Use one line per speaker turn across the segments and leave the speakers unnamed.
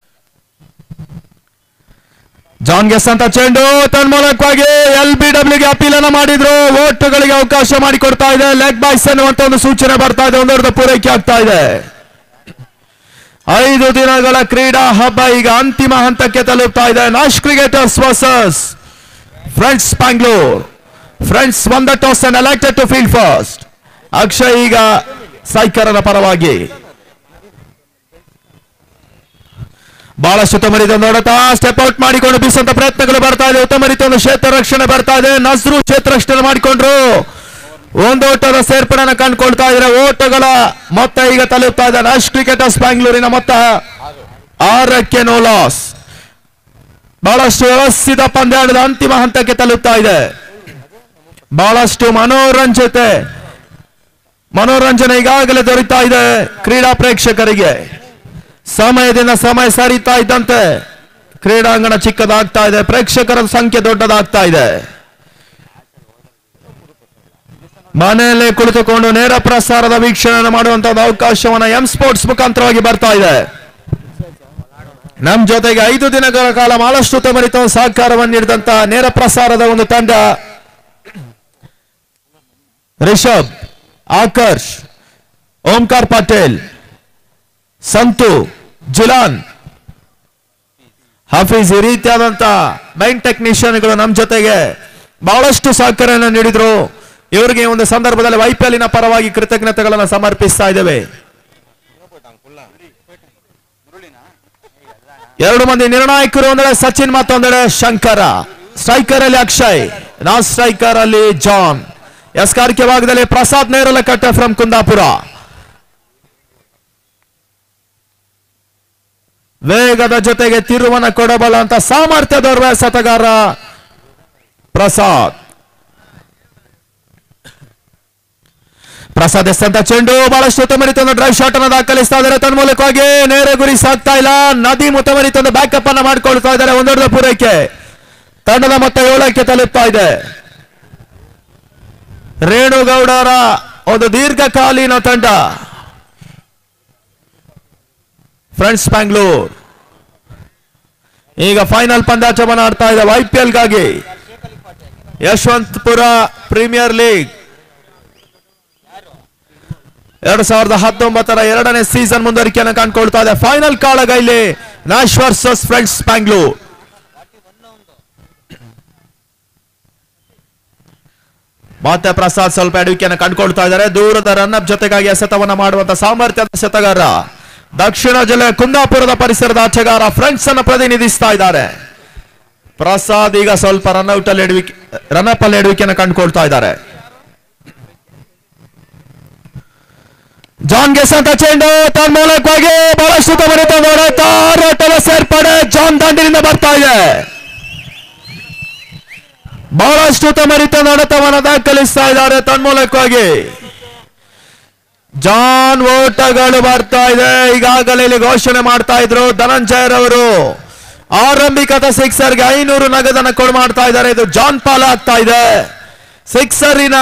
John ಗೆಸ್ ಅಂತ ಚೆಂಡು ತನ್ಮೂಲಕವಾಗಿ ಎಲ್ ಬಿ ಡಬ್ಲ್ಯೂಗೆ ಅಪೀಲ್ ಅನ್ನ ಮಾಡಿದ್ರು ಓಟುಗಳಿಗೆ ಅವಕಾಶ ಮಾಡಿಕೊಡ್ತಾ ಇದೆ ಲೆಗ್ ಬಾಯ್ಸ್ ಅನ್ನುವಂತ ಒಂದು ಸೂಚನೆ ಬರ್ತಾ ಇದೆ ಒಂದೊಂದು ಪೂರೈಕೆ ಆಗ್ತಾ ಇದೆ ಐದು ದಿನಗಳ ಕ್ರೀಡಾ ಹಬ್ಬ ಈಗ ಅಂತಿಮ ಹಂತಕ್ಕೆ ತಲುಪ್ತಾ ಇದೆ Nash cricketers versus friends Bangalore friends won the toss and elected to field first Akshay ಈಗ ಸೈಕರನ ಪರವಾಗಿ ಬಹಳಷ್ಟು ಉತ್ತಮ ರೀತಿಯಿಂದ ನೋಡುತ್ತಾ ಸ್ಟೆಪ್ ಔಟ್ ಮಾಡಿಕೊಂಡು ಬೀಸಂತ ಪ್ರಯತ್ನಗಳು ಬರ್ತಾ ಇದೆ ಉತ್ತಮ ರೀತಿಯ ಕ್ಷೇತ್ರ ರಕ್ಷಣೆ ಬರ್ತಾ ಇದೆ ನಸ್ರು ಕ್ಷೇತ್ರ ರಕ್ಷಣೆ ಮಾಡಿಕೊಂಡ್ರು ಒಂದು ಓಟದ ಸೇರ್ಪಡೆಯನ್ನು ಕಂಡುಕೊಳ್ತಾ ಇದ್ರೆ ಓಟಗಳ ಮೊತ್ತ ಈಗ ತಲುಪ್ತಾ ಇದೆ ನಶ್ ಕ್ರಿಕೆಟರ್ಸ್ ಬ್ಯಾಂಗ್ಳೂರಿನ ಮೊತ್ತ ಆರಕ್ಕೆ ನೋ ಲಾಸ್ ಬಹಳಷ್ಟು ವ್ಯವಸ್ಥಿತ ಪಂದ್ಯಾಟದ ಅಂತಿಮ ಹಂತಕ್ಕೆ ತಲುಪ್ತಾ ಇದೆ ಬಹಳಷ್ಟು ಮನೋರಂಜತೆ ಮನೋರಂಜನೆ ಈಗಾಗಲೇ ದೊರೀತಾ ಇದೆ ಕ್ರೀಡಾ ಪ್ರೇಕ್ಷಕರಿಗೆ ಸಮಯದಿಂದ ಸಮಯ ಸರಿತಾ ಇದ್ದಂತೆ ಕ್ರೀಡಾಂಗಣ ಚಿಕ್ಕದಾಗ್ತಾ ಇದೆ ಪ್ರೇಕ್ಷಕರ ಸಂಖ್ಯೆ ದೊಡ್ಡದಾಗ್ತಾ ಇದೆ ಮನೆಯಲ್ಲೇ ಕುಳಿತುಕೊಂಡು ನೇರ ಪ್ರಸಾರದ ವೀಕ್ಷಣೆ ಮಾಡುವಂತಹ ಅವಕಾಶವನ್ನ ಎಂ ಸ್ಪೋರ್ಟ್ಸ್ ಮುಖಾಂತರವಾಗಿ ಬರ್ತಾ ಇದೆ ನಮ್ ಜೊತೆಗೆ ಐದು ದಿನಗಳ ಕಾಲ ಬಹಳಷ್ಟು ಉತ್ತಮರಿತ ಸಹಕಾರವನ್ನು ನೀಡಿದಂತ ನೇರ ಪ್ರಸಾರದ ಒಂದು ತಂಡ ರಿಷಬ್ ಆಕರ್ಷ್ ಓಂಕಾರ್ ಪಾಟೇಲ್ ಸಂತು ಜುಲಾನ್ ಹಾಫೀಸ್ ಈ ರೀತಿಯಾದಂತ ಮೈನ್ ಟೆಕ್ನಿಷಿಯನ್ಗಳು ನಮ್ಮ ಜೊತೆಗೆ ಬಹಳಷ್ಟು ಸಹಕಾರವನ್ನು ನೀಡಿದ್ರು ಇವರಿಗೆ ಈ ಒಂದು ಸಂದರ್ಭದಲ್ಲಿ ವೈಪಿಎಲ್ನ ಪರವಾಗಿ ಕೃತಜ್ಞತೆಗಳನ್ನು ಸಮರ್ಪಿಸ್ತಾ ಇದ್ದೇವೆ ಎರಡು ಮಂದಿ ನಿರ್ಣಾಯಕರು ಒಂದೆಡೆ ಸಚಿನ್ ಮತ್ತೊಂದೆಡೆ ಶಂಕರ ಸ್ಟ್ರೈಕರ್ ಅಲ್ಲಿ ಅಕ್ಷಯ್ ನಾನ್ ಸ್ಟ್ರೈಕರ್ ಅಲ್ಲಿ ಜಾನ್ ಎಸ್ಕಾರಿಕೆ ಭಾಗದಲ್ಲಿ ಪ್ರಸಾದ್ ನೇರಲಕಟ್ಟೆ ಫ್ರಮ್ ಕುಂದಾಪುರ ವೇಗದ ಜೊತೆಗೆ ತಿರುವನ್ನ ಕೊಡಬಲ್ಲಂತ ಸಾಮರ್ಥ್ಯದವರ ಸತಗಾರ ಪ್ರಸಾದ್ ಪ್ರಸಾದ್ ಎಸ್ತಂತ ಚೆಂಡು ಬಹಳಷ್ಟು ಉತ್ತಮ ರೀತಿಯ ಡ್ರೈವ್ ಶಾಟ್ ಅನ್ನು ದಾಖಲಿಸ್ತಾ ಇದ್ದಾರೆ ತನ್ಮೂಲಕವಾಗಿ ನೇರ ಗುರಿ ಸಾಕ್ತಾ ಇಲ್ಲ ನದೀಮ್ ಉತ್ತಮ ರೀತಿಯ ಬ್ಯಾಕಪ್ ಅನ್ನ ಮಾಡಿಕೊಳ್ತಾ ಇದ್ದಾರೆ ಒಂದೊಡ್ಡ ಪೂರೈಕೆ ತಂಡದ ಮೊತ್ತ ಏಳಕ್ಕೆ ತಲುಪ್ತಾ ಇದೆ ರೇಣುಗೌಡರ ಒಂದು ದೀರ್ಘಕಾಲೀನ ತಂಡ ಫ್ರೆಂಡ್ಸ್ ಬ್ಯಾಂಗ್ಳೂರ್ ಈಗ ಫೈನಲ್ ಪಂದ್ಯಾಟವನ್ನು ಆಡ್ತಾ ಇದೆ ಐಪಿಎಲ್ ಗಾಗಿ ಯಶವಂತಪುರ ಪ್ರೀಮಿಯರ್ ಲೀಗ್ ಎರಡು ಸಾವಿರದ ಹತ್ತೊಂಬತ್ತರ ಎರಡನೇ ಸೀಸನ್ ಮುಂದುವರಿಕೆಯನ್ನು ಕಂಡುಕೊಳ್ತಾ ಇದೆ ಫೈನಲ್ ಕಾಳಗ ಇಲ್ಲಿ ನ್ಯಾಶ್ ವರ್ಸಸ್ ಫ್ರೆಂಡ್ಸ್ ಬ್ಯಾಂಗ್ಳೂರ್ ಮತ್ತೆ ಪ್ರಸಾದ್ ಸ್ವಲ್ಪ ಎಡುವಿಕೆಯನ್ನು ಕಂಡುಕೊಳ್ತಾ ಇದ್ದಾರೆ ದೂರದ ರನ್ ಅಪ್ ಜೊತೆಗಾಗಿ ಎಸೆತವನ್ನ ಮಾಡುವಂತ ಸಾಮರ್ಥ್ಯದ ಶತಗಾರ ದಕ್ಷಿಣ ಜಿಲ್ಲೆಯ ಕುಂದಾಪುರದ ಪರಿಸರದ ಆಟಗಾರ ಫ್ರೆಂಡ್ಸ್ ಅನ್ನು ಪ್ರತಿನಿಧಿಸ್ತಾ ಇದ್ದಾರೆ ಪ್ರಸಾದ್ ಈಗ ಸ್ವಲ್ಪ ರನ್ಔಟ್ ಅಲ್ಲಿ ಎಡವಿಕೆ ರನ್ ಅಪ್ ಅಲ್ಲಿ ಎಡವಿಕೆಯನ್ನು ಕಂಡುಕೊಳ್ತಾ ಇದ್ದಾರೆ ಜಾನ್ ಗೆಸ್ ಅಂತ ಚೆಂಡು ತನ್ನ ಮೂಲಕವಾಗಿ ಬಹಳಷ್ಟು ತಮರಿತ ಹೋರಾಟದ ಸೇರ್ಪಡೆ ಜಾನ್ ದಾಂಡಿನಿಂದ ಬರ್ತಾ ಇದೆ ಬಹಳಷ್ಟು ತಮರಿತ ನೋಡತವನ್ನ ದಾಖಲಿಸ್ತಾ ಇದ್ದಾರೆ ತನ್ಮೂಲಕವಾಗಿ ಜಾನ್ ಓಟಗಳು ಬರ್ತಾ ಇದೆ ಈಗಾಗಲೇ ಇಲ್ಲಿ ಘೋಷಣೆ ಮಾಡ್ತಾ ಇದ್ರು ಧನಂಜಯರವರು ಆರಂಭಿಕದ ಸಿಕ್ಸರ್ಗೆ ಐನೂರು ನಗದನ್ನ ಕೊಡು ಮಾಡ್ತಾ ಇದ್ದಾರೆ ಇದು ಜಾನ್ ಪಾಲ್ ಆಗ್ತಾ ಇದೆ ಸಿಕ್ಸರಿನ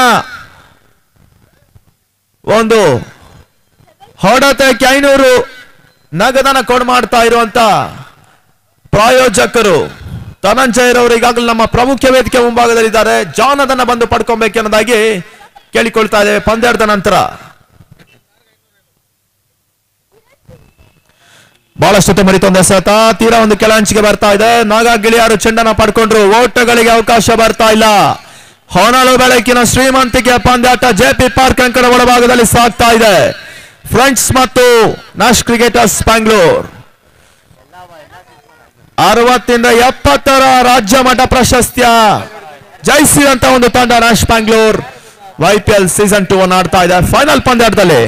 ಒಂದು ಹೊಡೆತಕ್ಕೆ ಐನೂರು ನಗದನ್ನ ಕೊಡು ಮಾಡ್ತಾ ಇರುವಂತ ಪ್ರಾಯೋಜಕರು ಧನಂಜಯರವರು ಈಗಾಗಲೇ ನಮ್ಮ ಪ್ರಮುಖ ವೇದಿಕೆ ಮುಂಭಾಗದಲ್ಲಿದ್ದಾರೆ ಜಾನ್ ಅದನ್ನ ಬಂದು ಪಡ್ಕೊಬೇಕೆನ್ನೋದಾಗಿ ಕೇಳಿಕೊಳ್ತಾ ಇದ್ದೇವೆ ಪಂದ್ಯಾಟದ ನಂತರ ಬಹಳಷ್ಟು ತುಮರಿತೊಂದು ಎಸೆತ ತೀರಾ ಒಂದು ಕೆಳ ಹಂಚಿಗೆ ಬರ್ತಾ ಇದೆ ನಾಗ ಗಿಳಿಯಾರು ಚೆಂಡನ್ನ ಪಡ್ಕೊಂಡ್ರು ಓಟಗಳಿಗೆ ಅವಕಾಶ ಬರ್ತಾ ಇಲ್ಲ ಹೊನಲು ಬೆಳಕಿನ ಶ್ರೀಮಂತಿಕೆ ಪಂದ್ಯಾಟ ಜೆಪಿ ಪಾರ್ಕ್ ಅಂಕಣ ಒಳಭಾಗದಲ್ಲಿ ಸಾಗ್ತಾ ಇದೆ ಫ್ರೆಂಡ್ಸ್ ಮತ್ತು ನ್ಯಾಶ್ ಕ್ರಿಕೆಟರ್ಸ್ ಬ್ಯಾಂಗ್ಳೂರ್ ಅರವತ್ತಿಂದ ಎಪ್ಪತ್ತರ ರಾಜ್ಯ ಮಟ್ಟ ಪ್ರಶಸ್ತಿಯ ಜಯಿಸಿದಂತ ಒಂದು ತಂಡ Nash Bangalore IPL season two ಅನ್ನು ಆಡ್ತಾ ಇದೆ ಫೈನಲ್ ಪಂದ್ಯಾಟದಲ್ಲಿ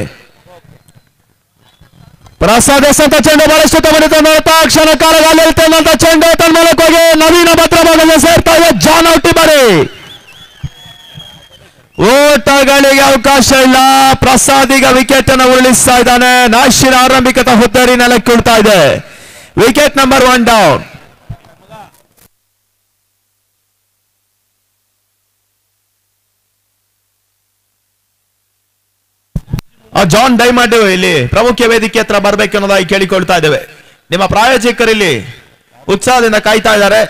ಪ್ರಸಾದ್ ಎಸಂತ ಚೆಂಡು ಬಹಳಷ್ಟು ತಮರಿತ ನೋಡ್ತಾ ಕ್ಷಣ ಕಾಲದಲ್ಲಿ ಇರ್ತೇನಂತ ಚೆಂಡು ತನ್ನ ಮೂಲಕ ಹೋಗಿ ನವೀನ ಭದ್ರ ಭಾಗದಲ್ಲಿ ಸೇರ್ತಾ ಇದೆ ಜಾನ್ ಔಟಿ ಬರಿ ಓಟಗಳಿಗೆ ಅವಕಾಶ ಇಲ್ಲ ಪ್ರಸಾದ್ ಈಗ ವಿಕೆಟ್ ಅನ್ನು ಉರುಳಿಸ್ತಾ ಇದ್ದಾನೆ ನಾಶಿನ ಆರಂಭಿಕತ ಹುದ್ದರಿ ನೆಲಕ್ಕೆ ಉಳ್ತಾ ಇದೆ ವಿಕೆಟ್ ನಂಬರ್ ಒನ್ ಡೌನ್ ಆ ಜಾನ್ ದಯಮಾಡಿ ಇಲ್ಲಿ ಪ್ರಮುಖ ವೇದಿಕೆ ಹತ್ರ ಬರ್ಬೇಕು ಅನ್ನೋದಾಗಿ ಕೇಳಿಕೊಳ್ತಾ ಇದ್ದೇವೆ ನಿಮ್ಮ ಪ್ರಾಯೋಜಕರಿಲ್ಲಿ ಉತ್ಸಾಹದಿಂದ ಕಾಯ್ತಾ ಇದ್ದಾರೆ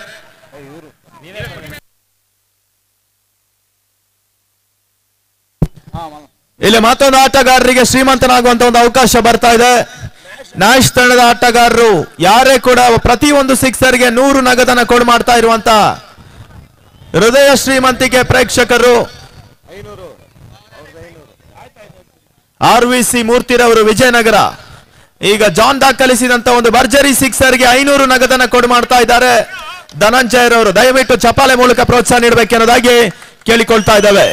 ಇಲ್ಲಿ ಮತ್ತೊಂದು ಆಟಗಾರರಿಗೆ ಶ್ರೀಮಂತನಾಗುವಂತ ಒಂದು ಅವಕಾಶ ಬರ್ತಾ ಇದೆ ನ್ಯಾಶ್ ತಂಡದ ಆಟಗಾರರು ಯಾರೇ ಕೂಡ ಪ್ರತಿ ಒಂದು ಸಿಕ್ಸರ್ಗೆ ನೂರು ನಗದನ್ನ ಕೊಡು ಮಾಡ್ತಾ ಇರುವಂತ ಹೃದಯ ಶ್ರೀಮಂತಿಕೆ ಪ್ರೇಕ್ಷಕರು ಆರ್ ವಿ ಸಿ ಮೂರ್ತಿರವರು ವಿಜಯನಗರ ಈಗ ಜಾನ್ ದಾಖಲಿಸಿದಂತ ಒಂದು ಭರ್ಜರಿ ಸಿಕ್ಸರ್ಗೆ ಐನೂರು ನಗದನ್ನ ಕೊಡು ಮಾಡ್ತಾ ಇದ್ದಾರೆ ಧನಂಜಯರವರು ದಯವಿಟ್ಟು ಚಪಾಲೆ ಮೂಲಕ ಪ್ರೋತ್ಸಾಹ ನೀಡಬೇಕೆನ್ನೋದಾಗಿ ಕೇಳಿಕೊಳ್ತಾ ಇದ್ದಾವೆ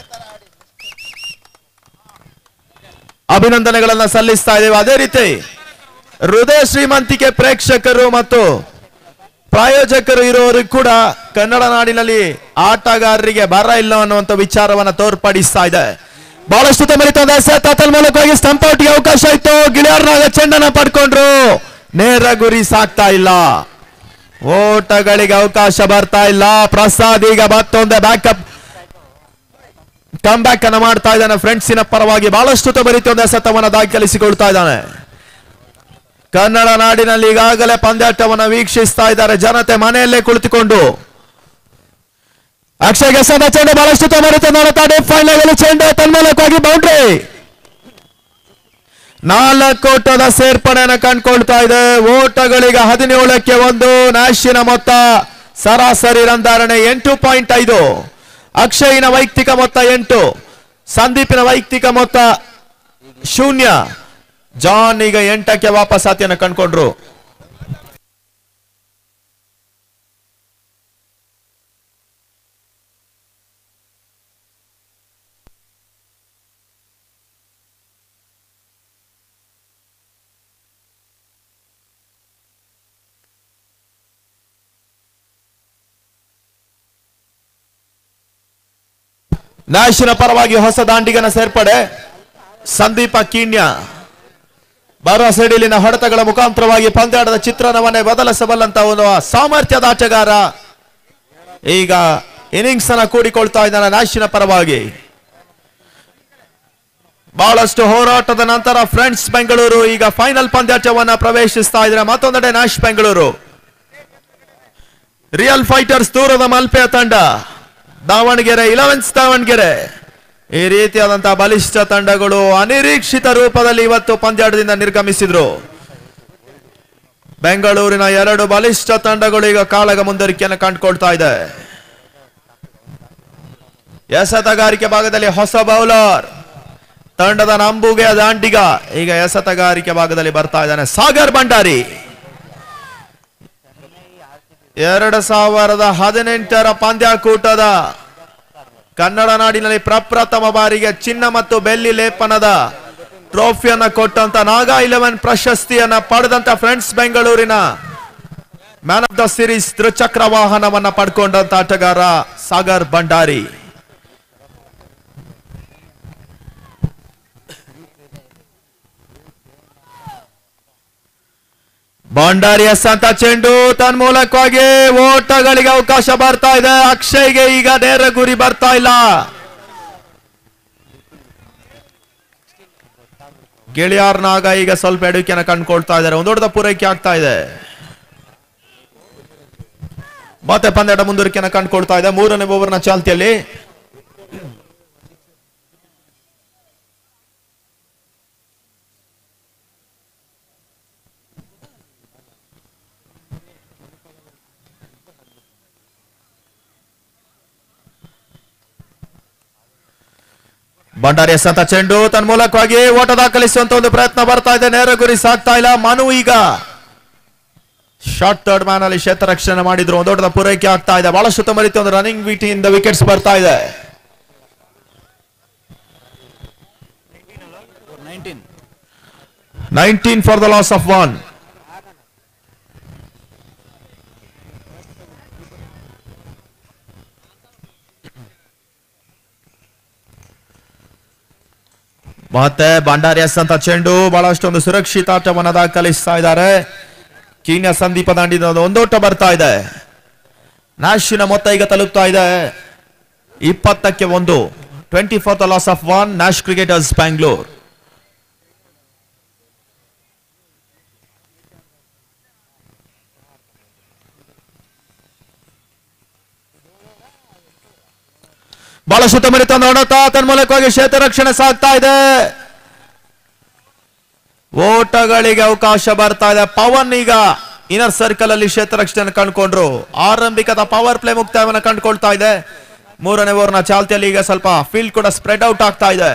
ಅಭಿನಂದನೆಗಳನ್ನ ಸಲ್ಲಿಸ್ತಾ ಇದ್ದೇವೆ ಅದೇ ರೀತಿ ಹೃದಯ ಶ್ರೀಮಂತಿಕೆ ಪ್ರೇಕ್ಷಕರು ಮತ್ತು ಪ್ರಾಯೋಜಕರು ಇರುವವರು ಕೂಡ ಕನ್ನಡ ನಾಡಿನಲ್ಲಿ ಆಟಗಾರರಿಗೆ ಬರ ಇಲ್ಲ ಅನ್ನುವಂಥ ವಿಚಾರವನ್ನ ತೋರ್ಪಡಿಸ್ತಾ ಇದೆ ಬಹಳಷ್ಟು ತಮರಿತದ ತತಲ್ ಮೂಲಕವಾಗಿ ಸ್ಟಂಪ್ ಔಟ್ಗೆ ಅವಕಾಶ ಇತ್ತು ಗಿಳಿಯಾರ್ನಾಗ ಚೆಂಡನ್ನ ಪಡ್ಕೊಂಡ್ರು ನೇರ ಗುರಿ ಸಾಕ್ತಾ ಇಲ್ಲ ಓಟಗಳಿಗೆ ಅವಕಾಶ ಬರ್ತಾ ಇಲ್ಲ ಪ್ರಸಾದ್ ಈಗ ಮತ್ತೊಂದೇ ಬ್ಯಾಕಪ್ ಕಮ್ ಬ್ಯಾಕ್ ಅನ್ನ ಮಾಡ್ತಾ ಇದ್ದಾನೆ ಫ್ರೆಂಡ್ಸಿನ ಪರವಾಗಿ ಬಹಳಷ್ಟು ತಮರಿತೊಂದ ಸತವನ್ನ ದಾಖಲಿಸಿಕೊಳ್ತಾ ಇದ್ದಾನೆ ಕನ್ನಡ ನಾಡಿನಲ್ಲಿ ಈಗಾಗಲೇ ಪಂದ್ಯಾಟವನ್ನು ವೀಕ್ಷಿಸ್ತಾ ಇದ್ದಾರೆ ಜನತೆ ಮನೆಯಲ್ಲೇ ಕುಳಿತುಕೊಂಡು ಅಕ್ಷಯ್ ಗೆಸದ ಚೆಂಡು ಬಹಳಷ್ಟು ತಮರಿತ ನೋಡುತ್ತಾ ಫೈನಲ್ ಚೆಂಡು ತನ್ಮೂಲಕವಾಗಿ ಬೌಂಡ್ರಿ ನಾಲ್ಕು ಓಟದ ಸೇರ್ಪಡೆಯನ್ನು ಕಂಡುಕೊಳ್ತಾ ಇದೆ ಓಟಗಳಿಗೆ ಹದಿನೇಳಕ್ಕೆ ಒಂದು ನ್ಯಾಶಿನ ಮೊತ್ತ ಸರಾಸರಿ ರಂಧಾರಣೆ ಎಂಟು ಪಾಯಿಂಟ್ ಐದು ಅಕ್ಷಯ್ನ ವೈಯಕ್ತಿಕ ಮೊತ್ತ ಎಂಟು ಸಂದೀಪಿನ ವೈಯಕ್ತಿಕ ಮೊತ್ತ ಶೂನ್ಯ ಜಾನ್ ಈಗ ಎಂಟಕ್ಕೆ ವಾಪಸ್ ಆತಿಯನ್ನು ಕಂಡುಕೊಂಡ್ರು ನ್ಯಾಶಿನ ಪರವಾಗಿ ಹೊಸ ದಾಂಡಿಗನ ಸೇರ್ಪಡೆ ಸಂದೀಪ ಕೀಣ್ಯ ಬರುವ ಸೈಡಿಲಿನ ಹೊಡೆತಗಳ ಮುಖಾಂತರವಾಗಿ ಪಂದ್ಯಾಟದ ಚಿತ್ರಣವನ್ನೇ ಬದಲಿಸಬಲ್ಲಂತ ಒಂದು ಸಾಮರ್ಥ್ಯದ ಆಟಗಾರ ಈಗ ಇನ್ನಿಂಗ್ಸ್ ಅನ್ನ ಕೂಡಿಕೊಳ್ತಾ ಇದ್ದಾನೆ ನ್ಯಾಶಿನ ಪರವಾಗಿ ಬಹಳಷ್ಟು ಹೋರಾಟದ ನಂತರ ಫ್ರೆಂಡ್ಸ್ ಬೆಂಗಳೂರು ಈಗ ಫೈನಲ್ ಪಂದ್ಯಾಟವನ್ನ ಪ್ರವೇಶಿಸ್ತಾ ಇದ್ದಾರೆ ಮತ್ತೊಂದೆಡೆ ನ್ಯಾಶ್ ಬೆಂಗಳೂರು ರಿಯಲ್ ಫೈಟರ್ಸ್ ದೂರದ ಮಲ್ಪೆಯ ತಂಡ ದಾವಣಗೆರೆ ಇಲೆವೆನ್ಸ್ ದಾವಣಗೆರೆ ಈ ರೀತಿಯಾದಂತಹ ಬಲಿಷ್ಠ ತಂಡಗಳು ಅನಿರೀಕ್ಷಿತ ರೂಪದಲ್ಲಿ ಇವತ್ತು ಪಂದ್ಯಾಟದಿಂದ ನಿರ್ಗಮಿಸಿದ್ರು ಬೆಂಗಳೂರಿನ ಎರಡು ಬಲಿಷ್ಠ ತಂಡಗಳು ಈಗ ಕಾಳಗ ಮುಂದುವರಿಕೆಯನ್ನು ಕಂಡುಕೊಳ್ತಾ ಇದೆ ಎಸೆತಗಾರಿಕೆ ಭಾಗದಲ್ಲಿ ಹೊಸ ಬೌಲರ್ ತಂಡದ ನಂಬುಗೆ ದಾಂಡಿಗ ಈಗ ಎಸೆತಗಾರಿಕೆ ಭಾಗದಲ್ಲಿ ಬರ್ತಾ ಇದ್ದಾನೆ ಸಾಗರ್ ಭಂಡಾರಿ ಎರಡು ಸಾವಿರದ ಹದಿನೆಂಟರ ಪಂದ್ಯಾಕೂಟದ ಕನ್ನಡ ನಾಡಿನಲ್ಲಿ ಪ್ರಪ್ರಥಮ ಬಾರಿಗೆ ಚಿನ್ನ ಮತ್ತು ಬೆಳ್ಳಿ ಲೇಪನದ ಟ್ರೋಫಿಯನ್ನ ಕೊಟ್ಟಂತ ನಾಗಾ ಇಲೆವೆನ್ ಪ್ರಶಸ್ತಿಯನ್ನ ಪಡೆದಂತ ಫ್ರೆಂಡ್ಸ್ ಬೆಂಗಳೂರಿನ ಮ್ಯಾನ್ ಆಫ್ ದ ಸಿರೀಸ್ ತ್ರಿಚಕ್ರ ವಾಹನವನ್ನ ಪಡ್ಕೊಂಡಂತ ಆಟಗಾರ ಸಾಗರ್ ಭಂಡಾರಿ ಭಂಡಾರಿ ಅಂತ ಚೆಂಡು ತನ್ಮೂಲಕವಾಗಿ ಓಟಗಳಿಗೆ ಅವಕಾಶ ಬರ್ತಾ ಇದೆ ಅಕ್ಷಯ್ಗೆ ಈಗ ನೇರ ಗುರಿ ಬರ್ತಾ ಇಲ್ಲ ಗೆಳೆಯಾರ್ನಾಗ ಈಗ ಸ್ವಲ್ಪ ಎಡುಕಿಯನ್ನು ಕಂಡುಕೊಳ್ತಾ ಇದ್ದಾರೆ ಒಂದು ದೊಡ್ಡ ಪೂರೈಕೆ ಆಗ್ತಾ ಇದೆ ಮತ್ತೆ ಪಂದ್ಯಾಟ ಮುಂದುವರಿಕೆಯನ್ನು ಕಂಡುಕೊಳ್ತಾ ಇದೆ ಮೂರನೇ ಓವರ್ನ ಚಾಲ್ತಿಯಲ್ಲಿ ಭಂಡಾರಿ ಎಸಂತ ಚೆಂಡು ತನ್ಮೂಲಕವಾಗಿ ಓಟ ದಾಖಲಿಸುವಂತ ಒಂದು ಪ್ರಯತ್ನ ಬರ್ತಾ ಇದೆ ನೇರ ಗುರಿ ಸಾಕ್ತಾ ಇಲ್ಲ ಮನು ಈಗ ಶಾರ್ಟ್ ಥರ್ಡ್ ಮ್ಯಾನ್ ಅಲ್ಲಿ ಕ್ಷೇತ್ರ ರಕ್ಷಣೆ ಮಾಡಿದ್ರು ಒಂದು ದೊಡ್ಡದ ಪೂರೈಕೆ ಆಗ್ತಾ ಇದೆ ಬಹಳಷ್ಟು ತಮರಿತ ಒಂದು ರನ್ನಿಂಗ್ ವಿಟಿಯಿಂದ ವಿಕೆಟ್ಸ್ ಬರ್ತಾ ಇದೆ nineteen for the loss of one ಮತ್ತೆ ಭಂಡಾರಿ ಎಸ್ ಅಂತ ಚೆಂಡು ಬಹಳಷ್ಟೊಂದು ಸುರಕ್ಷಿತ ಆಟವನ್ನು ದಾಖಲಿಸ್ತಾ ಇದ್ದಾರೆ ಕೀನ್ಯ ಸಂದೀಪ ದಾಂಡಿದ ಒಂದು ಒಂದೋಟ ಬರ್ತಾ ಇದೆ ನ್ಯಾಶಿನ ಮೊತ್ತ ಈಗ ತಲುಪ್ತಾ ಇದೆ ಇಪ್ಪತ್ತಕ್ಕೆ ಒಂದು twenty for the loss of one Nash Cricketers Bangalore ಬಹಳ ಸುತ್ತಮುತ್ತ ನೋಡುತ್ತಾ ತನ್ಮೂಲಕವಾಗಿ ಕ್ಷೇತ್ರ ರಕ್ಷಣೆ ಸಾಗ್ತಾ ಇದೆ ಓಟಗಳಿಗೆ ಅವಕಾಶ ಬರ್ತಾ ಇದೆ ಪವನ್ ಈಗ ಇನ್ನರ್ ಸರ್ಕಲ್ ಅಲ್ಲಿ ಕ್ಷೇತ್ರ ರಕ್ಷಣೆ ಕಂಡುಕೊಂಡ್ರು ಆರಂಭಿಕದ ಪವರ್ ಪ್ಲೇ ಮುಕ್ತಾಯವನ್ನು ಕಂಡುಕೊಳ್ತಾ ಇದೆ ಮೂರನೇ ಓವರ್ನ ಚಾಲ್ತಿಯಲ್ಲಿ ಈಗ ಸ್ವಲ್ಪ ಫೀಲ್ಡ್ ಕೂಡ ಸ್ಪ್ರೆಡ್ ಔಟ್ ಆಗ್ತಾ ಇದೆ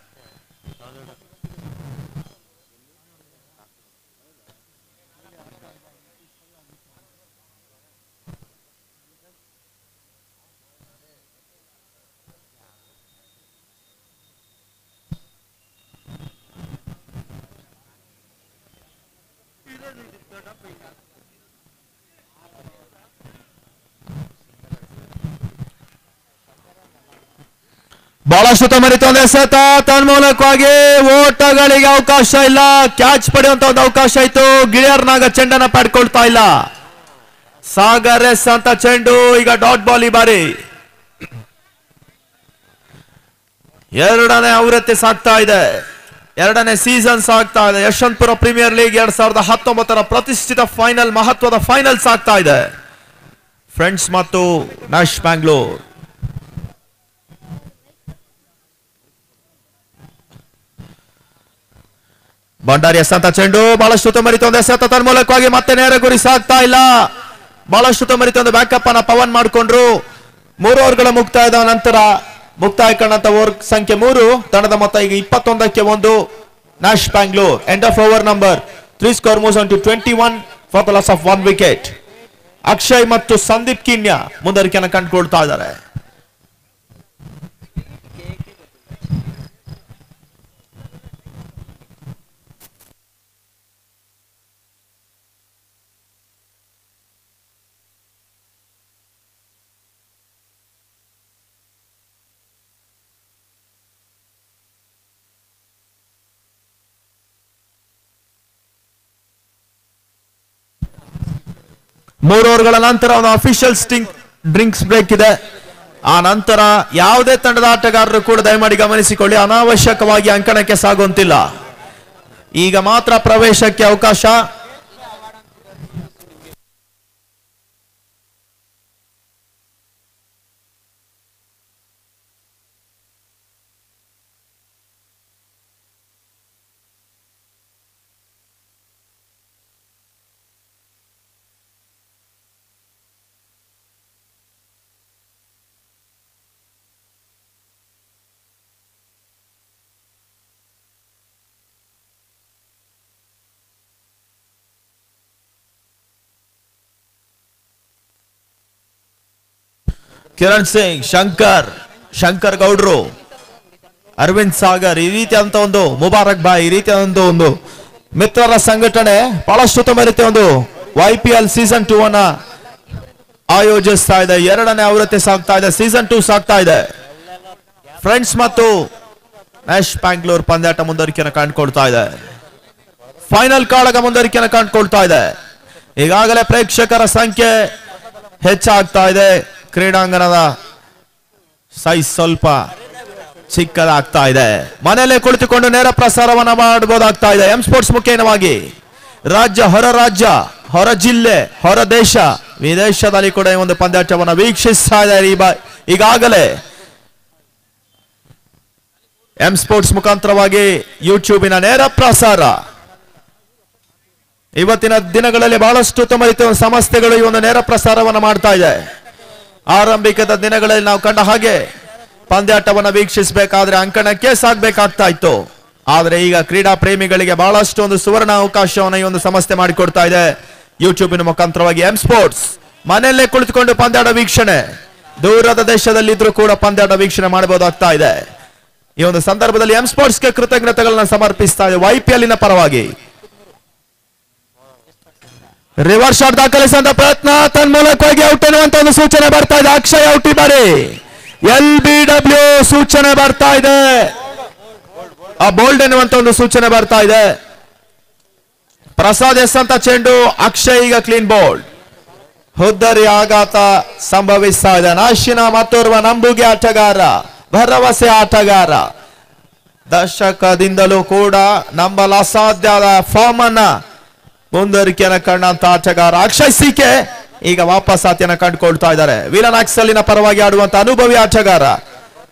ಬಹಳಷ್ಟು ತಮರಿತೊಂದೆ ಸತ ತನ್ಮೂಲಕವಾಗಿ ಓಟಗಳಿಗೆ ಅವಕಾಶ ಇಲ್ಲ ಕ್ಯಾಚ್ ಪಡೆಯುವಂತ ಒಂದು ಅವಕಾಶ ಇತ್ತು ಗಿಳಿಯರ್ನಾಗ ಚೆಂಡನ್ನ ಪಡ್ಕೊಳ್ತಾ ಇಲ್ಲ ಸಾಗರ್ ಎಸ್ ಅಂತ ಚೆಂಡು ಈಗ ಡಾಟ್ ಬಾಲ್ ಈ ಬಾರಿ ಎರಡನೇ ಆವೃತ್ತಿ ಸಾಗ್ತಾ ಇದೆ ಎರಡನೇ ಸೀಸನ್ ಸಾಗ್ತಾ ಇದೆ ಯಶವಂತಪುರ ಪ್ರೀಮಿಯರ್ ಲೀಗ್ ಎರಡ್ ಸಾವಿರದ ಹತ್ತೊಂಬತ್ತರ ಪ್ರತಿಷ್ಠಿತ ಫೈನಲ್ ಮಹತ್ವದ ಫೈನಲ್ ಸಾಗ್ತಾ ಇದೆ ಫ್ರೆಂಡ್ಸ್ ಮತ್ತು ನ್ಯಾಶ್ ಬ್ಯಾಂಗ್ಳೂರ್ ಭಂಡಾರಿ ಎಸಂತ ಚೆಂಡು ಬಹಳಷ್ಟು ತೊಂಬರಿತೊಂದು ಎಸೆತ ತನ್ಮೂಲಕವಾಗಿ ಮತ್ತೆ ನೇರ ಗುರಿ ಸಾಗ್ತಾ ಇಲ್ಲ ಬಹಳಷ್ಟು ತೊಂಬರಿತೊಂದು ಬ್ಯಾಕಪ್ ಅನ್ನ ಪವನ್ ಮಾಡಿಕೊಂಡ್ರು ಮೂರು ಓವರ್ಗಳ ಮುಕ್ತಾಯದ ನಂತರ ಮುಕ್ತಾಯ ಕಂಡಂತ ಓವರ್ ಸಂಖ್ಯೆ ಮೂರು ತಂಡದ ಮೊತ್ತ ಈಗ ಇಪ್ಪತ್ತೊಂದಕ್ಕೆ ಒಂದು Nash Bangalore end of over number three score moves to twenty one for the loss of one wicket Akshay ಮತ್ತು ಸಂದೀಪ್ ಕಿನ್ಯ ಮುಂದರಿಕೆಯನ್ನು ಕಂಡುಕೊಳ್ತಾ ಇದ್ದಾರೆ ಮೂರು ಓವರ್ಗಳ ನಂತರ ಒಂದು ಅಫಿಷಿಯಲ್ ಸ್ಟಿಂಗ್ ಡ್ರಿಂಕ್ಸ್ ಬ್ರೇಕ್ ಇದೆ ಆ ನಂತರ ಯಾವುದೇ ತಂಡದ ಆಟಗಾರರು ಕೂಡ ದಯಮಾಡಿ ಗಮನಿಸಿಕೊಳ್ಳಿ ಅನಾವಶ್ಯಕವಾಗಿ ಅಂಕಣಕ್ಕೆ ಸಾಗುವಂತಿಲ್ಲ ಈಗ ಮಾತ್ರ ಪ್ರವೇಶಕ್ಕೆ ಅವಕಾಶ ಕಿರಣ್ ಸಿಂಗ್ ಶಂಕರ್ ಶಂಕರ್ ಗೌಡ್ರು ಅರವಿಂದ್ ಸಾಗರ್ ಈ ರೀತಿಯಾದಂತ ಒಂದು ಮುಬಾರಕ್ ಬಾಯ್ ಈ ರೀತಿಯಾದಂತ ಒಂದು ಮಿತ್ರರ ಸಂಘಟನೆ ಬಹಳಷ್ಟು ತುಂಬ ರೀತಿಯ ಒಂದು Y P L season two ಅನ್ನ ಆಯೋಜಿಸ್ತಾ ಇದೆ ಎರಡನೇ ಆವೃತ್ತಿ ಸಾಗ್ತಾ ಇದೆ ಸೀಸನ್ ಟೂ ಸಾಗ್ತಾ ಇದೆ ಫ್ರೆಂಡ್ಸ್ ಮತ್ತು ನ್ಯಾಶ್ ಬ್ಯಾಂಗ್ಳೂರ್ ಪಂದ್ಯಾಟ ಮುಂದುವರಿಕೆಯನ್ನು ಕಂಡುಕೊಳ್ತಾ ಇದೆ ಫೈನಲ್ ಕಾಳಗ ಮುಂದುವರಿಕೆಯನ್ನು ಕಂಡುಕೊಳ್ತಾ ಇದೆ ಈಗಾಗಲೇ ಪ್ರೇಕ್ಷಕರ ಸಂಖ್ಯೆ ಹೆಚ್ಚಾಗ್ತಾ ಇದೆ ಕ್ರೀಡಾಂಗಣದ ಸೈಜ್ ಸ್ವಲ್ಪ ಚಿಕ್ಕದಾಗ್ತಾ ಇದೆ ಮನೆಯಲ್ಲೇ ಕುಳಿತುಕೊಂಡು ನೇರ ಪ್ರಸಾರವನ್ನ ಮಾಡಬಹುದಾಗ್ತಾ ಇದೆ ಎಂ ಸ್ಪೋರ್ಟ್ಸ್ ಮುಖೇನವಾಗಿ ರಾಜ್ಯ ಹೊರ ರಾಜ್ಯ ಹೊರ ಜಿಲ್ಲೆ ಹೊರ ದೇಶ ವಿದೇಶದಲ್ಲಿ ಕೂಡ ಈ ಒಂದು ಪಂದ್ಯಾಟವನ್ನು ವೀಕ್ಷಿಸ್ತಾ ಇದ್ದಾರೆ ಈ ಬಾ ಈಗಾಗಲೇ ಎಂ ಸ್ಪೋರ್ಟ್ಸ್ ಮುಖಾಂತರವಾಗಿ ಯೂಟ್ಯೂಬಿನ ನೇರ ಪ್ರಸಾರ ಇವತ್ತಿನ ದಿನಗಳಲ್ಲಿ ಬಹಳಷ್ಟು ಉತ್ತಮ ರೀತಿಯ ಸಂಸ್ಥೆಗಳು ಈ ಒಂದು ನೇರ ಪ್ರಸಾರವನ್ನು ಮಾಡ್ತಾ ಇದೆ ಆರಂಭಿಕದ ದಿನಗಳಲ್ಲಿ ನಾವು ಕಂಡ ಹಾಗೆ ಪಂದ್ಯಾಟವನ್ನು ವೀಕ್ಷಿಸಬೇಕಾದ್ರೆ ಅಂಕಣಕ್ಕೆ ಸಾಗಬೇಕಾಗ್ತಾ ಇತ್ತು ಆದ್ರೆ ಈಗ ಕ್ರೀಡಾ ಪ್ರೇಮಿಗಳಿಗೆ ಬಹಳಷ್ಟು ಒಂದು ಸುವರ್ಣ ಅವಕಾಶವನ್ನು ಈ ಒಂದು ಸಂಸ್ಥೆ ಮಾಡಿಕೊಡ್ತಾ ಇದೆ ಯೂಟ್ಯೂಬಿನ ಮುಖಾಂತರವಾಗಿ ಎಂ ಸ್ಪೋರ್ಟ್ಸ್ ಮನೆಯಲ್ಲೇ ಕುಳಿತುಕೊಂಡು ಪಂದ್ಯಾಟ ವೀಕ್ಷಣೆ ದೂರದ ದೇಶದಲ್ಲಿದ್ರೂ ಕೂಡ ಪಂದ್ಯಾಟ ವೀಕ್ಷಣೆ ಮಾಡಬಹುದಾಗ್ತಾ ಇದೆ ಈ ಒಂದು ಸಂದರ್ಭದಲ್ಲಿ ಎಂ ಸ್ಪೋರ್ಟ್ಸ್ಗೆ ಕೃತಜ್ಞತೆಗಳನ್ನ ಸಮರ್ಪಿಸ್ತಾ ಇದೆ ವೈಪಿಎಲ್ನ ಪರವಾಗಿ ರಿವರ್ಸ್ ಶಾಟ್ ದಾಖಲಿಸುವಂತ ಪ್ರಯತ್ನ ತನ್ಮೂಲಕವಾಗಿ ಔಟ್ ಎನ್ನುವಂತ ಒಂದು ಸೂಚನೆ ಬರ್ತಾ ಇದೆ ಅಕ್ಷಯ್ ಔಟ್ ಈ ಬಾರಿ ಎಲ್ ಬಿ ಡಬ್ಲ್ಯೂ ಸೂಚನೆ ಬರ್ತಾ ಇದೆ ಆ ಬೋಲ್ಡ್ ಎನ್ನುವಂತ ಒಂದು ಸೂಚನೆ ಬರ್ತಾ ಇದೆ ಪ್ರಸಾದ್ ಎಸ್ ಅಂತ ಚೆಂಡು ಅಕ್ಷಯ್ ಈಗ ಕ್ಲೀನ್ ಬೋಲ್ಡ್ ಹುದ್ದರಿ ಆಘಾತ ಸಂಭವಿಸ್ತಾ ಇದೆ ನಾಶಿನ ಮತ್ತೋರ್ವ ನಂಬುಗೆ ಆಟಗಾರ ಭರವಸೆ ಆಟಗಾರ ದಶಕದಿಂದಲೂ ಕೂಡ ನಂಬಲು ಅಸಾಧ್ಯದ ಫಾರ್ಮ್ ಅನ್ನ ಮುಂದುವರಿಕೆಯನ್ನ ಕಂಡಂತ ಆಟಗಾರ ಅಕ್ಷಯ್ ಸಿಕೆ ಈಗ ವಾಪಸ್ ಆತಿಯನ್ನ ಕಂಡುಕೊಳ್ತಾ ಇದ್ದಾರೆ ವೀರನಾಕ್ಸಲ್ಲಿನ ಪರವಾಗಿ ಆಡುವಂತ ಅನುಭವಿ ಆಟಗಾರ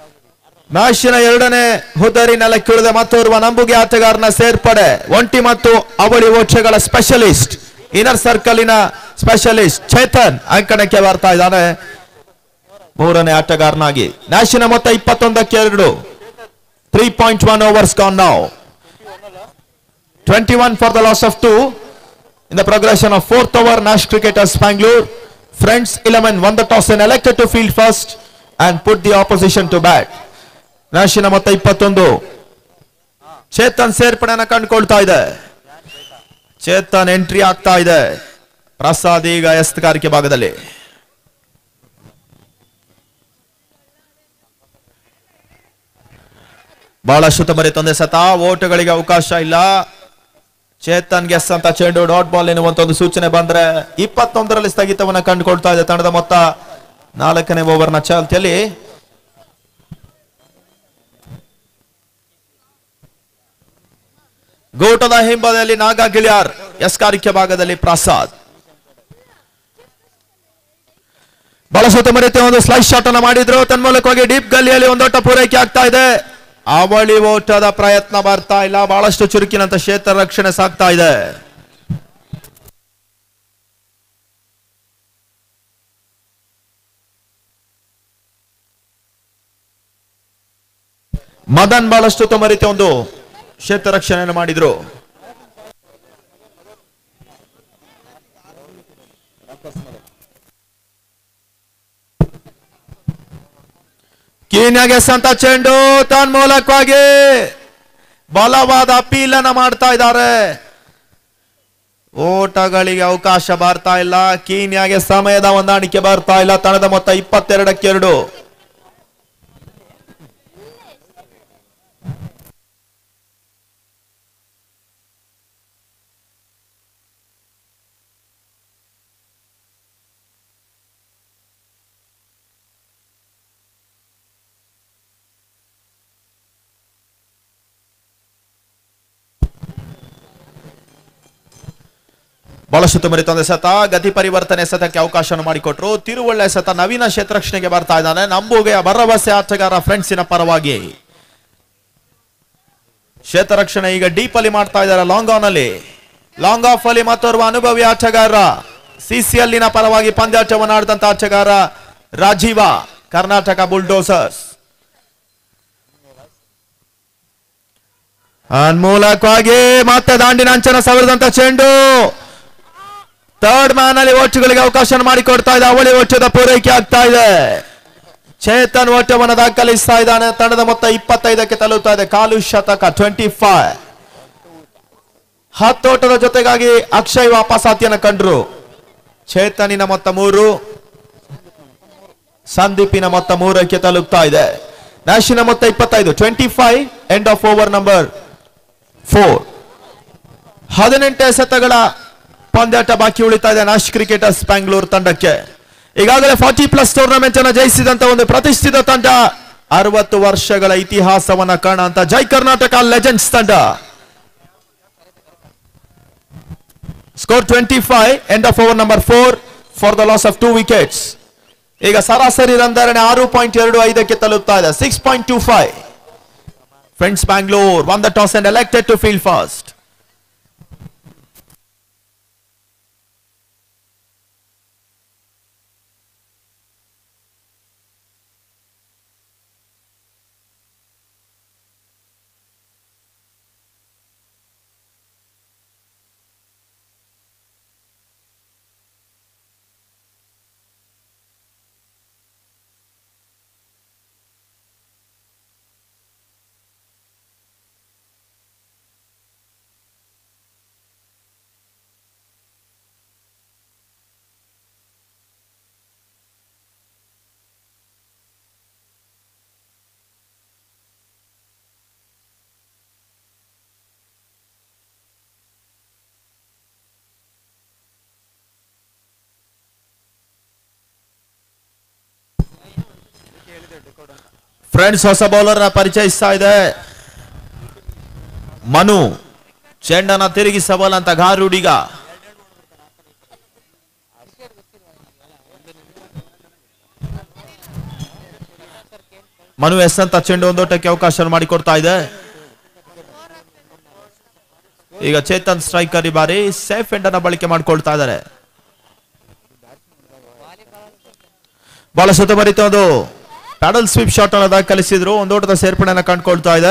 ಮ್ಯಾಚಿನ ಎರಡನೇ ಹುದ್ದರಿ ನೆಲಕ್ಕಿಳಿದ ಮತ್ತೋರ್ವ ನಂಬುಗೆ ಆಟಗಾರನ ಸೇರ್ಪಡೆ ಒಂಟಿ ಮತ್ತು ಅವಳಿ ಓಚೆಗಳ ಸ್ಪೆಷಲಿಸ್ಟ್ ಇನ್ನರ್ ಸರ್ಕಲಿನ ಸ್ಪೆಷಲಿಸ್ಟ್ ಚೇತನ್ ಅಂಕಣಕ್ಕೆ ಬರ್ತಾ ಇದ್ದಾನೆ ಮೂರನೇ ಆಟಗಾರನಾಗಿ ನ್ಯಾಶಿನ ಮೊತ್ತ ಇಪ್ಪತ್ತೊಂದಕ್ಕೆ ಎರಡು three point one overs gone ನಾವು twenty one for the loss of two in the progression of fourth over Nash cricketers Bangalore. Friends 11 won the toss and elected to field first and put the opposition to bat. ನ್ಯಾಶಿನ ಮೊತ್ತ ಇಪ್ಪತ್ತೊಂದು ಚೇತನ್ ಸೇರ್ಪಡೆನ ಕಂಡುಕೊಳ್ತಾ ಇದೆ Chetan entry ಆಗ್ತಾ ಇದೆ ಪ್ರಸಾದ್ ಈಗ ಎಸ್ತಗಾರಿಕೆ ಭಾಗದಲ್ಲಿ ಬಹಳಷ್ಟು ತಮರಿ ತೊಂದರೆ ಸತ ಓಟುಗಳಿಗೆ ಅವಕಾಶ ಇಲ್ಲ ಚೇತನ್ ಗೆಸ್ ಅಂತ ಚೆಂಡು ಡಾಟ್ ಬಾಲ್ ಎನ್ನುವಂತ ಒಂದು ಸೂಚನೆ ಬಂದ್ರೆ ಇಪ್ಪತ್ತೊಂದರಲ್ಲಿ ಸ್ಥಗಿತವನ್ನ ಕಂಡುಕೊಳ್ತಾ ಇದೆ ತಂಡದ ಮೊತ್ತ ನಾಲ್ಕನೇ ಓವರ್ನ ಚಾಲ್ತಿಯಲ್ಲಿ ಗೋಟದ ಹಿಂಬದಿಯಲ್ಲಿ ನಾಗಾ ಗಿಳಿಯಾರ್ ಎಸ್ಕಾರಿಕೆ ಭಾಗದಲ್ಲಿ ಪ್ರಸಾದ್ ಬಳಸುತ್ತ ಮರಿತೆ ಒಂದು ಸ್ಲೈಸ್ ಶಾಟ್ ಅನ್ನ ಮಾಡಿದ್ರು ತನ್ಮೂಲಕವಾಗಿ ಡೀಪ್ ಗಲ್ಲಿಯಲ್ಲಿ ಒಂದೋಟ ಪೂರೈಕೆ ಆಗ್ತಾ ಇದೆ ಅವಳಿ ಓಟದ ಪ್ರಯತ್ನ ಬರ್ತಾ ಇಲ್ಲ ಬಹಳಷ್ಟು ಚುರುಕಿನಂತ ಕ್ಷೇತ್ರ ರಕ್ಷಣೆ ಸಾಗ್ತಾ ಇದೆ ಮದನ್ ಬಹಳಷ್ಟು ತೊಮರಿತೆ ಒಂದು ಕ್ಷೇತ್ರ ರಕ್ಷಣೆಯನ್ನು ಮಾಡಿದ್ರು ಕೀನ್ಯಾಗೆ ಸಂತ ಚೆಂಡು ತನ್ಮೂಲಕವಾಗಿ ಬಲವಾದ ಅಪೀಲನ್ನ ಮಾಡ್ತಾ ಇದ್ದಾರೆ ಓಟಗಳಿಗೆ ಅವಕಾಶ ಬರ್ತಾ ಇಲ್ಲ ಕೀನ್ಯಾಗೆ ಸಮಯದ ಹೊಂದಾಣಿಕೆ ಬರ್ತಾ ಇಲ್ಲ ತಂಡದ ಮೊತ್ತ ಇಪ್ಪತ್ತೆರಡಕ್ಕೆ ಎರಡು ಬಹಳಷ್ಟು ತುಮರಿ ತಂದೆ ಸತ ಗತಿ ಪರಿವರ್ತನೆ ಸತಕ್ಕೆ ಅವಕಾಶ ಮಾಡಿಕೊಟ್ರು ತಿರುವಳ್ಳೆ ಸತ ನವೀನ ಕ್ಷೇತ್ರಕ್ಷಣೆಗೆ ಬರ್ತಾ ಇದ್ದಾನೆ ನಂಬುಗೆಯ ಭರವಸೆ ಆಟಗಾರ ಫ್ರೆಂಡ್ಸಿನ ಪರವಾಗಿ ಕ್ಷೇತ್ರರಕ್ಷಣೆ ಈಗ ಡೀಪ್ ಅಲ್ಲಿ ಮಾಡ್ತಾ ಇದ್ದಾರೆ ಲಾಂಗ್ ಆನ್ ಅಲ್ಲಿ ಲಾಂಗ್ ಆಫ್ ಅಲ್ಲಿ ಮತ್ತೋರ್ವ ಅನುಭವಿ ಆಟಗಾರ ಸಿಸಿಎಲ್ಲಿನ ಪರವಾಗಿ ಪಂದ್ಯಾಟವನ್ನು ಆಡಿದಂತ ಆಟಗಾರ ರಾಜೀವ ಕರ್ನಾಟಕ ಬುಲ್ಡೋಸರ್ಸ್ ಮೂಲಕವಾಗಿ ಮತ್ತೆ ದಾಂಡಿನ ಅಂಚನ ಸವರಿದಂತ ಚೆಂಡು ಥರ್ಡ್ ಮ್ಯಾನ್ ಅಲ್ಲಿ ಓಟುಗಳಿಗೆ ಅವಕಾಶ ಮಾಡಿಕೊಡ್ತಾ ಇದೆ ಅವಳಿ ಓಟದ ಪೂರೈಕೆ ಆಗ್ತಾ ಇದೆ ಚೇತನ್ ಓಟವನ್ನು ದಾಖಲಿಸ್ತಾ ಇದ್ದಾನೆ ತಂಡದ ಮೊತ್ತ ಇಪ್ಪತ್ತೈದಕ್ಕೆ ತಲುಪ್ತಾ ಇದೆ ಕಾಲು ಶತಕ ಟ್ವೆಂಟಿ ಫೈವ್ ಹತ್ತೋಟದ ಜೊತೆಗಾಗಿ ಅಕ್ಷಯ್ ವಾಪಸಾತಿಯನ್ನು ಕಂಡ್ರು ಚೇತನಿನ ಮೊತ್ತ ಮೂರು ಸಂದೀಪಿನ ಮೊತ್ತ ಮೂರಕ್ಕೆ ತಲುಪ್ತಾ ಇದೆ ನ್ಯಾಶಿನ ಮೊತ್ತ ಇಪ್ಪತ್ತೈದು twenty five end of over number four ಹದಿನೆಂಟು ಎಸೆತಗಳ ಪಂದ್ಯಾಟ ಬಾಕಿ ಉಳಿತಾ ಇದೆ ನಾಶ್ ಕ್ರಿಕೆಟರ್ಸ್ ಬ್ಯಾಂಗ್ಳೂರ್ ತಂಡಕ್ಕೆ ಈಗಾಗಲೇ ಫಾರ್ಟಿ ಪ್ಲಸ್ ಟೂರ್ನಮೆಂಟ್ ಅನ್ನು ಜಯಿಸಿದಂತ ಒಂದು ಪ್ರತಿಷ್ಠಿತ ತಂಡ ಅರವತ್ತು ವರ್ಷಗಳ ಇತಿಹಾಸವನ್ನ ಕಾಣಂತ ಜೈ ಕರ್ನಾಟಕ ಲೆಜೆಂಡ್ಸ್ ತಂಡ score twenty five end of over number four for the loss of two wickets ಈಗ ಸರಾಸರಿ ರನ್ ಧಾರಣೆ ಆರು ಪಾಯಿಂಟ್ ಎರಡು ಐದಕ್ಕೆ ತಲುಪ್ತಾ ಇದೆ six point two five Friends Bangalore won the toss and elected to field first Friends ಹೊಸ ಬೌಲರ್ ಪರಿಚಯಿಸ್ತಾ ಇದೆ ಮನು ಚೆಂಡನ ತಿರುಗಿಸಬಲ್ಲಂತ ಗಾರುಡಿಗ ಮನು ಎಸ್ ಅಂತ ಚೆಂಡು ಒಂದೋಟಕ್ಕೆ ಅವಕಾಶ ಮಾಡಿಕೊಡ್ತಾ ಇದೆ ಈಗ ಚೇತನ್ ಸ್ಟ್ರೈಕರ್ ಈ ಬಾರಿ ಸೇಫ್ ಎಂಡ್ ಅನ್ನ ಬಳಕೆ ಮಾಡ್ಕೊಳ್ತಾ ಇದ್ದಾರೆ ಬಹಳ ಸುತ್ತಮರಿತ ಒಂದು ಪ್ಯಾಡಲ್ ಸ್ವೀಪ್ ಶಾಟ್ ಅನ್ನ ದಾಖಲಿಸಿದ್ರು ಒಂದೋಟದ ಸೇರ್ಪಡೆಯನ್ನ ಕಂಡುಕೊಳ್ತಾ ಇದೆ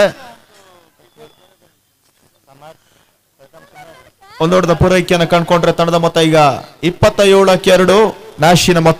ಒಂದೋಟದ ಪೂರೈಕೆಯನ್ನು ಕಂಡುಕೊಂಡ್ರೆ ತಂಡದ ಮೊತ್ತ ಈಗ ಇಪ್ಪತ್ತ ಏಳಕ್ಕೆ ಎರಡು ನ್ಯಾಶಿನ ಮೊತ್ತ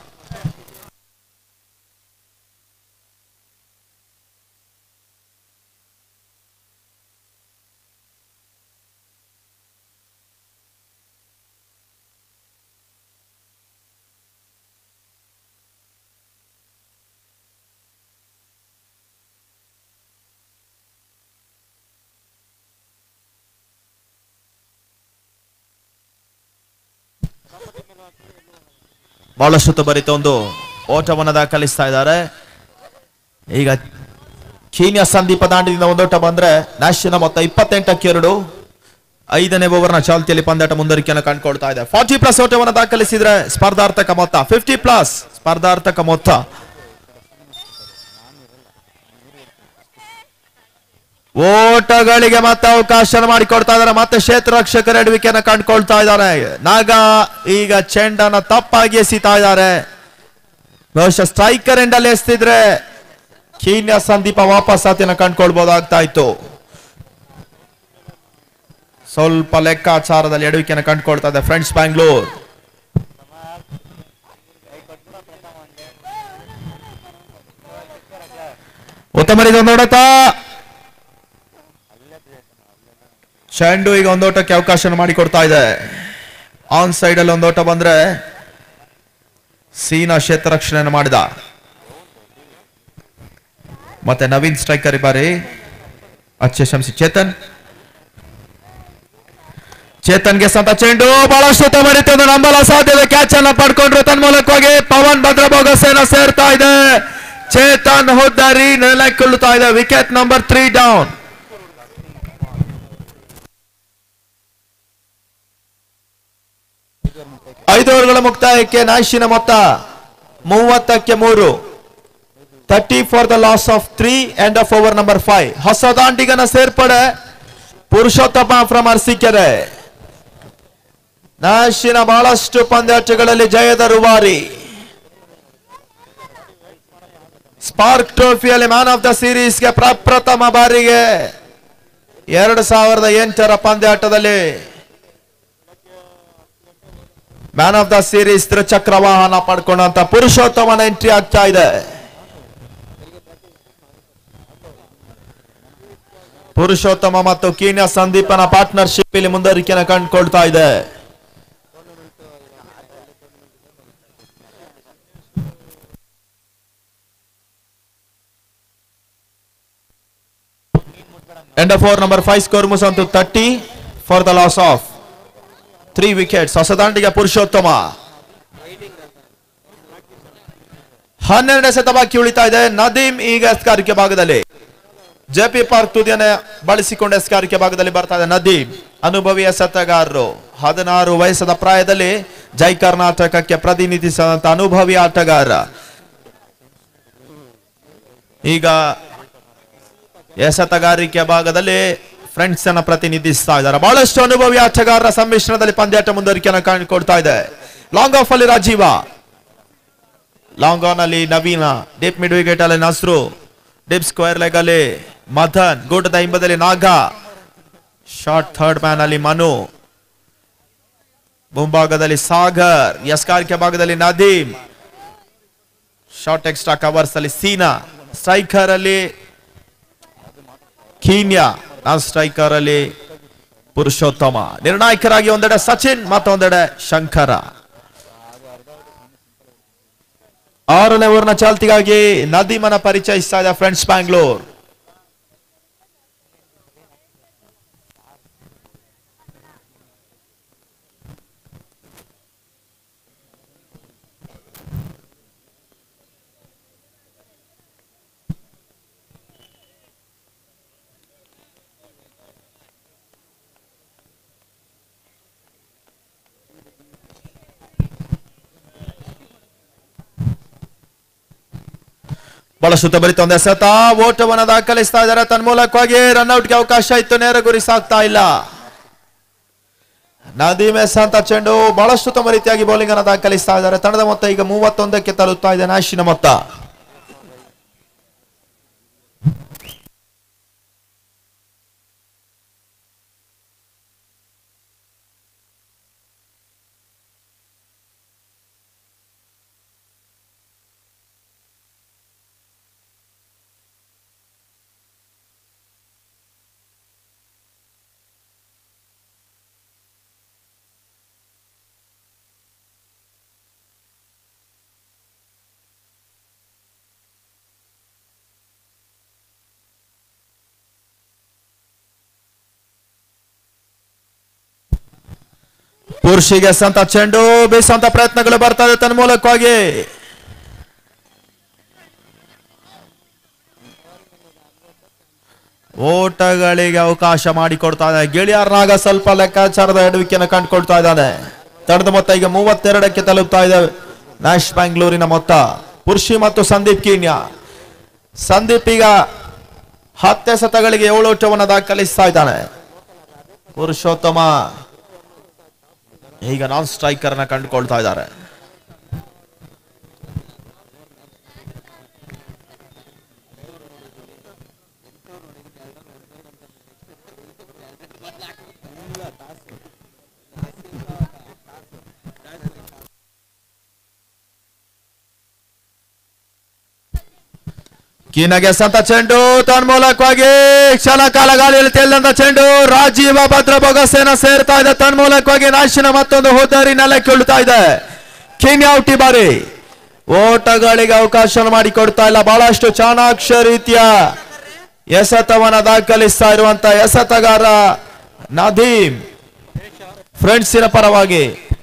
ಬಹಳಷ್ಟು ಭರಿತ ಒಂದು ಓಟವನ್ನು ದಾಖಲಿಸ್ತಾ ಇದ್ದಾರೆ ಈಗ ಕೀನ್ಯ ಸಂದೀಪ ದಾಂಡಿನಿಂದ ಒಂದೋಟ ಬಂದ್ರೆ ನ್ಯಾಷನ ಮೊತ್ತ ಇಪ್ಪತ್ತೆಂಟಕ್ಕೆ ಎರಡು ಐದನೇ ಓವರ್ನ ಚಾಲ್ತಿಯಲ್ಲಿ ಪಂದ್ಯಾಟ ಮುಂದುವರಿಕೆಯನ್ನು ಕಂಡುಕೊಳ್ತಾ ಇದೆ ಫಾರ್ಟಿ ಪ್ಲಸ್ ಓಟವನ್ನು ದಾಖಲಿಸಿದ್ರೆ ಸ್ಪರ್ಧಾರ್ಥಕ ಮೊತ್ತ ಫಿಫ್ಟಿ ಪ್ಲಸ್ ಸ್ಪರ್ಧಾರ್ಥಕ ಮೊತ್ತ ಓಟಗಳಿಗೆ ಮತ್ತೆ ಅವಕಾಶ ಮಾಡಿಕೊಡ್ತಾ ಇದ್ದಾರೆ ಮತ್ತೆ ಕ್ಷೇತ್ರ ರಕ್ಷಕರ ಎಡವಿಕೆಯನ್ನು ಕಂಡುಕೊಳ್ತಾ ಇದ್ದಾರೆ ನಾಗ ಈಗ ಚೆಂಡನ್ನ ತಪ್ಪಾಗಿ ಎಸಿತಾ ಇದ್ದಾರೆ ಬಹುಶಃ ಸ್ಟ್ರೈಕರ್ ಎಂಡಲ್ಲಿ ಎಸ್ತಿದ್ರೆ ಕೀನ್ಯ ಸಂದೀಪ ವಾಪಸ್ ಆತಿನ ಕಂಡುಕೊಳ್ಬಹುದಾಗ್ತಾ ಇತ್ತು ಸ್ವಲ್ಪ ಲೆಕ್ಕಾಚಾರದಲ್ಲಿ ಎಡವಿಕೆಯನ್ನು ಕಂಡುಕೊಳ್ತಾ ಇದೆ ಫ್ರೆಂಡ್ಸ್ ಬ್ಯಾಂಗ್ಳೂರ್ ಉತ್ತಮರಿದ ನೋಡತಾ ಚೆಂಡು ಈಗ ಒಂದೋಟಕ್ಕೆ ಅವಕಾಶ ಮಾಡಿಕೊಡ್ತಾ ಇದೆ ಆನ್ ಸೈಡ್ ಅಲ್ಲಿ ಒಂದೋಟ ಬಂದ್ರೆ ಸೀನಾ ಕ್ಷೇತ್ರ ರಕ್ಷಣೆಯನ್ನು ಮಾಡಿದ ಮತ್ತೆ ನವೀನ್ ಸ್ಟ್ರೈಕರ್ ಈ ಬಾರಿ ಅಚ್ಚೆ ಶಂಸಿ ಚೇತನ್ ಚೇತನ್ಗೆ ಸಂತ ಚೆಂಡು ಬಹಳಷ್ಟು ಮರಿತು ಒಂದು ನಂಬಲ ಸಾಧ್ಯತೆ ಕ್ಯಾಚ್ ಅನ್ನ ಪಡ್ಕೊಂಡ್ರು ತನ್ಮೂಲಕವಾಗಿ ಪವನ್ ಭದ್ರ ಬೋಗಸೇನ ಸೇರ್ತಾ ಇದೆ ಚೇತನ್ ಹುದ್ದಾರಿ ನೆಲಕ್ಕೊಳ್ಳುತ್ತಾ ಇದೆ ವಿಕೆಟ್ ನಂಬರ್ ತ್ರೀ ಡೌನ್ ಐದು ಓವರ್ಗಳ ಮುಕ್ತಾಯಕ್ಕೆ ನಾಶಿನ ಮೊತ್ತ ಮೂವತ್ತಕ್ಕೆ ಮೂರು thirty for the loss of three end of over number five ಹೊಸ ದಾಂಡಿಗನ ಸೇರ್ಪಡೆ ಪುರುಷೋತ್ತಮ ಫ್ರಮ್ ಅರಸೀಕೆರೆ ನಾಶಿನ ಬಹಳಷ್ಟು ಪಂದ್ಯಾಟಗಳಲ್ಲಿ ಜಯದ ರುವಾರಿ ಸ್ಪಾರ್ಕ್ ಟ್ರೋಫಿಯಲ್ಲಿ ಮ್ಯಾನ್ ಆಫ್ ದ ಸೀರೀಸ್ಗೆ ಪ್ರಪ್ರಥಮ ಬಾರಿಗೆ ಎರಡು ಸಾವಿರದ ಎಂಟರ ಪಂದ್ಯಾಟದಲ್ಲಿ ಮ್ಯಾನ್ ಆಫ್ ದ ಸೀರೀಸ್ ತ್ರಿಚಕ್ರ ವಾಹನ ಪಡ್ಕೊಂಡಂತ ಪುರುಷೋತ್ತಮನ ಎಂಟ್ರಿ ಆಗ್ತಾ ಇದೆ ಪುರುಷೋತ್ತಮ ಮತ್ತು ಕೀನ್ಯ ಸಂದೀಪನ ಪಾರ್ಟ್ನರ್ಶಿಪ್ ಇಲ್ಲಿ ಮುಂದುವರಿಕೆಯನ್ನು ಕಂಡುಕೊಳ್ತಾ ಇದೆ end of over number five score ಮುಸಂತು thirty for the loss of three wickets ಹೊಸದಾಂಡಿಗೆ ಪುರುಷೋತ್ತಮ ಹನ್ನೆರಡನೇ ಸತ ಬಾಕಿ ಉಳಿತಾ ಇದೆ ನದೀಮ್ ಈಗ ಎಸ್ಕಾರಿಕೆ ಭಾಗದಲ್ಲಿ ಜೆಪಿ ಪಾರ್ಕ್ ತುದಿಯನ್ನ ಬಳಸಿಕೊಂಡು ಎಸ್ಕಾರಿಕೆ ಭಾಗದಲ್ಲಿ ಬರ್ತಾ ಇದೆ ನದೀಮ್ ಅನುಭವಿ ಎಸೆತಗಾರರು ಹದಿನಾರು ವಯಸ್ಸದ ಪ್ರಾಯದಲ್ಲಿ ಜೈ ಕರ್ನಾಟಕಕ್ಕೆ ಪ್ರತಿನಿಧಿಸಿದಂತ ಅನುಭವಿ ಆಟಗಾರ ಈಗ ಎಸೆತಗಾರಿಕೆ ಭಾಗದಲ್ಲಿ ಫ್ರೆಂಡ್ಸ್ ಅನ್ನ ಪ್ರತಿನಿಧಿಸ್ತಾ ಇದ್ದಾರೆ ಬಹಳಷ್ಟು ಅನುಭವಿ ಆಟಗಾರರ ಸಮ್ಮಿಶ್ರಣದಲ್ಲಿ ಪಂದ್ಯಾಟ ಮುಂದುವರಿಕೆಯನ್ನು ಕಾಣಿಕೊಡ್ತಾ ಇದೆ ಲಾಂಗ್ ಆಫ್ ಅಲ್ಲಿ ರಾಜೀವ ಲಾಂಗ್ ಆನ್ ಅಲ್ಲಿ ನವೀನ ಡೀಪ್ ಮಿಡ್ ವಿಕೆಟ್ ಅಲ್ಲಿ ನಸ್ರು ಡೀಪ್ ಸ್ಕ್ವೇರ್ ಲೆಗ್ ಅಲ್ಲಿ ಮದನ್ ಗೂಟದ ಹಿಂಬದಲ್ಲಿ ನಾಗ ಶಾರ್ಟ್ ಥರ್ಡ್ ಮ್ಯಾನ್ ಅಲ್ಲಿ ಮನು ಮುಂಭಾಗದಲ್ಲಿ ಸಾಗರ್ ಎಸ್ಕಾರ್ಕೆ ಭಾಗದಲ್ಲಿ ನದೀಮ್ ಶಾರ್ಟ್ ಎಕ್ಸ್ಟ್ರಾ ಕವರ್ಸ್ ಅಲ್ಲಿ ಸೀನಾ ಸ್ಟ್ರೈಕರ್ ಅಲ್ಲಿ ಕೀನ್ಯಾ ನಾನ್ ಸ್ಟ್ರೈಕರ್ ಅಲ್ಲಿ ಪುರುಷೋತ್ತಮ ನಿರ್ಣಾಯಕರಾಗಿ ಒಂದೆಡೆ ಸಚಿನ್ ಮತ್ತೊಂದೆಡೆ ಶಂಕರ ಆರನೇ ಓವರ್ನ ಚಾಲ್ತಿಗಾಗಿ ನದೀಮನ ಪರಿಚಯಿಸ್ತಾ ಇದೆ ಫ್ರೆಂಡ್ಸ್ ಬ್ಯಾಂಗ್ಳೂರ್ ಬಹಳಷ್ಟು ತಬರಿತ ಒಂದು ಎಸೆತ ಓಟವನ್ನು ದಾಖಲಿಸ್ತಾ ಇದ್ದಾರೆ ತನ್ಮೂಲಕವಾಗಿ ರನ್ಔಟ್ಗೆ ಅವಕಾಶ ಇತ್ತು ನೇರ ಗುರಿ ಸಾಕ್ತಾ ಇಲ್ಲ ನದೀಮ್ ಎಸ್ ಅಂತ ಚೆಂಡು ಬಹಳಷ್ಟು ತಮ್ಮ ರೀತಿಯಾಗಿ ಬೌಲಿಂಗ್ ಅನ್ನು ದಾಖಲಿಸ್ತಾ ಇದ್ದಾರೆ ತಂಡದ ಮೊತ್ತ ಈಗ ಮೂವತ್ತೊಂದಕ್ಕೆ ತಲುಪ್ತಾ ಇದೆ ನ್ಯಾಶಿನ ಮೊತ್ತ ಪುರುಷಿಗೆ ಸಂತ ಚೆಂಡು ಬೀಸಂತ ಪ್ರಯತ್ನಗಳು ಬರ್ತಾ ಇದೆ ತನ್ಮೂಲಕವಾಗಿ ಓಟಗಳಿಗೆ ಅವಕಾಶ ಮಾಡಿಕೊಡ್ತಾ ಇದೆ ಗೆಳೆಯರ್ನಾಗ ಸ್ವಲ್ಪ ಲೆಕ್ಕಾಚಾರದ ಎಡವಿಕೆಯನ್ನು ಕಂಡುಕೊಳ್ತಾ ಇದ್ದಾನೆ ತಡೆದ ಮೊತ್ತ ಈಗ ಮೂವತ್ತೆರಡಕ್ಕೆ ತಲುಪ್ತಾ ಇದೆ ನ್ಯಾಶ್ ಬ್ಯಾಂಗ್ಳೂರಿನ ಮೊತ್ತ ಪುರುಷಿ ಮತ್ತು ಸಂದೀಪ್ ಕೀನ್ಯ ಸಂದೀಪ್ ಈಗ ಹತ್ತೆ ಸತಗಳಿಗೆ ಏಳು ಓಟವನ್ನು ದಾಖಲಿಸ್ತಾ ಇದ್ದಾನೆ ಪುರುಷೋತ್ತಮ ಈಗ ನಾನ್ ಸ್ಟ್ರೈಕರ್ನ ಕಂಡುಕೊಳ್ತಾ ಇದ್ದಾರೆ ಕೀನಗೆ ಸಂತ ಚೆಂಡು ತನ್ಮೂಲಕವಾಗಿ ಕ್ಷಣ ಕಾಲ ಗಾಳಿಯಲ್ಲಿ ತೇಲಿದಂತ ಚೆಂಡು ರಾಜೀವ ಭದ್ರ ಬೊಗಸೇನ ಸೇರ್ತಾ ಇದೆ ತನ್ಮೂಲಕವಾಗಿ ನಾಶಿನ ಮತ್ತೊಂದು ಹೋದರಿ ನೆಲಕ್ಕೆ ಉಳ್ತಾ ಇದೆ ಕೀನ್ಯ ಔಟ್ ಈ ಬಾರಿ ಓಟಗಳಿಗೆ ಅವಕಾಶ ಮಾಡಿಕೊಡ್ತಾ ಇಲ್ಲ ಬಹಳಷ್ಟು ಚಾಣಾಕ್ಷ ರೀತಿಯ ಎಸೆತವನ್ನ ದಾಖಲಿಸ್ತಾ ಇರುವಂತ ಎಸೆತಗಾರ ನದೀಮ್ ಫ್ರೆಂಡ್ಸಿನ ಪರವಾಗಿ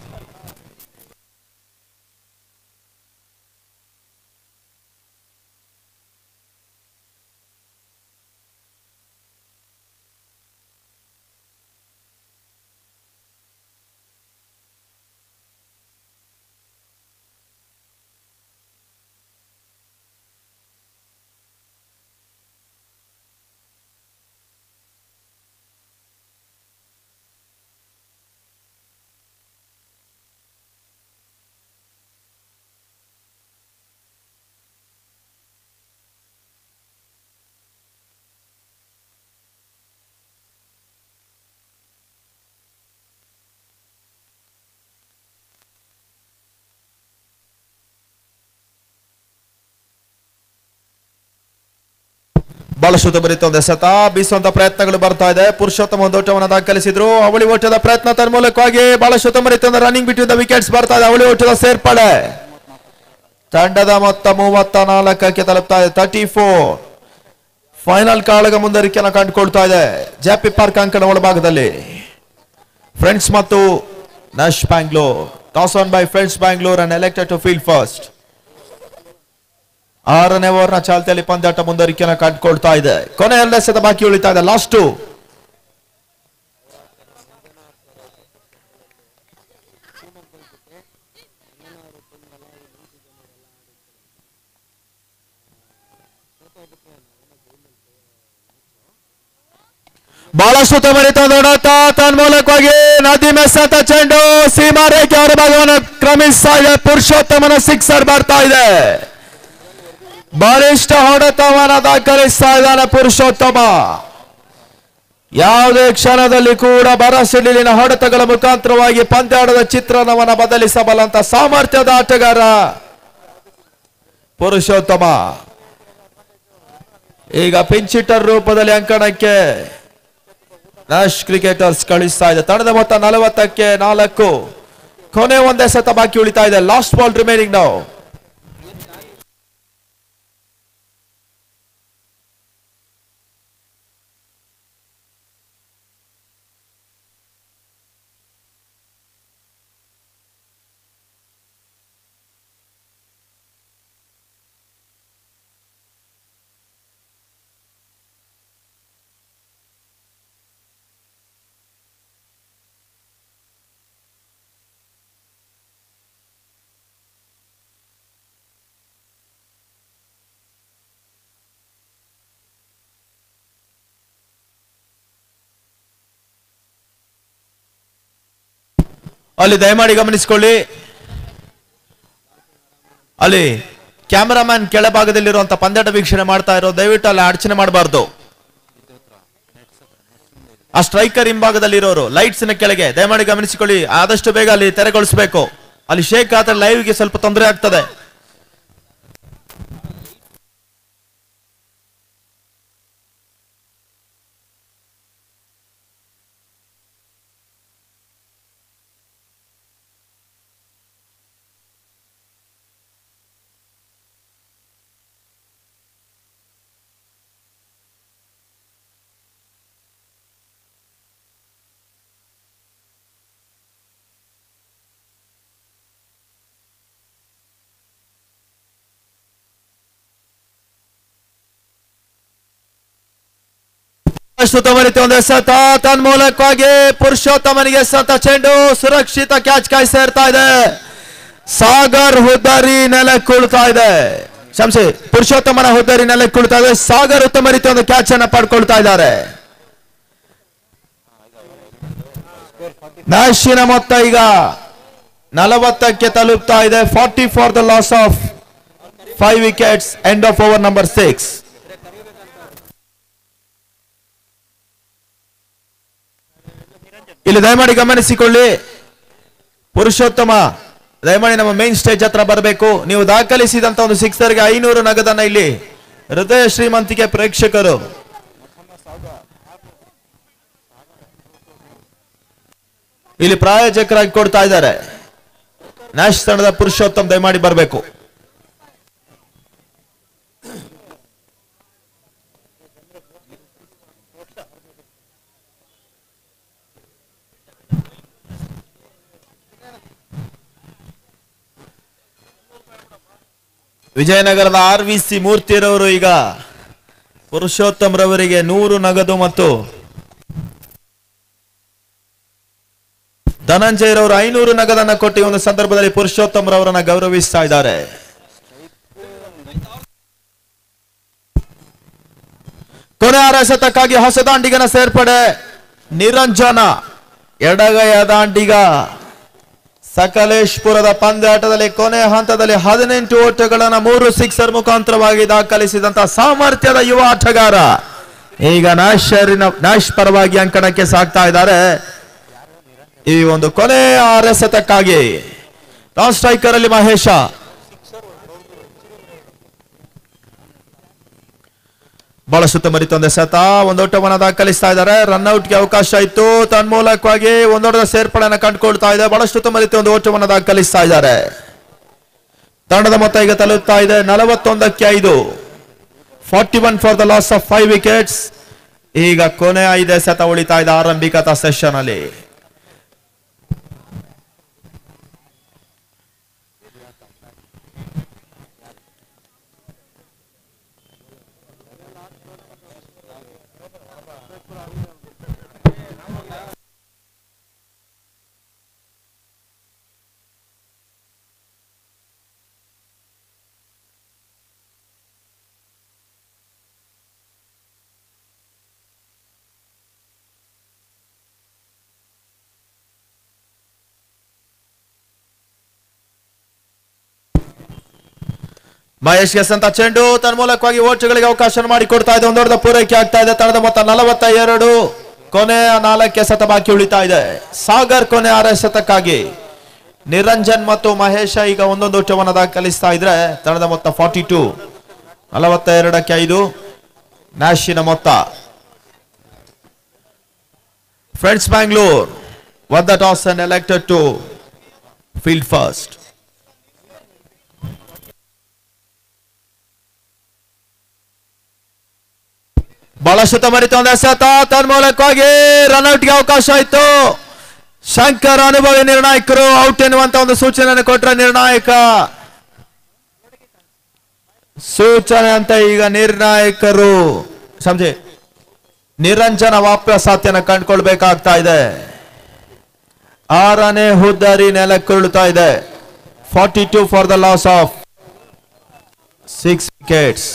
ಬಹಳಷ್ಟು ಬರೀತ ಒಂದು ಎಸೆತ ಬೀಸುವಂತ ಪ್ರಯತ್ನಗಳು ಬರ್ತಾ ಇದೆ ಪುರುಷೋತ್ತಮ ಒಂದು ಓಟವನ್ನು ದಾಖಲಿಸಿದ್ರು ಅವಳಿ ಓಟದ ಪ್ರಯತ್ನ ತನ್ಮೂಲಕವಾಗಿ ಬಹಳಷ್ಟು ಬರೀತ ಒಂದು ರನ್ನಿಂಗ್ ಬಿಟ್ವೀನ್ ದ ವಿಕೆಟ್ಸ್ ಬರ್ತಾ ಇದೆ ಅವಳಿ ಓಟದ ಸೇರ್ಪಡೆ ತಂಡದ ಮೊತ್ತ ಮೂವತ್ತ ನಾಲ್ಕಕ್ಕೆ ತಲುಪ್ತಾ ಇದೆ ತರ್ಟಿ ಫೋರ್ ಫೈನಲ್ ಕಾಳಗ ಮುಂದರಿಕೆಯನ್ನು ಕಂಡುಕೊಳ್ತಾ ಇದೆ ಜಾಪಿ ಪಾರ್ಕ್ ಅಂಕಣ ಒಳಭಾಗದಲ್ಲಿ ಫ್ರೆಂಡ್ಸ್ ಮತ್ತು Nash Bangalore toss won by Friends Bangalore and elected to field first ಆರನೇ ಓವರ್ನ ಚಾಲ್ತಿಯಲ್ಲಿ ಪಂದ್ಯಾಟ ಮುಂದುವರಿಕೆಯನ್ನು ಕಂಡುಕೊಳ್ತಾ ಇದೆ ಕೊನೆ ಎರಡು ಎಸೆತ ಬಾಕಿ ಉಳಿತಾ ಇದೆ ಲಾಸ್ಟು ಬಹಳಷ್ಟು ತಮರಿತ ನೋಡತ್ತ ತನ್ಮೂಲಕವಾಗಿ ನದಿ ಮೆಸ್ಸತ ಚೆಂಡು ಸೀಮಾ ರೇಖೆ ಅವರ ಭಾಗವನ್ನು ಕ್ರಮಿಸ್ತಾ ಇದೆ ಪುರುಷೋತ್ತಮನ ಸಿಕ್ಸರ್ ಬರ್ತಾ ಇದೆ ಬಲಿಷ್ಠ ಹೊಡೆತವನ್ನ ದಾಖಲಿಸ್ತಾ ಇದ್ದಾನೆ ಪುರುಷೋತ್ತಮ ಯಾವುದೇ ಕ್ಷಣದಲ್ಲಿ ಕೂಡ ಬರಸಿಡಿಲಿನ ಹೊಡೆತಗಳ ಮುಖಾಂತರವಾಗಿ ಪಂದ್ಯಾಟದ ಚಿತ್ರಣವನ್ನ ಬದಲಿಸಬಲ್ಲಂತ ಸಾಮರ್ಥ್ಯದ ಆಟಗಾರ ಪುರುಷೋತ್ತಮ ಈಗ ಪಿಂಚಿಟರ್ ರೂಪದಲ್ಲಿ ಅಂಕಣಕ್ಕೆ ನ್ಯಾಶ್ ಕ್ರಿಕೆಟರ್ಸ್ ಕಳಿಸ್ತಾ ಇದೆ ತಂಡದ ಮೊತ್ತ ನಲವತ್ತಕ್ಕೆ ನಾಲ್ಕು ಕೊನೆ ಒಂದೇ ಸತ ಬಾಕಿ ಉಳಿತಾ ಇದೆ ಲಾಸ್ಟ್ ಬಾಲ್ ರಿಮೈನಿಂಗ್ ನಾವು ಅಲ್ಲಿ ದಯಮಾಡಿ ಗಮನಿಸಿಕೊಳ್ಳಿ ಅಲ್ಲಿ ಕ್ಯಾಮರಾಮ್ಯಾನ್ ಕೆಳಭಾಗದಲ್ಲಿರುವಂತ ಪಂದ್ಯಾಟ ವೀಕ್ಷಣೆ ಮಾಡ್ತಾ ಇರೋ ದಯವಿಟ್ಟು ಅಲ್ಲಿ ಅಡಚಣೆ ಮಾಡಬಾರ್ದು ಆ ಸ್ಟ್ರೈಕರ್ ಹಿಂಭಾಗದಲ್ಲಿರೋರು ಲೈಟ್ಸ್ ನ ಕೆಳಗೆ ದಯಮಾಡಿ ಗಮನಿಸಿಕೊಳ್ಳಿ ಆದಷ್ಟು ಬೇಗ ಅಲ್ಲಿ ತೆರೆಗೊಳಿಸಬೇಕು ಅಲ್ಲಿ ಶೇಕ್ ಆದ್ರೆ ಲೈವ್ಗೆ ಸ್ವಲ್ಪ ತೊಂದರೆ ಆಗ್ತದೆ ಅಶ್ವತ್ಥಮನಿತೆ ಒಂದು ಎಸೆತ ತನ್ಮೂಲಕವಾಗಿ ಪುರುಷೋತ್ತಮನಿಗೆ ಎಸೆತ ಚೆಂಡು ಸುರಕ್ಷಿತ ಕ್ಯಾಚ್ ಕಾಯ್ತಾ ಇರ್ತಾ ಇದೆ ಸಾಗರ್ ಹುದ್ದಾರಿ ನೆಲೆ ಕುಳ್ತಾ ಇದೆ ಶಂಸಿ ಪುರುಷೋತ್ತಮನ ಹುದ್ದಾರಿ ನೆಲೆ ಕುಳ್ತಾ ಇದೆ ಸಾಗರ್ ಉತ್ತಮ ರೀತಿ ಒಂದು ಕ್ಯಾಚ್ ಅನ್ನ ಪಡ್ಕೊಳ್ತಾ ಇದ್ದಾರೆ ನ್ಯಾಶಿನ ಮೊತ್ತ ಈಗ ನಲವತ್ತಕ್ಕೆ ತಲುಪ್ತಾ ಇದೆ forty for the loss of five wickets end of over number six ಇಲ್ಲಿ ದಯಮಾಡಿ ಗಮನಿಸಿಕೊಳ್ಳಿ ಪುರುಷೋತ್ತಮ ದಯಮಾಡಿ ನಮ್ಮ ಮೇನ್ ಸ್ಟೇಜ್ ಹತ್ರ ಬರಬೇಕು ನೀವು ದಾಖಲಿಸಿದಂತ ಒಂದು ಸಿಕ್ಸರ್ಗೆ ಐನೂರು ನಗದನ್ನ ಇಲ್ಲಿ ಹೃದಯ ಶ್ರೀಮಂತಿಕೆ ಪ್ರೇಕ್ಷಕರು ಇಲ್ಲಿ ಪ್ರಾಯೋಜಕರಾಗಿ ಕೊಡ್ತಾ ಇದ್ದಾರೆ ನ್ಯಾಶ್ ತಂಡದ ಪುರುಷೋತ್ತಮ್ ದಯಮಾಡಿ ಬರಬೇಕು ವಿಜಯನಗರದ ಆರ್ ವಿ ಸಿ ಮೂರ್ತಿರವರು ಈಗ ಪುರುಷೋತ್ತಮ್ ರವರಿಗೆ ನೂರು ನಗದು ಮತ್ತು ಧನಂಜಯ್ ರವರು ಐನೂರು ನಗದನ್ನ ಕೊಟ್ಟು ಈ ಒಂದು ಸಂದರ್ಭದಲ್ಲಿ ಪುರುಷೋತ್ತಮ್ ರವರನ್ನ ಗೌರವಿಸ್ತಾ ಇದ್ದಾರೆ ಕೊನೆ ಅರಸತಕ್ಕಾಗಿ ಹೊಸ ದಾಂಡಿಗನ ಸೇರ್ಪಡೆ ನಿರಂಜನ ಎಡಗೈಯ ದಾಂಡಿಗ ಸಕಲೇಶ್ಪುರದ ಪಂದ್ಯಾಟದಲ್ಲಿ ಕೊನೆ ಹಂತದಲ್ಲಿ ಹದಿನೆಂಟು ಓಟಗಳನ್ನು ಮೂರು ಸಿಕ್ಸರ್ ಮುಖಾಂತರವಾಗಿ ದಾಖಲಿಸಿದಂತ ಸಾಮರ್ಥ್ಯದ ಯುವ ಆಟಗಾರ ಈಗ ನ್ಯಾಶರಿನ ನ್ಯಾಶ್ ಪರವಾಗಿ ಅಂಕಣಕ್ಕೆ ಸಾಕ್ತಾ ಇದ್ದಾರೆ ಈ ಒಂದು ಕೊನೆ ಅರಸತಕ್ಕಾಗಿ ಟಾಪ್ ಸ್ಟ್ರೈಕರ್ ಅಲ್ಲಿ ಮಹೇಶ ಬಹಳ ಸುತ್ತಮರಿತ ಒಂದು ಎಸೆತ ಒಂದು ಓಟವನ್ನು ದಾಖಲಿಸ್ತಾ ಇದ್ದಾರೆ ರನ್ಔಟ್ಗೆ ಅವಕಾಶ ಇತ್ತು ತನ್ಮೂಲಕವಾಗಿ ಒಂದೊಡ್ಡ ಸೇರ್ಪಡೆಯನ್ನು ಕಂಡುಕೊಳ್ತಾ ಇದೆ ಬಹಳಷ್ಟು ಸುತ್ತಮರಿತ ಒಂದು ಓಟವನ್ನು ದಾಖಲಿಸ್ತಾ ಇದ್ದಾರೆ ತಂಡದ ಮೊತ್ತ ಈಗ ತಲುಪ್ತಾ ಇದೆ ನಲವತ್ತೊಂದಕ್ಕೆ ಐದು forty one for the loss of five wickets ಈಗ ಕೊನೆ ಐದು ಎಸೆತ ಉಳಿತಾ ಇದೆ ಆರಂಭಿಕ ಸೆಷನ್ ಅಲ್ಲಿ ಮಹೇಶ್ ಗೆಸ್ ಅಂತ ಚೆಂಡು ತನ್ಮೂಲಕವಾಗಿ ಓಟುಗಳಿಗೆ ಅವಕಾಶ ಮಾಡಿಕೊಡ್ತಾ ಇದೆ ಒಂದು ದೊಡ್ಡ ಪೂರೈಕೆ ಆಗ್ತಾ ಇದೆ ತಂಡದ ಮೊತ್ತ ನಲವತ್ತ ಎರಡು ಕೊನೆಯ ನಾಲ್ಕೆ ಸತ ಬಾಕಿ ಉಳಿತಾ ಇದೆ ಸಾಗರ್ ಕೊನೆ ಆರ ಶತಕ್ಕಾಗಿ ನಿರಂಜನ್ ಮತ್ತು ಮಹೇಶ ಈಗ ಒಂದೊಂದು ಓಟವನ್ನು ದಾಖಲಿಸ್ತಾ ಇದ್ರೆ ತಂಡದ ಮೊತ್ತ ಫಾರ್ಟಿ ಟೂ ನಲವತ್ತ ಎರಡಕ್ಕೆ ಐದು ನ್ಯಾಶಿನ ಮೊತ್ತ Friends Bangalore what the toss and elected to field first. ಬಹಳಷ್ಟು ಮರಿತ ಒಂದು ಎಸೆತ ತನ್ಮೂಲಕವಾಗಿ ರನ್ಔಟ್ಗೆ ಅವಕಾಶ ಆಯ್ತು ಶಂಕರ್ ಅನುಭವಿ ನಿರ್ಣಾಯಕರು ಔಟ್ ಎನ್ನುವಂತ ಒಂದು ಸೂಚನೆಯನ್ನು ಕೊಟ್ರ ನಿರ್ಣಾಯಕ ಸೂಚನೆ ಅಂತ ಈಗ ನಿರ್ಣಾಯಕರು ಸಮಜಿ ನಿರಂಜನ ವಾಪ್ಯಸಾತ್ಯನ ಕಂಡುಕೊಳ್ಬೇಕಾಗ್ತಾ ಇದೆ ಆರನೇ ಹುದ್ದಾರಿ ನೆಲಕ್ಕುರುಳುತ್ತಾ ಇದೆ forty two for the loss of six wickets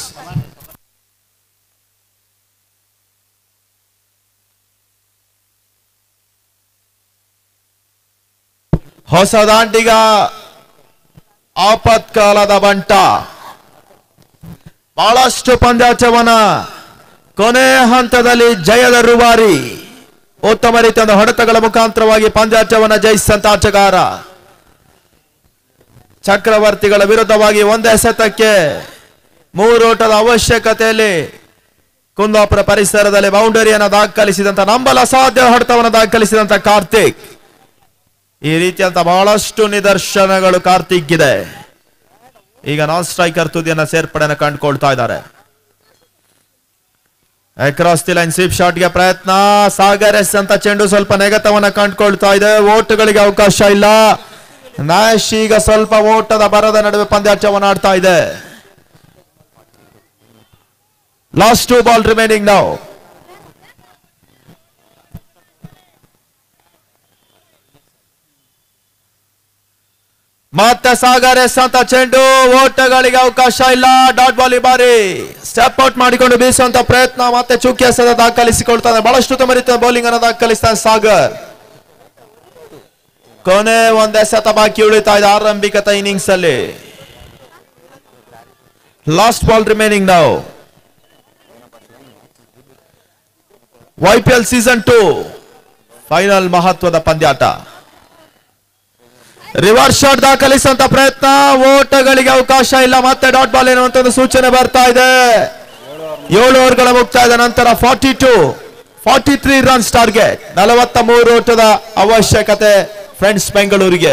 ಹೊಸ ದಾಂಡಿಗ ಆಪತ್ಕಾಲದ ಬಂಟ ಬಹಳಷ್ಟು ಪಂದ್ಯಾಟವನ ಕೊನೆ ಹಂತದಲ್ಲಿ ಜಯದ ರುವಾರಿ ಉತ್ತಮ ರೀತಿಯ ಹೊಡೆತಗಳ ಮುಖಾಂತರವಾಗಿ ಪಂದ್ಯಾಟವನ್ನ ಜಯಿಸಿದಂತ ಆಟಗಾರ ಚಕ್ರವರ್ತಿಗಳ ವಿರುದ್ಧವಾಗಿ ಒಂದೇ ಸತಕ್ಕೆ ಮೂರೋಟದ ಅವಶ್ಯಕತೆಯಲ್ಲಿ ಕುಂದಾಪುರ ಪರಿಸರದಲ್ಲಿ ಬೌಂಡರಿಯನ್ನು ದಾಖಲಿಸಿದಂತ ನಂಬಲ ಅಸಾಧ್ಯ ಹೊಡೆತವನ್ನು ದಾಖಲಿಸಿದಂತ ಕಾರ್ತಿಕ್ ಈ ರೀತಿಯಂತ ಬಹಳಷ್ಟು ನಿದರ್ಶನಗಳು ಕಾರ್ತಿಕ್ ಇದೆ ಈಗ ನಾನ್ ಸ್ಟ್ರೈಕರ್ ತುದಿಯನ್ನ ಸೇರ್ಪಡೆಯನ್ನು ಕಂಡುಕೊಳ್ತಾ ಇದ್ದಾರೆ ಅಕ್ರಾಸ್ ದಿ ಲೈನ್ ಸ್ವೀಪ್ ಶಾಟ್ಗೆ ಪ್ರಯತ್ನ ಸಾಗರ್ ಎಸ್ ಅಂತ ಚೆಂಡು ಸ್ವಲ್ಪ ನೆಗತವನ್ನ ಕಂಡುಕೊಳ್ತಾ ಇದೆ ಓಟುಗಳಿಗೆ ಅವಕಾಶ ಇಲ್ಲ ನ್ಯಾಶ್ ಈಗ ಸ್ವಲ್ಪ ಓಟದ ಬರದ ನಡುವೆ ಪಂದ್ಯಾಟವನ್ನು ಆಡ್ತಾ ಇದೆ ಲಾಸ್ಟ್ ಟೂ ಬಾಲ್ ರಿಮೈನಿಂಗ್ ನಾವು ಮತ್ತೆ ಸಾಗರ್ ಎಸ್ ಅಂತ ಚೆಂಡು ಓಟಗಳಿಗೆ ಅವಕಾಶ ಇಲ್ಲ ಡಾಟ್ ಬಾಲ್ ಈ ಬಾರಿ ಸ್ಟೆಪ್ ಔಟ್ ಮಾಡಿಕೊಂಡು ಬೀಸುವಂತ ಪ್ರಯತ್ನ ಮತ್ತೆ ಚುಕ್ಕಿ ಎಸೆದ ದಾಖಲಿಸಿಕೊಳ್ತಾನೆ ಬಹಳಷ್ಟು ಉತ್ತಮ ರೀತಿಯ ಬೌಲಿಂಗ್ ಅನ್ನು ದಾಖಲಿಸ್ತಾನೆ ಸಾಗರ್ ಕೊನೆ ಒಂದ್ ಎಸೆತ ಬಾಕಿ ಉಳಿತಾ ಇದೆ ಆರಂಭಿಕತ ಇನ್ನಿಂಗ್ಸ್ ಅಲ್ಲಿ ಲಾಸ್ಟ್ ಬಾಲ್ ರಿಮೈನಿಂಗ್ ನಾವು ವೈಪಿಎಲ್ ಸೀಸನ್ ಟೂ ಫೈನಲ್ ಮಹತ್ವದ ಪಂದ್ಯಾಟ ರಿವರ್ಸ್ ಶಾಟ್ ದಾಖಲಿಸುವಂತ ಪ್ರಯತ್ನ ಓಟಗಳಿಗೆ ಅವಕಾಶ ಇಲ್ಲ ಮತ್ತೆ ಡಾಟ್ ಬಾಲ್ ಎನ್ನುವಂತ ಒಂದು ಸೂಚನೆ ಬರ್ತಾ ಇದೆ ಏಳು ಓವರ್ಗಳ ಮುಕ್ತಾಯದ ನಂತರ forty two forty three runs target ನಲವತ್ತ ಮೂರು ಓಟದ ಅವಶ್ಯಕತೆ ಫ್ರೆಂಡ್ಸ್ ಬೆಂಗಳೂರಿಗೆ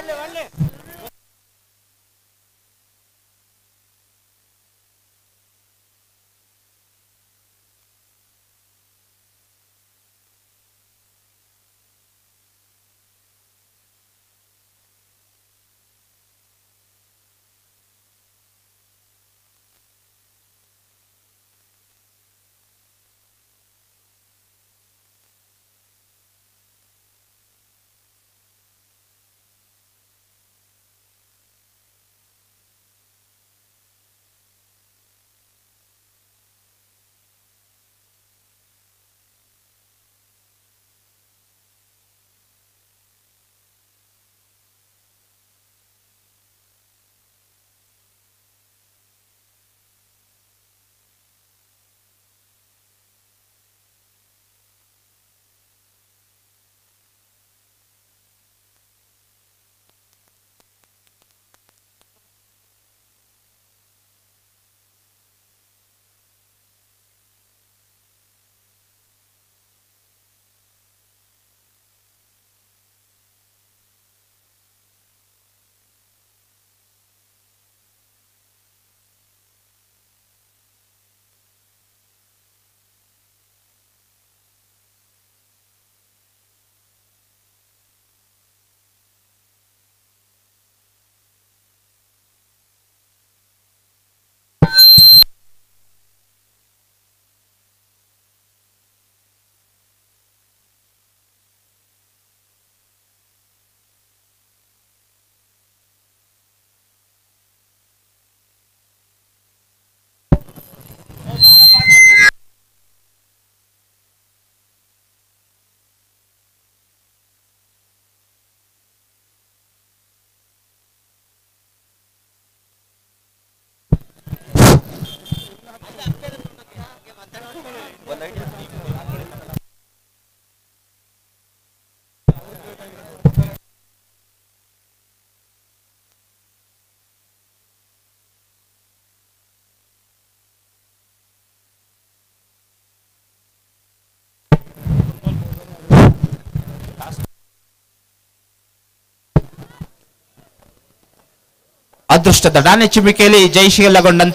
ಅದೃಷ್ಟದ ಡಾನೆ ಚಿಮಿಕೆಯಲ್ಲಿ ಜಯಶೀಲಗೊಂಡಂತ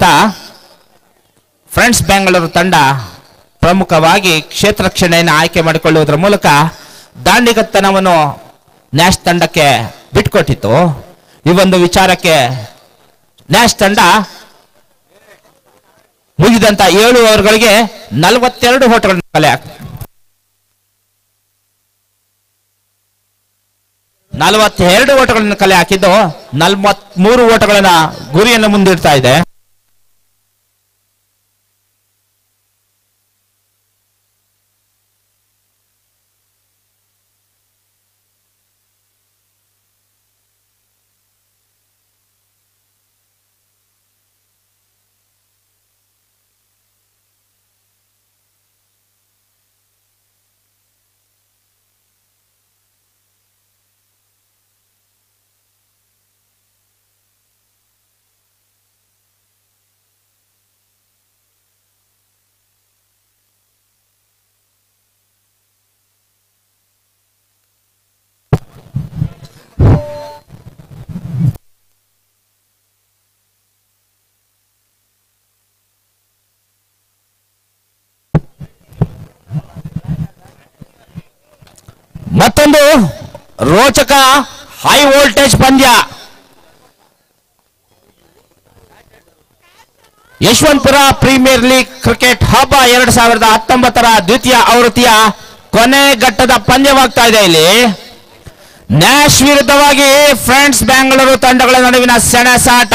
ಫ್ರೆಂಡ್ಸ್ ಬೆಂಗಳೂರು ತಂಡ ಪ್ರಮುಖವಾಗಿ ಕ್ಷೇತ್ರ ರಕ್ಷಣೆಯನ್ನು ಆಯ್ಕೆ ಮಾಡಿಕೊಳ್ಳುವುದರ ಮೂಲಕ ದಾಂಡಿಗತ್ತನವನ್ನು ನ್ಯಾಶ್ ತಂಡಕ್ಕೆ ಬಿಟ್ಕೊಟ್ಟಿತ್ತು ಈ ಒಂದು ವಿಚಾರಕ್ಕೆ ನ್ಯಾಶ್ ತಂಡ ಮುಗಿದಂತ ಏಳು ಓವರ್ಗಳಿಗೆ ನಲವತ್ತೆರಡು ಓಟಗಳನ್ನು ಕಲೆ ಹಾಕ್- ನಲವತ್ತೆರಡು ಓಟಗಳನ್ನು ಕಲೆ ಹಾಕಿದ್ದು ನಲವತ್ ಮೂರು ಓಟಗಳನ್ನ ಗುರಿಯನ್ನು ಮುಂದಿಡ್ತಾ ಇದೆ ಮತ್ತೊಂದು ರೋಚಕ ಹೈ ವೋಲ್ಟೇಜ್ ಪಂದ್ಯ ಯಶವಂತಪುರ ಪ್ರೀಮಿಯರ್ ಲೀಗ್ ಕ್ರಿಕೆಟ್ ಹಬ್ಬ ಎರಡ್ ಸಾವಿರದ ಹತ್ತೊಂಬತ್ತರ ದ್ವಿತೀಯ ಆವೃತ್ತಿಯ ಕೊನೆ ಘಟ್ಟದ ಪಂದ್ಯವಾಗ್ತಾ ಇದೆ ಇಲ್ಲಿ ನ್ಯಾಶ್ ವಿರುದ್ಧವಾಗಿ ಫ್ರೆಂಡ್ಸ್ ಬೆಂಗಳೂರು ತಂಡಗಳ ನಡುವಿನ ಸೆಣಸಾಟ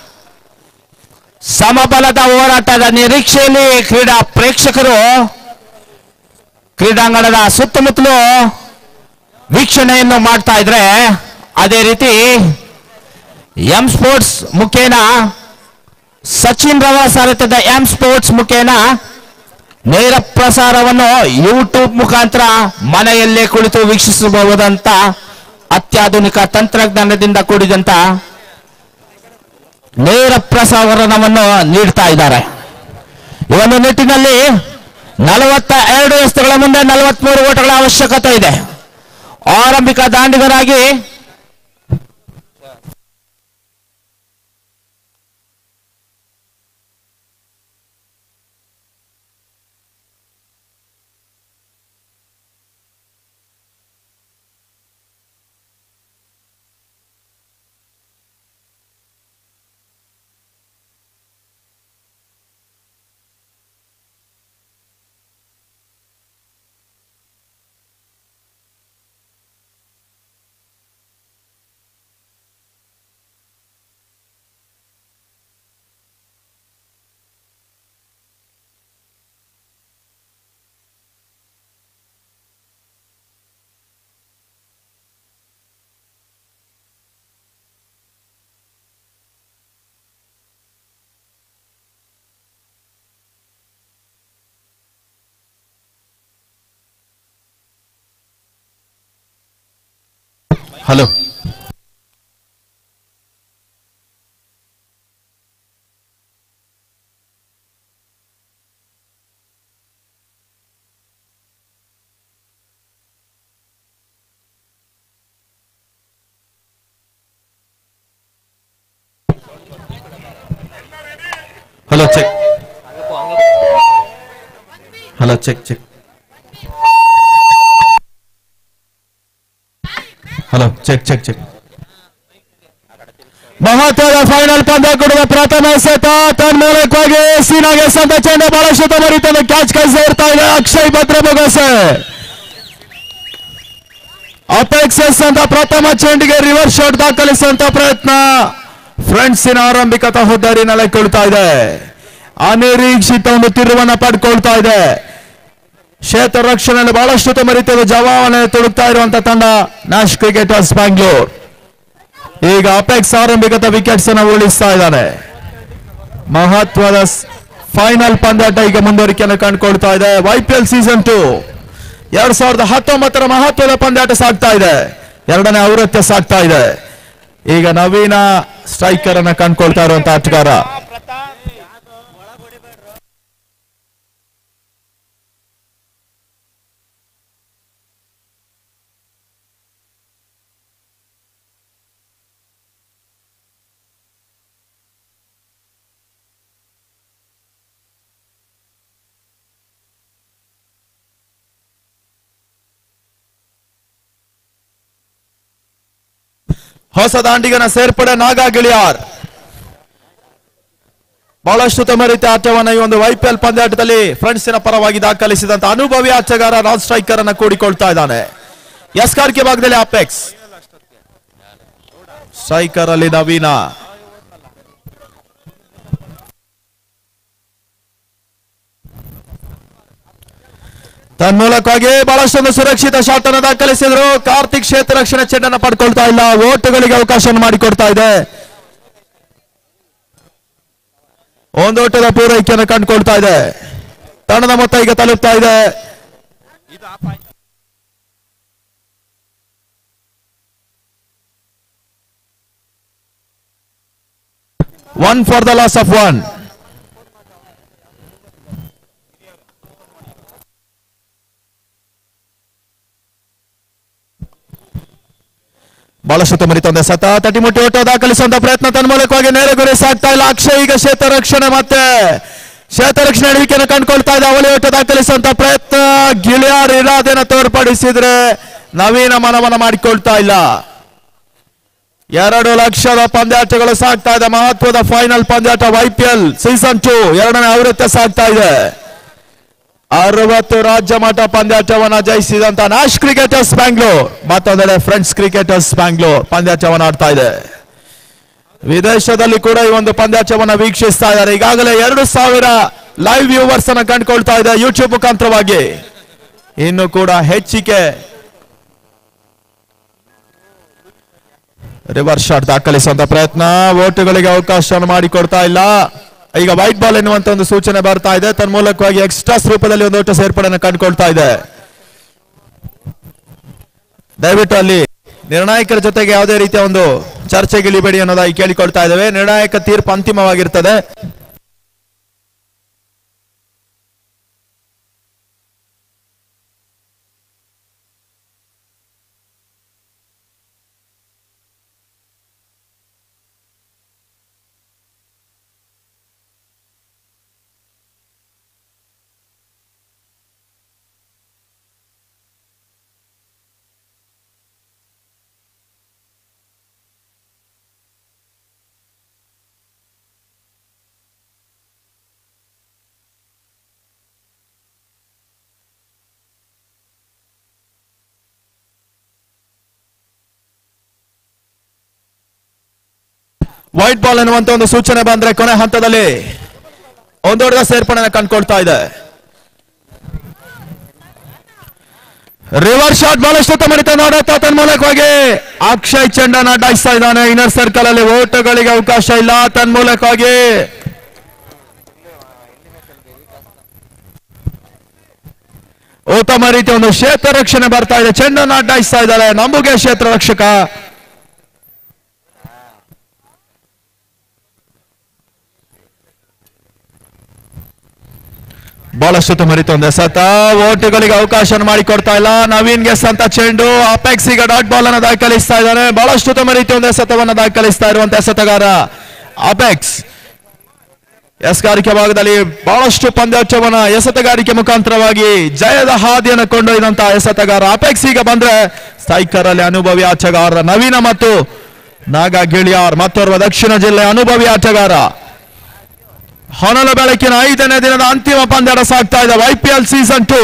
ಸಮಬಲದ ಹೋರಾಟದ ನಿರೀಕ್ಷೆಯಲ್ಲಿ ಕ್ರೀಡಾ ಪ್ರೇಕ್ಷಕರು ಕ್ರೀಡಾಂಗಣದ ಸುತ್ತಮುತ್ತಲು ವೀಕ್ಷಣೆಯನ್ನು ಮಾಡ್ತಾ ಇದ್ರೆ ಅದೇ ರೀತಿ ಎಂ ಸ್ಪೋರ್ಟ್ಸ್ ಮುಖೇನ ಸಚಿನ್ ರವ ಸಾರಥ್ಯದ ಎಂ ಸ್ಪೋರ್ಟ್ಸ್ ಮುಖೇನ ನೇರ ಪ್ರಸಾರವನ್ನು ಯೂಟ್ಯೂಬ್ ಮುಖಾಂತರ ಮನೆಯಲ್ಲೇ ಕುಳಿತು ವೀಕ್ಷಿಸಬಹುದಂತ ಅತ್ಯಾಧುನಿಕ ತಂತ್ರಜ್ಞಾನದಿಂದ ಕೂಡಿದಂತ ನೇರ ಪ್ರಸಾರಣವನ್ನು ನೀಡ್ತಾ ಇದ್ದಾರೆ ಈ ಒಂದು ನಿಟ್ಟಿನಲ್ಲಿ ನಲವತ್ತ ಎರಡು ಎಸ್ತುಗಳ ಮುಂದೆ ನಲವತ್ಮೂರು ಓಟಗಳ ಅವಶ್ಯಕತೆ ಇದೆ ಆರಂಭಿಕ ದಾಂಡಿಗರಾಗಿ
hello hello check hello check check hello check check check ಮಹತ್ವದ ಫೈನಲ್ ಪಂದ್ಯ ಕೊಡುವ ಪ್ರಥಮ ಸೆತ ತನ್ಮೂಲಕವಾಗಿ ಸೀನಾಗೆ ಸಂತ ಚೆಂಡ ಬಹಳಷ್ಟು ತಮರಿತನ್ನು ಕ್ಯಾಚ್ ಕೈ ಸೇರ್ತಾ ಇದೆ ಅಕ್ಷಯ್ ಭದ್ರ ಬೊಗಸೆ ಅಪೆಕ್ಸಸ್ ಅಂತ ಪ್ರಥಮ ಚೆಂಡಿಗೆ ರಿವರ್ಸ್ ಶಾಟ್ ದಾಖಲಿಸುವಂತ ಪ್ರಯತ್ನ ಫ್ರೆಂಡ್ಸಿನ ಆರಂಭಿಕ ತಹೋದ್ದಾರಿ ನೆಲೆಕೊಳ್ತಾ ಇದೆ ಅನಿರೀಕ್ಷಿತ ಒಂದು ತಿರುವನ್ನ ಪಡ್ಕೊಳ್ತಾ ಇದೆ ಕ್ಷೇತ್ರ ರಕ್ಷಣೆಯಲ್ಲಿ ಬಹಳಷ್ಟು ತಮ್ಮ ರೀತಿಯ ಜವಾಬನೆ ತೊಡಗ್ತಾ ಇರುವಂತ ತಂಡ ನ್ಯಾಶ್ ಕ್ರಿಕೆಟರ್ಸ್ ಬ್ಯಾಂಗ್ಳೂರ್ ಈಗ ಅಪೆಕ್ಸ್ ಆರಂಭಿಕತ ವಿಕೆಟ್ಸ್ ಅನ್ನು ಉರುಳಿಸ್ತಾ ಇದ್ದಾನೆ ಮಹತ್ವದ ಫೈನಲ್ ಪಂದ್ಯಾಟ ಈಗ ಮುಂದುವರಿಕೆಯನ್ನು ಕಂಡುಕೊಳ್ತಾ ಇದೆ ವೈಪಿಎಲ್ ಸೀಸನ್ ಟು ಎರಡ್ ಸಾವಿರದ ಹತ್ತೊಂಬತ್ತರ ಮಹತ್ವದ ಪಂದ್ಯಾಟ ಸಾಗ್ತಾ ಇದೆ ಎರಡನೇ ಔರತ್ಯ ಸಾಗ್ತಾ ಇದೆ ಈಗ ನವೀನ ಸ್ಟ್ರೈಕರ್ ಅನ್ನ ಕಂಡುಕೊಳ್ತಾ ಇರುವಂತ ಆಟಗಾರ ಹೊಸ ದಾಂಡಿಗನ ಸೇರ್ಪಡೆ ನಾಗಾ ಗಿಳಿಯಾರ್ ಬಹಳಷ್ಟು ತಮ್ಮ ರೀತಿಯ ಆಟವನ್ನ ಈ ಒಂದು ವೈಪಿಎಲ್ ಪಂದ್ಯಾಟದಲ್ಲಿ ಫ್ರೆಂಡ್ಸಿನ ಪರವಾಗಿ ದಾಖಲಿಸಿದಂತ ಅನುಭವಿ ಆಟಗಾರ ನಾನ್ ಸ್ಟ್ರೈಕರ್ ಅನ್ನ ಕೂಡಿಕೊಳ್ತಾ ಇದ್ದಾನೆ ಎಸ್ಕಾರ್ಕೆ ಭಾಗದಲ್ಲಿ ಅಪೆಕ್ಸ್ ಸ್ಟ್ರೈಕರ್ ಅಲ್ಲಿ ನವೀನ ತನ್ಮೂಲಕವಾಗಿ ಬಹಳಷ್ಟೊಂದು ಸುರಕ್ಷಿತ ಶಾಟ್ ಅನ್ನು ದಾಖಲಿಸಿದ್ರು ಕಾರ್ತಿಕ್ ಕ್ಷೇತ್ರ ರಕ್ಷಣೆ ಚೆಂಡನ್ನ ಪಡ್ಕೊಳ್ತಾ ಇಲ್ಲ ಓಟುಗಳಿಗೆ ಅವಕಾಶವನ್ನು ಮಾಡಿಕೊಡ್ತಾ ಇದೆ ಒಂದೋಟದ ಪೂರೈಕೆಯನ್ನು ಕಂಡುಕೊಳ್ತಾ ಇದೆ ತಂಡದ ಮೊತ್ತ ಈಗ ತಲುಪ್ತಾ ಇದೆ one for the loss of one ಬಹಳಷ್ಟು ತಮರಿ ತಂದೆ ಸತ ತಟಿಮುಟ್ಟಿ ಓಟ ದಾಖಲಿಸುವಂತ ಪ್ರಯತ್ನ ತನ್ಮೂಲಕವಾಗಿ ನೇರ ಗುರಿ ಸಾಕ್ತಾ ಇಲ್ಲ ಅಕ್ಷಯ್ ಈಗ ಕ್ಷೇತ್ರ ರಕ್ಷಣೆ ಮತ್ತೆ ಕ್ಷೇತ್ರ ರಕ್ಷಣೆ ಅಳಿವಿಕೆಯನ್ನು ಕಂಡುಕೊಳ್ತಾ ಇದೆ ಅವಳಿ ಓಟ ದಾಖಲಿಸುವಂತ ಪ್ರಯತ್ನ ಗಿಳಿಯಾರ್ ಇರಾದೆನ ತೋರ್ಪಡಿಸಿದ್ರೆ ನವೀನ ಮನವನ್ನ ಮಾಡಿಕೊಳ್ತಾ ಇಲ್ಲ ಎರಡು ಲಕ್ಷದ ಪಂದ್ಯಾಟಗಳು ಸಾಗ್ತಾ ಇದೆ ಮಹತ್ವದ ಫೈನಲ್ ಪಂದ್ಯಾಟ ಐಪಿಎಲ್ ಸೀಸನ್ ಟೂ ಎರಡನೇ ಆವೃತ್ತಿ ಸಾಗ್ತಾ ಇದೆ ಅರವತ್ತು ರಾಜ್ಯ ಮಟ್ಟ ಪಂದ್ಯಾಟವನ್ನ ಜಯಿಸಿದಂತ ನ್ಯಾಶ್ ಕ್ರಿಕೆಟರ್ಸ್ ಬ್ಯಾಂಗ್ಳೂರ್ ಮತ್ತೊಂದೆಡೆ ಫ್ರೆಂಡ್ಸ್ ಕ್ರಿಕೆಟರ್ಸ್ ಬ್ಯಾಂಗ್ಳೂರ್ ಪಂದ್ಯಾಟವನ್ನ ಆಡ್ತಾ ಇದೆ ವಿದೇಶದಲ್ಲಿ ಕೂಡ ಈ ಒಂದು ಪಂದ್ಯಾಟವನ್ನ ವೀಕ್ಷಿಸ್ತಾ ಇದ್ದಾರೆ ಈಗಾಗಲೇ ಎರಡು ಸಾವಿರ ಲೈವ್ ವ್ಯೂವರ್ಸ್ ಅನ್ನ ಕಂಡುಕೊಳ್ತಾ ಇದೆ ಯೂಟ್ಯೂಬ್ ಮುಖಾಂತರವಾಗಿ ಇನ್ನು ಕೂಡ ಹೆಚ್ಚಿಗೆ ರಿವರ್ಸ್ ಶಾಟ್ ದಾಖಲಿಸುವಂತ ಪ್ರಯತ್ನ ಓಟುಗಳಿಗೆ ಅವಕಾಶವನ್ನು ಮಾಡಿಕೊಡ್ತಾ ಇಲ್ಲ ಈಗ ವೈಟ್ ಬಾಲ್ ಎನ್ನುವಂತ ಒಂದು ಸೂಚನೆ ಬರ್ತಾ ಇದೆ ತನ್ಮೂಲಕವಾಗಿ ಎಕ್ಸ್ಟ್ರಾಸ್ ರೂಪದಲ್ಲಿ ಒಂದು ಓಟ ಸೇರ್ಪಡೆಯನ್ನು ಕಂಡುಕೊಳ್ತಾ ಇದೆ ದಯವಿಟ್ಟು ಅಲ್ಲಿ ನಿರ್ಣಾಯಕರ ಜೊತೆಗೆ ಯಾವುದೇ ರೀತಿಯ ಒಂದು ಚರ್ಚೆಗೆ ಇಳಿಬೇಡಿ ಅನ್ನೋದಾಗಿ ಕೇಳಿಕೊಳ್ತಾ ಇದ್ದೇವೆ ನಿರ್ಣಾಯಕ ತೀರ್ಪು ಅಂತಿಮವಾಗಿರ್ತದೆ ವೈಟ್ ಬಾಲ್ ಎನ್ನುವಂತ ಒಂದು ಸೂಚನೆ ಬಂದ್ರೆ ಕೊನೆ ಹಂತದಲ್ಲಿ ಒಂದೊಡ್ಡ ಸೇರ್ಪಡೆನ ಕಂಡುಕೊಳ್ತಾ ಇದೆ ರಿವರ್ಸ್ ಶಾಟ್ ಬಹಳಷ್ಟು ತಮರಿತ ನೋಡುತ್ತಾ ತನ್ಮೂಲಕವಾಗಿ ಅಕ್ಷಯ್ ಚೆಂಡನ್ನ ಅಡ್ಡಾಯಿಸ್ತಾ ಇದ್ದಾನೆ ಇನ್ನರ್ ಸರ್ಕಲ್ ಅಲ್ಲಿ ಓಟಗಳಿಗೆ ಅವಕಾಶ ಇಲ್ಲ ತನ್ಮೂಲಕವಾಗಿ ಉತ್ತಮ ರೀತಿಯ ಒಂದು ಕ್ಷೇತ್ರ ರಕ್ಷಣೆ ಬರ್ತಾ ಇದೆ ಚೆಂಡನ್ನು ಅಡ್ಡಾಯಿಸ್ತಾ ಇದ್ದಾರೆ ನಂಬುಗೆ ಕ್ಷೇತ್ರ ರಕ್ಷಕ ಬಹಳಷ್ಟು ತುಮರಿತು ಒಂದು ಎಸೆತ ಓಟುಗಳಿಗೆ ಅವಕಾಶ ಮಾಡಿಕೊಡ್ತಾ ಇಲ್ಲ ನವೀನ್ ಗೆಸ್ ಅಂತ ಚೆಂಡು ಅಪೆಕ್ಸ್ ಈಗ ಡಾಟ್ ಬಾಲ್ ಅನ್ನು ದಾಖಲಿಸ್ತಾ ಇದ್ದಾರೆ ಬಹಳಷ್ಟು ತುಮರಿತು ಒಂದು ಎಸೆತವನ್ನು ದಾಖಲಿಸ್ತಾ ಇರುವಂತ ಎಸೆತಗಾರ ಅಪೆಕ್ಸ್ ಎಸ್ಗಾರಿಕೆ ಭಾಗದಲ್ಲಿ ಬಹಳಷ್ಟು ಪಂದ್ಯೋತ್ಸವನ ಎಸೆತಗಾರಿಕೆ ಮುಖಾಂತರವಾಗಿ ಜಯದ ಹಾದಿಯನ್ನು ಕೊಂಡೊಯ್ದಂತಹ ಎಸೆತಗಾರ ಅಪೆಕ್ಸ್ ಈಗ ಬಂದ್ರೆ ಸ್ಟ್ರೈಕರ್ ಅಲ್ಲಿ ಅನುಭವಿ ಆಟಗಾರ ನವೀನ ಮತ್ತು ನಾಗ ಗಿಳಿಯಾರ್ ಮತ್ತೋರ್ವ ದಕ್ಷಿಣ ಜಿಲ್ಲೆ ಅನುಭವಿ ಆಟಗಾರ ಹೊನಲ ಬೆಳಕಿನ ಐದನೇ ದಿನದ ಅಂತಿಮ ಪಂದ್ಯಾಟ ಸಾಗ್ತಾ ಇದೆ ಐಪಿಎಲ್ ಸೀಸನ್ ಟೂ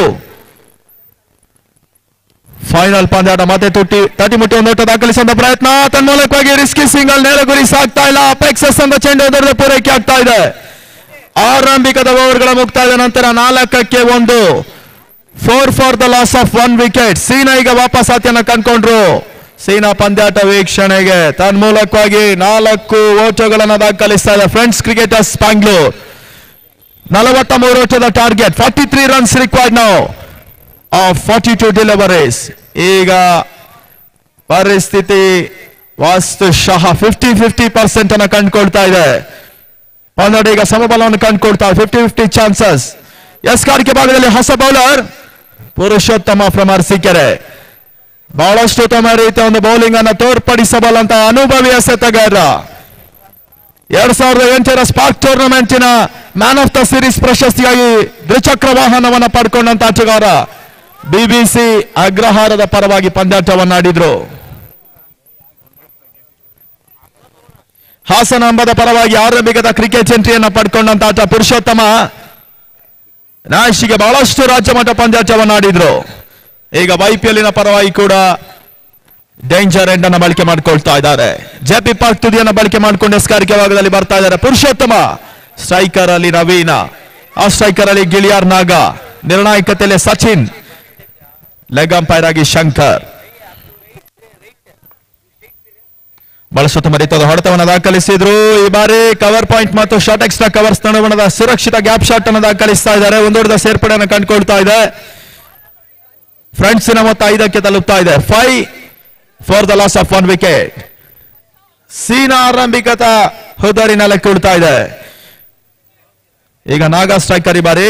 ಫೈನಲ್ ಪಂದ್ಯಾಟ ಮತ್ತೆ ತುಟ್ಟಿ ತಟಿ ಮುಟ್ಟಿ ಒಂದು ಓಟ ದಾಖಲಿಸುವಂತ ಪ್ರಯತ್ನ ತನ್ಮೂಲಕವಾಗಿ ರಿಸ್ಕಿ ಸಿಂಗಲ್ ನೇರ ಗುರಿ ಸಾಗ್ತಾ ಇಲ್ಲ ಅಪೆಕ್ಸಸ್ ಅಂತ ಚೆಂಡು ದೊಡ್ಡ ಪೂರೈಕೆ ಆಗ್ತಾ ಇದೆ ಆರಂಭಿಕದ ಓವರ್ಗಳ ಮುಕ್ತಾಯದ ನಂತರ ನಾಲ್ಕಕ್ಕೆ ಒಂದು four for the loss of one wicket Seena ಈಗ ವಾಪಸ್ ಆತಿಯನ್ನ ಕಂಡ್ಕೊಂಡ್ರು ಸೀನಾ ಪಂದ್ಯಾಟ ವೀಕ್ಷಣೆಗೆ ತನ್ಮೂಲಕವಾಗಿ ನಾಲ್ಕು ಓಟಗಳನ್ನು ದಾಖಲಿಸ್ತಾ ಇದೆ ಫ್ರೆಂಡ್ಸ್ ಕ್ರಿಕೆಟರ್ಸ್ ಬ್ಯಾಂಗ್ಳೂರ್ ನಲವತ್ತ ಮೂರು ಓಟದ target forty three runs required ನಾವು ಆಫ್ ಫಾರ್ಟಿ ಟು ಡೆಲಿವರೀಸ್ ಈಗ ಪರಿಸ್ಥಿತಿ ವಾಸ್ತುಶಃ ಫಿಫ್ಟಿ ಫಿಫ್ಟಿ ಪರ್ಸೆಂಟ್ ಅನ್ನ ಕಂಡುಕೊಳ್ತಾ ಇದೆ ಪಂದ್ಯಾಟ ಈಗ ಸಮಬಲವನ್ನು ಕಂಡುಕೊಳ್ತಾ ಫಿಫ್ಟಿ ಫಿಫ್ಟಿ ಚಾನ್ಸಸ್ ಎಸ್ ಕಾರಿಕೆ ಭಾಗದಲ್ಲಿ ಹೊಸ ಬೌಲರ್ ಪುರುಷೋತ್ತಮ ಫ್ರಮ್ ಅರಸೀಕೆರೆ ಬಹಳಷ್ಟು ಉತ್ತಮ ರೀತಿಯ ಒಂದು ಬೌಲಿಂಗ್ ಅನ್ನು ತೋರ್ಪಡಿಸಬಲ್ಲಂತ ಅನುಭವಿ ಎಸೆತಗಾರ ಎರಡ್ ಸಾವಿರದ ಎಂಟರ ಸ್ಪಾರ್ಕ್ ಟೂರ್ನಮೆಂಟಿನ ಮ್ಯಾನ್ ಆಫ್ ದ ಸೀರೀಸ್ ಪ್ರಶಸ್ತಿಯಾಗಿ ದ್ವಿಚಕ್ರ ವಾಹನವನ್ನ ಪಡ್ಕೊಂಡಂತ ಆಟಗಾರ ಬಿಬಿಸಿ ಅಗ್ರಹಾರದ ಪರವಾಗಿ ಪಂದ್ಯಾಟವನ್ನಾಡಿದ್ರು ಹಾಸನ ಅಂಬದ ಪರವಾಗಿ ಆರಂಭಿಕದ ಕ್ರಿಕೆಟ್ ಎಂಟ್ರಿಯನ್ನ ಪಡ್ಕೊಂಡಂತ ಆಟ ಪುರುಷೋತ್ತಮ ನಾಶಿಗೆ ಬಹಳಷ್ಟು ರಾಜ್ಯ ಮಟ್ಟ ಪಂದ್ಯಾಟವನ್ನಾಡಿದ್ರು ಈಗ ಐಪಿಎಲ್ನ ಪರವಾಗಿ ಕೂಡ ಡೇಂಜರ್ ಎಂಡ್ ಅನ್ನ ಬಳಕೆ ಮಾಡ್ಕೊಳ್ತಾ ಇದ್ದಾರೆ ಜೆಪಿ ಪಾರ್ಕ್ ತುದಿಯನ್ನ ಬಳಕೆ ಮಾಡಿಕೊಂಡು ಎಸ್ಕಾರಿಕೆ ಭಾಗದಲ್ಲಿ ಬರ್ತಾ ಇದ್ದಾರೆ ಪುರುಷೋತ್ತಮ ಸ್ಟ್ರೈಕರ್ ಅಲ್ಲಿ ನವೀನ ಆ ಸ್ಟ್ರೈಕರ್ ಅಲ್ಲಿ ಗಿಳಿಯಾರ್ ನಾಗ ನಿರ್ಣಾಯಕತೆಯಲ್ಲಿ ಸಚಿನ್ ಲೆಗ್ ಅಂಪೈರ್ ಆಗಿ ಶಂಕರ್ ಬಹಳಷ್ಟು ಮರಿತದ ಹೊಡೆತವನ್ನು ದಾಖಲಿಸಿದ್ರು ಈ ಬಾರಿ ಕವರ್ ಪಾಯಿಂಟ್ ಮತ್ತು ಶಾರ್ಟ್ ಎಕ್ಸ್ಟ್ರಾ ಕವರ್ಸ್ ನಡುವಣದ ಸುರಕ್ಷಿತ ಗ್ಯಾಪ್ ಶಾಟ್ ಅನ್ನು ದಾಖಲಿಸ್ತಾ ಇದ್ದಾರೆ ಒಂದೊಡ್ಡ ಸೇರ್ಪಡೆಯನ್ನು ಕಂಡುಕೊಳ್ತಾ ಇದೆ ಫ್ರೆಂಡ್ಸಿನ ಮೊತ್ತ ಐದಕ್ಕೆ ತಲುಪ್ತಾ ಇದೆ five for the loss of one wicket Seena ಆರಂಭಿಕತ ಹುದರಿ ನೆಲಕ್ಕೆ ಉಳ್ತಾ ಇದೆ ಈಗ ನಾಗಾ ಸ್ಟ್ರೈಕರ್ ಈ ಬಾರಿ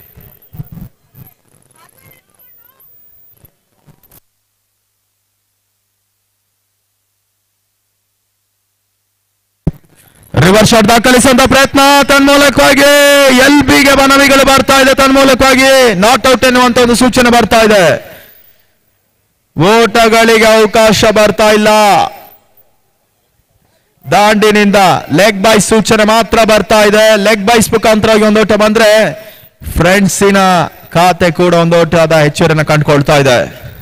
ರಿವರ್ಸ್ ಶಾಟ್ ದಾಖಲಿಸುವಂತ ಪ್ರಯತ್ನ ತನ್ಮೂಲಕವಾಗಿ ಎಲ್ ಬಿಗೆ ಮನವಿಗಳು ಬರ್ತಾ ಇದೆ ತನ್ಮೂಲಕವಾಗಿ ನಾಟ್ ಔಟ್ ಎನ್ನುವಂತ ಒಂದು ಸೂಚನೆ ಬರ್ತಾ ಇದೆ ಓಟಗಳಿಗೆ ಅವಕಾಶ ಬರ್ತಾ ಇಲ್ಲ ದಾಂಡಿನಿಂದ ಲೆಗ್ ಬೈಸ್ ಸೂಚನೆ ಮಾತ್ರ ಬರ್ತಾ ಇದೆ ಲೆಗ್ ಬೈಸ್ ಮುಖಾಂತರವಾಗಿ ಒಂದು ಓಟ ಬಂದ್ರೆ ಫ್ರೆಂಡ್ಸಿನ ಖಾತೆ ಕೂಡ ಒಂದು ಓಟದ ಹೆಚ್ಚುವರಿನ ಕಂಡುಕೊಳ್ತಾ ಇದೆ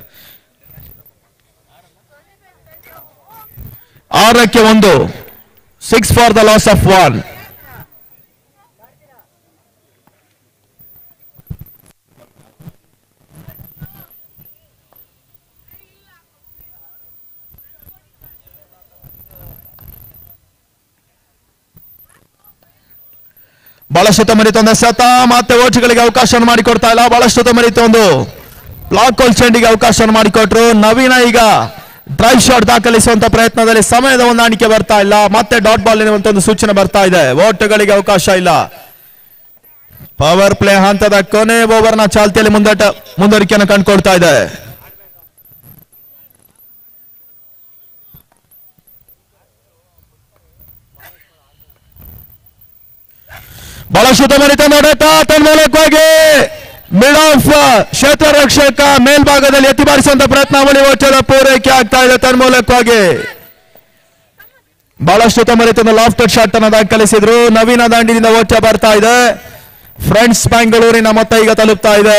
ಆರಕ್ಕೆ ಒಂದು six for the loss of one ಬಹಳಷ್ಟು ತೊಂಬರಿತ ಒಂದು ಎಸೆತ ಮತ್ತೆ ಓಟ್ಗಳಿಗೆ ಅವಕಾಶ ಮಾಡಿಕೊಡ್ತಾ ಇಲ್ಲ ಬಹಳಷ್ಟು ತೊಂಬರಿತ ಒಂದು ಬ್ಲಾಕ್ ಹೋಲ್ ಚೆಂಡಿಗೆ ಅವಕಾಶ ಮಾಡಿಕೊಟ್ರು ನವೀನ ಈಗ ಡ್ರೈವ್ ಶಾಟ್ ದಾಖಲಿಸುವಂತ ಪ್ರಯತ್ನದಲ್ಲಿ ಸಮಯದ ಹೊಂದಾಣಿಕೆ ಬರ್ತಾ ಇಲ್ಲ ಮತ್ತೆ ಡಾಟ್ ಬಾಲ್ ಎನ್ನುವಂತ ಒಂದು ಸೂಚನೆ ಬರ್ತಾ ಇದೆ ಓಟಗಳಿಗೆ ಅವಕಾಶ ಇಲ್ಲ ಪವರ್ ಪ್ಲೇ ಹಂತದ ಕೊನೆ ಓವರ್ನ ಚಾಲ್ತಿಯಲ್ಲಿ ಮುಂದಟ ಮುಂದುವರಿಕೆಯನ್ನು ಕಂಡುಕೊಳ್ತಾ ಇದೆ ಬಹಳಷ್ಟು ತೊಂಬರಿತ ನೋಡುತ್ತಾ ತನ್ನ ಮೂಲಕವಾಗಿ ಮಿಡ್ ಆಫ್ ಕ್ಷೇತ್ರ ರಕ್ಷಕ ಮೇಲ್ಭಾಗದಲ್ಲಿ ಎತ್ತಿ ಬಾರಿಸುವಂತ ಪ್ರಯತ್ನ ಬಳಿ ಓಟದ ಪೂರೈಕೆ ಆಗ್ತಾ ಇದೆ ತನ್ನ ಮೂಲಕವಾಗಿ ಬಹಳಷ್ಟು ತೊಂಬರಿತ ಲಾಫ್ಟರ್ ಶಾಟ್ ಅನ್ನು ದಾಖಲಿಸಿದ್ರು ನವೀನ ದಾಂಡಿನಿಂದ ಓಟ ಬರ್ತಾ ಇದೆ ಫ್ರೆಂಡ್ಸ್ ಬೆಂಗಳೂರಿನ ಮೊತ್ತ ಈಗ ತಲುಪ್ತಾ ಇದೆ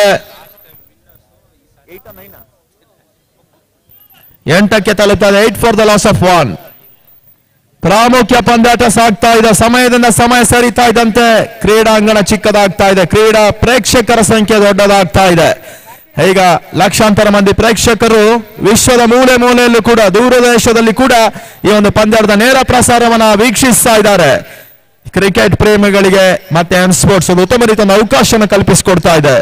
ಎಂಟಕ್ಕೆ ತಲುಪ್ತಾ ಇದೆ eight for the loss of one ಪ್ರಾಮುಖ್ಯ ಪಂದ್ಯಾಟ ಸಾಗ್ತಾ ಇದೆ ಸಮಯದಿಂದ ಸಮಯ ಸರಿತಾ ಇದ್ದಂತೆ ಕ್ರೀಡಾಂಗಣ ಚಿಕ್ಕದಾಗ್ತಾ ಇದೆ ಕ್ರೀಡಾ ಪ್ರೇಕ್ಷಕರ ಸಂಖ್ಯೆ ದೊಡ್ಡದಾಗ್ತಾ ಇದೆ ಈಗ ಲಕ್ಷಾಂತರ ಮಂದಿ ಪ್ರೇಕ್ಷಕರು ವಿಶ್ವದ ಮೂಲೆ ಮೂಲೆಯಲ್ಲೂ ಕೂಡ ದೂರದೇಶದಲ್ಲಿ ಕೂಡ ಈ ಒಂದು ಪಂದ್ಯಾಟದ ನೇರ ಪ್ರಸಾರವನ್ನ ವೀಕ್ಷಿಸ್ತಾ ಇದ್ದಾರೆ ಕ್ರಿಕೆಟ್ ಪ್ರೇಮಿಗಳಿಗೆ ಮತ್ತೆ ಎಂ ಸ್ಪೋರ್ಟ್ಸ್ ಒಂದು ಉತ್ತಮ ರೀತಿಯ ಅವಕಾಶವನ್ನು ಕಲ್ಪಿಸಿಕೊಡ್ತಾ ಇದೆ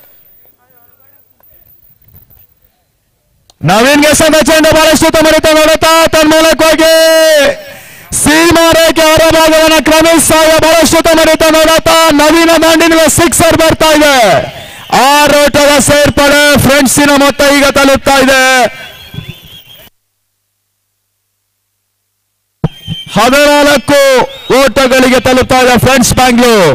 ನವೀನ್ಗೆ ಸದ ಚೆಂಡ ಬಹಳಷ್ಟು ಉತ್ತಮ ರೀತಿಯ ನೋಡುತ್ತಾ ತನ್ನ ಮೂಲಕವಾಗಿ ಸೀಮಾ ರೇಖೆ ಹೊರಭಾಗವನ್ನು ಕ್ರಮಿಸ್ತಾ ಇದೆ ಬಹಳಷ್ಟು ಉತ್ತಮ ರೀತಿಯ ನೋಡುತ್ತಾ ನವೀನ ದಾಂಡಿನಿಗೆ ಸಿಕ್ಸರ್ ಬರ್ತಾ ಇದೆ ಆರೋಟದ ಸೇರ್ಪಡೆ ಫ್ರೆಂಡ್ಸಿನ ಮೊತ್ತ ಈಗ ತಲುಪ್ತಾ ಇದೆ ಹದಿನಾಲ್ಕು ಓಟಗಳಿಗೆ ತಲುಪ್ತಾ ಇದೆ ಫ್ರೆಂಡ್ಸ್ ಬ್ಯಾಂಗ್ಳೂರ್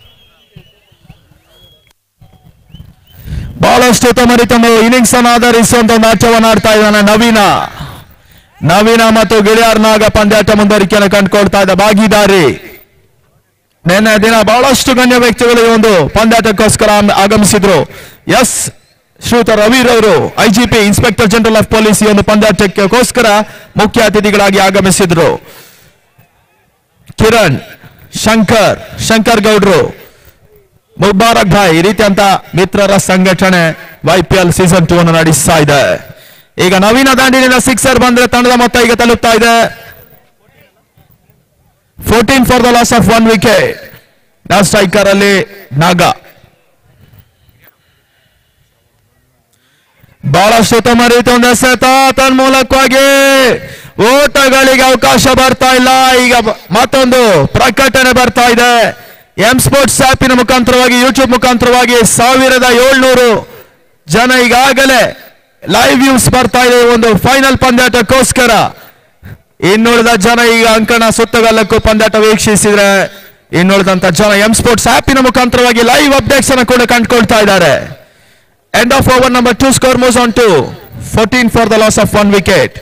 ಬಹಳಷ್ಟು ಉತ್ತಮ ರೀತಿಯ ಇನ್ನಿಂಗ್ಸ್ ಅನ್ನು ಆಧರಿಸುವಂತ ಒಂದು ಆಟವನ್ನು ಆಡ್ತಾ ಇದ್ದಾನೆ ನವೀನ ನವೀನ ಮತ್ತು ಗಿಳಿಯಾರ್ ನಾಗ ಪಂದ್ಯಾಟ ಮುಂದುವರಿಕೆಯನ್ನು ಕಂಡುಕೊಳ್ತಾ ಇದ್ದ ಭಾಗಿದಾರಿ ನಿನ್ನೆ ದಿನ ಬಹಳಷ್ಟು ಗಣ್ಯ ವ್ಯಕ್ತಿಗಳು ಈ ಒಂದು ಪಂದ್ಯಾಟಕ್ಕೋಸ್ಕರ ಆಮ್- ಆಗಮಿಸಿದ್ರು ಎಸ್ ಶ್ರೀಯುತ ರವಿರವರು IGP inspector general of police ಈ ಒಂದು ಪಂದ್ಯಾಟಕ್ಕೋಸ್ಕರ ಮುಖ್ಯ ಅತಿಥಿಗಳಾಗಿ ಆಗಮಿಸಿದ್ರು ಕಿರಣ್ ಶಂಕರ್ ಶಂಕರ್ ಗೌಡ್ರು ಮುಬಾರಕ್ ಭಾಯ್ ಈ ರೀತಿಯಂತ ಮಿತ್ರರ ಸಂಘಟನೆ ವೈಪಿಎಲ್ ಸೀಸನ್ ಟೂ ಅನ್ನು ನಡೆಸ್ತಾ ಇದೆ ಈಗ ನವೀನ ದಾಂಡಿನಿಂದ ಸಿಕ್ಸರ್ ಬಂದ್ರೆ ತಂಡದ ಮೊತ್ತ ಈಗ ತಲುಪ್ತಾ ಇದೆ fourteen for the loss of one wicket striker ಅಲ್ಲಿ ನಾಗ ಬಹಳಷ್ಟು ಉತ್ತಮ ರೀತಿ ಒಂದು ಎಸೆತ ತನ್ ಮೂಲಕವಾಗಿ ಓಟಗಳಿಗೆ ಅವಕಾಶ ಬರ್ತಾ ಇಲ್ಲ ಈಗ ಬ- ಮತ್ತೊಂದು ಪ್ರಕಟಣೆ ಬರ್ತಾ ಇದೆ ಎಂ ಸ್ಪೋರ್ಟ್ಸ್ ಆಪಿನ ಮುಖಾಂತರವಾಗಿ ಯೂಟ್ಯೂಬ್ ಮುಖಾಂತರವಾಗಿ ಸಾವಿರದ ಏಳ್ನೂರು ಜನ ಈಗಾಗಲೇ ಲೈವ್ ವ್ಯೂಸ್ ಬರ್ತಾ ಇದೆ ಈ ಒಂದು ಫೈನಲ್ ಪಂದ್ಯಾಟಕ್ಕೋಸ್ಕರ ಇನ್ನುಳಿದ ಜನ ಈಗ ಅಂಕಣ ಸುತ್ತಗಲ್ಲಕ್ಕೂ ಪಂದ್ಯಾಟ ವೀಕ್ಷಿಸಿದ್ರೆ ಇನ್ನುಳಿದಂತ ಜನ ಎಂ ಸ್ಪೋರ್ಟ್ಸ್ ಆಪಿನ ಮುಖಾಂತರವಾಗಿ ಲೈವ್ ಅಪ್ಡೇಟ್ಸ್ ಅನ್ನು ಕೂಡ ಕಂಡುಕೊಳ್ತಾ ಇದ್ದಾರೆ End of over number two score moves on to 14 for the loss of one wicket.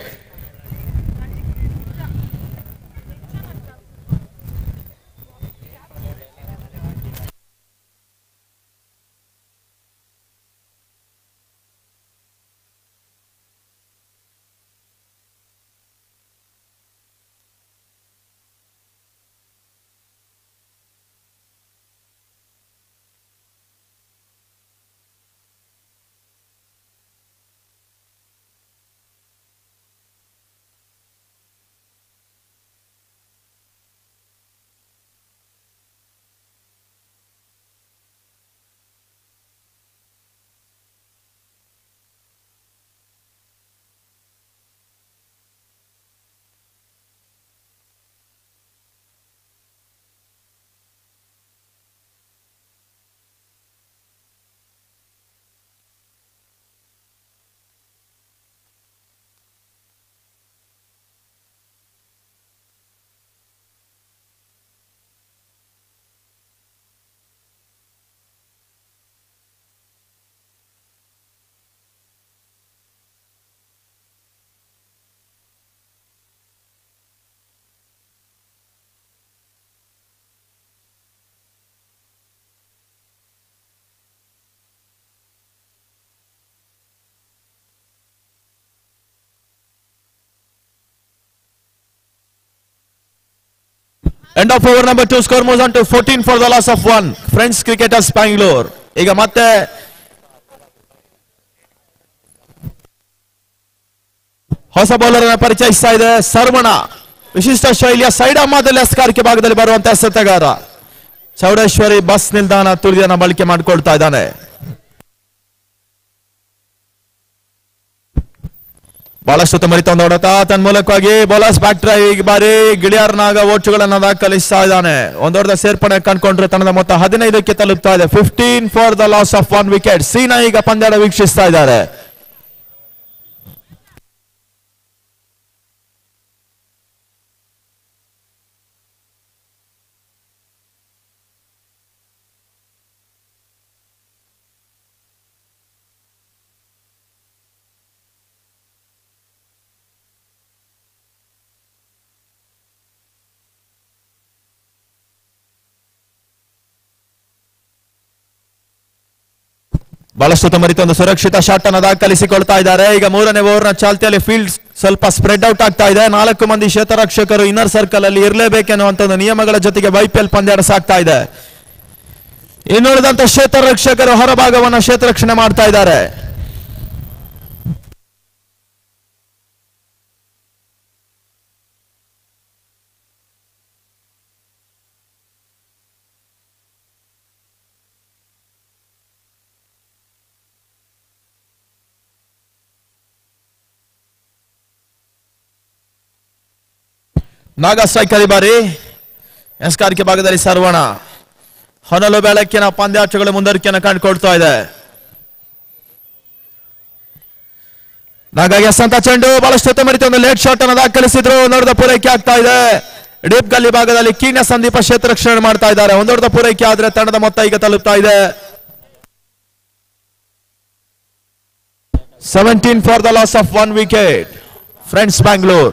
End of over number two score moves on to fourteen for the loss of one Friends Cricketers Bangalore ಈಗ ಮತ್ತೆ ಹೊಸ bowler ಅನ್ನ ಪರಿಚಯಿಸ್ತಾ ಇದೆ ಸರ್ವಣ ವಿಶಿಷ್ಟ ಶೈಲಿಯ side ಅಮ್ಮದಲ್ಲಿ ಅಸ್ಕಾರಿಕೆ ಭಾಗದಲ್ಲಿ ಬರುವಂತಹ ಎಸೆತಗಾರ Chowdeshwari bus ನಿಲ್ದಾಣ ತುಳಿಯನ್ನ ಬಳಕೆ ಮಾಡಿಕೊಳ್ತಾ ಇದ್ದಾನೆ ಬಹಳಷ್ಟು ತಮರಿತ ನೋಡತಾ ತನ್ನ ಮೂಲಕವಾಗಿ ಬೌಲರ್ಸ್ ಬ್ಯಾಕ್ ಡ್ರೈವ್ ಈ ಬಾರಿ ಗಿಳಿಯಾರ್ನಾಗ ಓಟುಗಳನ್ನ ದಾಖಲಿಸ್ತಾ ಇದ್ದಾನೆ ಒಂದೊಡ್ಡ ಸೇರ್ಪಡೆ ಕಂಡ್ಕೊಂಡ್ರೆ ತನ್ನದ ಮೊತ್ತ ಹದಿನೈದಕ್ಕೆ ತಲುಪ್ತಾ ಇದೆ fifteen for the loss of one wicket Seena ಈಗ ಪಂದ್ಯಾಡ ವೀಕ್ಷಿಸ್ತಾ ಇದ್ದಾರೆ ಬಹಳಷ್ಟು ತಮರಿತ ಒಂದು ಸುರಕ್ಷಿತ ಶಾಟ್ ಅನ್ನು ದಾಖಲಿಸಿಕೊಳ್ತಾ ಇದ್ದಾರೆ ಈಗ ಮೂರನೇ ಓವರ್ನ ಚಾಲ್ತಿಯಲ್ಲಿ ಫೀಲ್ಡ್ ಸ್ವಲ್ಪ ಸ್ಪ್ರೆಡ್ ಔಟ್ ಆಗ್ತಾ ಇದೆ ನಾಲ್ಕು ಮಂದಿ ಕ್ಷೇತ್ರರಕ್ಷಕರು ಇನ್ನರ್ ಸರ್ಕಲ್ ಅಲ್ಲಿ ಇರಲೇಬೇಕೆನ್ನುವಂತ ಒಂದು ನಿಯಮಗಳ ಜೊತೆಗೆ ವೈಪಿಎಲ್ ಪಂದ್ಯಾಟ ಸಾಗ್ತಾ ಇದೆ ಇನ್ನುಳಿದಂತ ಕ್ಷೇತ್ರರಕ್ಷಕರು ಹೊರಭಾಗವನ್ನು ಕ್ಷೇತ್ರರಕ್ಷಣೆ ಮಾಡ್ತಾ ಇದ್ದಾರೆ ನಾಗ ಸ್ಟ್ರೈಕರ್ ಈ ಬಾರಿ ಎಸ್ಕಾರಿಕೆ ಭಾಗದಲ್ಲಿ ಸರ್ವಣ ಹೊನಲು ಬೆಳಕಿನ ಪಂದ್ಯಾಟಗಳು ಮುಂದುವರಿಕೆಯನ್ನು ಕಂಡುಕೊಳ್ತಾ ಇದೆ ನಾಗಾಗಿ ಎಸ್ ಅಂತ ಚೆಂಡು ಬಹಳಷ್ಟು ಉತ್ತಮರಿತ ಒಂದು ಲೇಟ್ ಶಾಟ್ ಅನ್ನು ದಾಖಲಿಸಿದ್ರು ಒಂದೊಡ್ಡ ಪೂರೈಕೆ ಆಗ್ತಾ ಇದೆ ಡೀಪ್ ಗಲ್ಲಿ ಭಾಗದಲ್ಲಿ ಕೀಣ್ಯ ಸಂದೀಪ ಕ್ಷೇತ್ರ ರಕ್ಷಣೆ ಮಾಡ್ತಾ ಇದ್ದಾರೆ ಒಂದೊಡ್ಡ ಪೂರೈಕೆ ಆದ್ರೆ ತಂಡದ ಮೊತ್ತ ಈಗ ತಲುಪ್ತಾ ಇದೆ seventeen for the loss of one wicket Friends Bangalore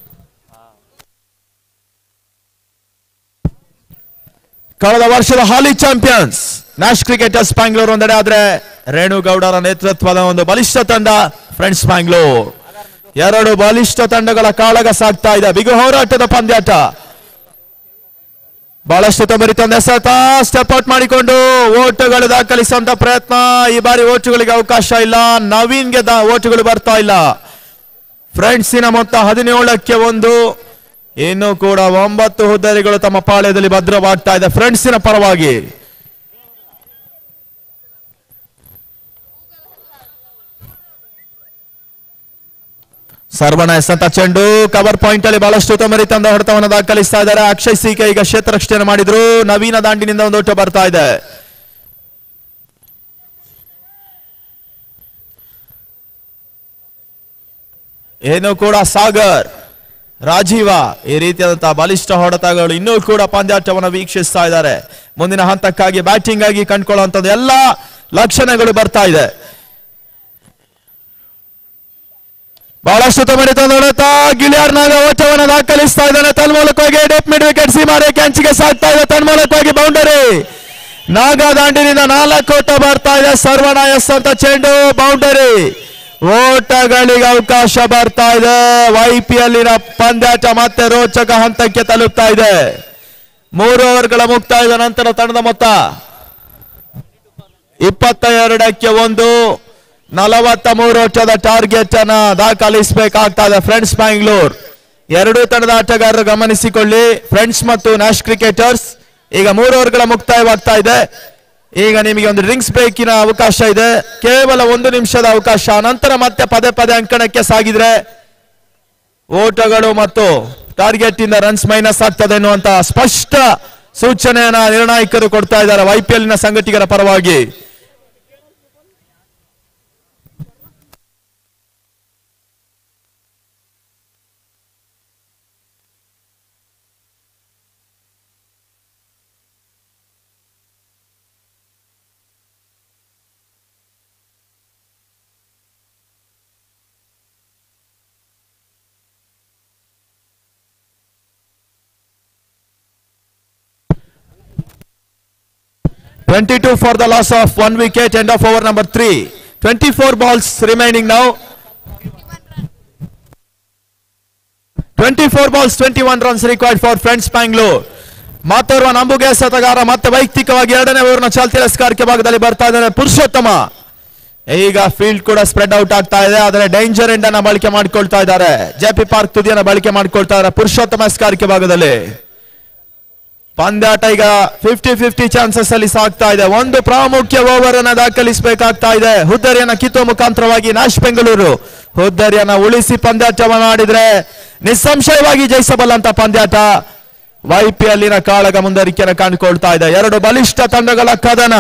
ಕಳೆದ ವರ್ಷದ ಹಾಲಿ ಚಾಂಪಿಯನ್ಸ್ ನ್ಯಾಷ್ ಕ್ರಿಕೆಟರ್ಸ್ ಬ್ಯಾಂಗ್ಳೂರ್ ಒಂದೆಡೆ ಆದ್ರೆ ರೇಣುಗೌಡರ ನೇತೃತ್ವದ ಒಂದು ಬಲಿಷ್ಠ ತಂಡ ಫ್ರೆಂಡ್ಸ್ ಬ್ಯಾಂಗ್ಳೂರ್ ಎರಡು ಬಲಿಷ್ಠ ತಂಡಗಳ ಕಾಳಗ ಸಾಗ್ತಾ ಇದೆ ಬಿಗು ಹೋರಾಟದ ಪಂದ್ಯಾಟ ಬಹಳಷ್ಟು ತೊಂಬರಿತೊಂದು ಎಸೆತ ಸ್ಟೆಪ್ ಔಟ್ ಮಾಡಿಕೊಂಡು ಓಟುಗಳು ದಾಖಲಿಸುವಂತ ಪ್ರಯತ್ನ ಈ ಬಾರಿ ಓಟುಗಳಿಗೆ ಅವಕಾಶ ಇಲ್ಲ ನವೀನ್ಗೆ ದಾ- ಓಟುಗಳು ಬರ್ತಾ ಇಲ್ಲ ಫ್ರೆಂಡ್ಸಿನ ಮೊತ್ತ ಹದಿನೇಳಕ್ಕೆ ಒಂದು ಇನ್ನು ಕೂಡ ಒಂಬತ್ತು ಹುದ್ದರಿಗಳು ತಮ್ಮ ಪಾಳ್ಯದಲ್ಲಿ ಭದ್ರವಾಗ್ತಾ ಇದೆ ಫ್ರೆಂಡ್ಸಿನ ಪರವಾಗಿ ಸರ್ವಣ ಎಸಂತ ಚೆಂಡು ಕವರ್ ಪಾಯಿಂಟ್ ಅಲ್ಲಿ ಬಹಳಷ್ಟು ತೊಂಬರಿ ತಂದ ಹೊಡೆತವನ್ನು ದಾಖಲಿಸ್ತಾ ಇದ್ದಾರೆ ಅಕ್ಷಯ್ ಸಿಕೆ ಈಗ ಕ್ಷೇತ್ರ ರಕ್ಷಣೆ ಮಾಡಿದ್ರು ನವೀನ ದಾಂಡಿನಿಂದ ಒಂದು ಓಟ ಬರ್ತಾ ಇದೆ ಏನು ಕೂಡ ಸಾಗರ್ ರಾಜೀವ ಈ ರೀತಿಯಾದಂತಹ ಬಲಿಷ್ಠ ಹೊಡೆತಗಳು ಇನ್ನೂ ಕೂಡ ಪಂದ್ಯಾಟವನ್ನು ವೀಕ್ಷಿಸ್ತಾ ಇದ್ದಾರೆ ಮುಂದಿನ ಹಂತಕ್ಕಾಗಿ ಬ್ಯಾಟಿಂಗ್ ಆಗಿ ಕಂಡುಕೊಳ್ಳುವಂಥದ್ದು ಎಲ್ಲ ಲಕ್ಷಣಗಳು ಬರ್ತಾ ಇದೆ ಬಹಳಷ್ಟು ತೊಂಬರಿತ ನೋಡುತ್ತಾ ಗಿಲಿಯಾರ್ನಾಗ ಓಟವನ್ನು ದಾಖಲಿಸ್ತಾ ಇದ್ದಾನೆ ತನ್ಮೂಲಕವಾಗಿ ಡೆಪ್ ಮಿಡ್ ವಿಕೆಟ್ ಸೀಮಾರೆ ಕ್ಯಾಂಚಿಗೆ ಸಾಕ್ತಾ ಇದೆ ತನ್ಮೂಲಕವಾಗಿ ಬೌಂಡರಿ ನಾಗ ದಾಂಡಿನಿಂದ ನಾಲ್ಕು ಓಟ ಬರ್ತಾ ಇದೆ ಸರ್ವಣ ಎಸ್ ಅಂತ ಚೆಂಡು ಬೌಂಡರಿ ಓಟಗಳಿಗೆ ಅವಕಾಶ ಬರ್ತಾ ಇದೆ ವೈಪಿಎಲ್ಲಿನ ಪಂದ್ಯಾಟ ಮತ್ತೆ ರೋಚಕ ಹಂತಕ್ಕೆ ತಲುಪ್ತಾ ಇದೆ ಮೂರು ಓವರ್ಗಳ ಮುಕ್ತಾಯದ ನಂತರ ತಂಡದ ಮೊತ್ತ ಇಪ್ಪತ್ತ ಎರಡಕ್ಕೆ ಒಂದು ನಲವತ್ತ ಮೂರು ಓಟದ ಟಾರ್ಗೆಟ್ ಅನ್ನ ದಾಖಲಿಸಬೇಕಾಗ್ತಾ ಇದೆ ಫ್ರೆಂಡ್ಸ್ ಬ್ಯಾಂಗ್ಳೂರ್ ಎರಡೂ ತಂಡದ ಆಟಗಾರರು ಗಮನಿಸಿಕೊಳ್ಳಿ ಫ್ರೆಂಡ್ಸ್ ಮತ್ತು ನ್ಯಾಶ್ ಕ್ರಿಕೆಟರ್ಸ್ ಈಗ ಮೂರು ಓವರ್ಗಳ ಮುಕ್ತಾಯವಾಗ್ತಾ ಇದೆ ಈಗ ನಿಮಗೆ ಒಂದು ಡ್ರಿಂಕ್ಸ್ ಬ್ರೇಕಿನ ಅವಕಾಶ ಇದೆ ಕೇವಲ ಒಂದು ನಿಮಿಷದ ಅವಕಾಶ ನಂತರ ಮತ್ತೆ ಪದೇ ಪದೇ ಅಂಕಣಕ್ಕೆ ಸಾಗಿದ್ರೆ ಓಟಗಳು ಮತ್ತು ಟಾರ್ಗೆಟ್ ಇಂದ ರನ್ಸ್ ಮೈನಸ್ ಆಗ್ತದೆ ಎನ್ನುವಂತ ಸ್ಪಷ್ಟ ಸೂಚನೆಯನ್ನ ನಿರ್ಣಾಯಕರು ಕೊಡ್ತಾ ಇದ್ದಾರೆ ಐಪಿಎಲ್ ನ ಸಂಘಟಕರ ಪರವಾಗಿ Twenty-two for the loss of one wicket. End of over number three. Twenty-four balls remaining now. Twenty-four balls, twenty-one runs required for Friends Bangalore. ಮತ್ತೋರ್ವ ನಂಬುಗೆ ಎಸೆತಗಾರ ಮತ್ತೆ ವೈಯಕ್ತಿಕವಾಗಿ ಎರಡನೇ ಓವರ್ನ ಚಾಲ್ ತಿರಸ್ಕಾರಕ್ಕೆ ಭಾಗದಲ್ಲಿ ಬರ್ತಾ ಇದ್ದಾನೆ ಪುರುಷೋತ್ತಮ ಈಗ ಫೀಲ್ಡ್ ಕೂಡ ಸ್ಪ್ರೆಡ್ ಔಟ್ ಆಗ್ತಾ ಇದೆ ಆದರೆ ಡೇಂಜರ್ ಎಂಡ್ ಅನ್ನ ಬಳಕೆ ಮಾಡ್ಕೊಳ್ತಾ ಇದ್ದಾರೆ ಜೆಪಿ ಪಾರ್ಕ್ ತುದಿಯನ್ನ ಬಳಕೆ ಮಾಡ್ಕೊಳ್ತಾ ಇದ್ದಾರೆ ಪುರುಷೋತ್ತಮ ಸ್ಕಾರಕ್ಕೆ ಭಾಗದಲ್ಲಿ ಪಂದ್ಯಾಟ ಈಗ ಫಿಫ್ಟಿ ಫಿಫ್ಟಿ ಚಾನ್ಸಸ್ ಅಲ್ಲಿ ಸಾಗ್ತಾ ಇದೆ ಒಂದು ಪ್ರಾಮುಖ್ಯ ಓವರ್ ಅನ್ನ ದಾಖಲಿಸಬೇಕಾಗ್ತಾ ಇದೆ ಹುದ್ದರಿಯನ್ನ ಕಿತ್ತುವ ಮುಖಾಂತರವಾಗಿ ನಾಶ್ ಬೆಂಗಳೂರು ಹುದ್ದರಿಯನ್ನ ಉಳಿಸಿ ಪಂದ್ಯಾಟವನ್ನ ಆಡಿದ್ರೆ ನಿಸ್ಸಂಶಯವಾಗಿ ಜಯಿಸಬಲ್ಲಂತ ಪಂದ್ಯಾಟ ವೈಪಿಎಲ್ಲಿನ ಕಾಳಗ ಮುಂದರಿಕೆಯನ್ನು ಕಾಣಿಕೊಳ್ತಾ ಇದೆ ಎರಡು ಬಲಿಷ್ಠ ತಂಡಗಳ ಕದನ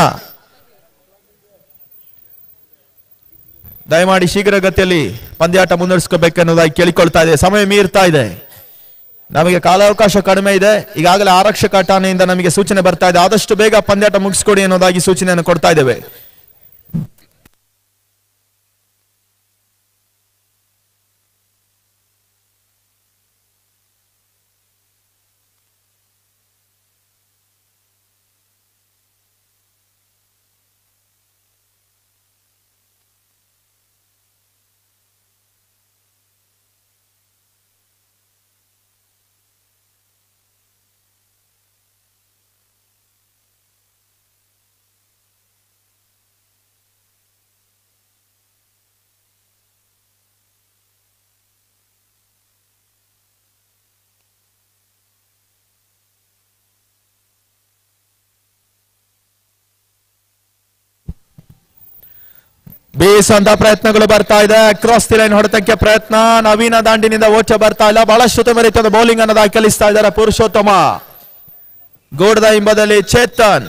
ದಯಮಾಡಿ ಶೀಘ್ರಗತಿಯಲ್ಲಿ ಪಂದ್ಯಾಟ ಮುನ್ನಡೆಸ್ಕೋಬೇಕನ್ನೋದಾಗಿ ಕೇಳಿಕೊಳ್ತಾ ಇದೆ ಸಮಯ ಮೀರ್ತಾ ಇದೆ ನಮಗೆ ಕಾಲಾವಕಾಶ ಕಡಿಮೆ ಇದೆ ಈಗಾಗಲೇ ಆರಕ್ಷಕ ಠಾಣೆಯಿಂದ ನಮಗೆ ಸೂಚನೆ ಬರ್ತಾ ಇದೆ ಆದಷ್ಟು ಬೇಗ ಪಂದ್ಯಾಟ ಮುಗಿಸ್ಕೊಡಿ ಅನ್ನೋದಾಗಿ ಸೂಚನೆಯನ್ನು ಕೊಡ್ತಾ ಇದ್ದೇವೆ ಬೇಸಂತ ಪ್ರಯತ್ನಗಳು ಬರ್ತಾ ಇದೆ ಕ್ರಾಸ್ ದಿ ಲೈನ್ ಹೊಡೆತಕ್ಕೆ ಪ್ರಯತ್ನ ನವೀನ ದಾಂಡಿನಿಂದ ಓಚ ಬರ್ತಾ ಇಲ್ಲ ಬಹಳಷ್ಟು ತುಮರಿತದ ಬೌಲಿಂಗ್ ಅನ್ನು ದಾಖಲಿಸ್ತಾ ಇದ್ದಾರೆ ಪುರುಷೋತ್ತಮ ಗೋಡದ ಹಿಂಬದಲ್ಲಿ ಚೇತನ್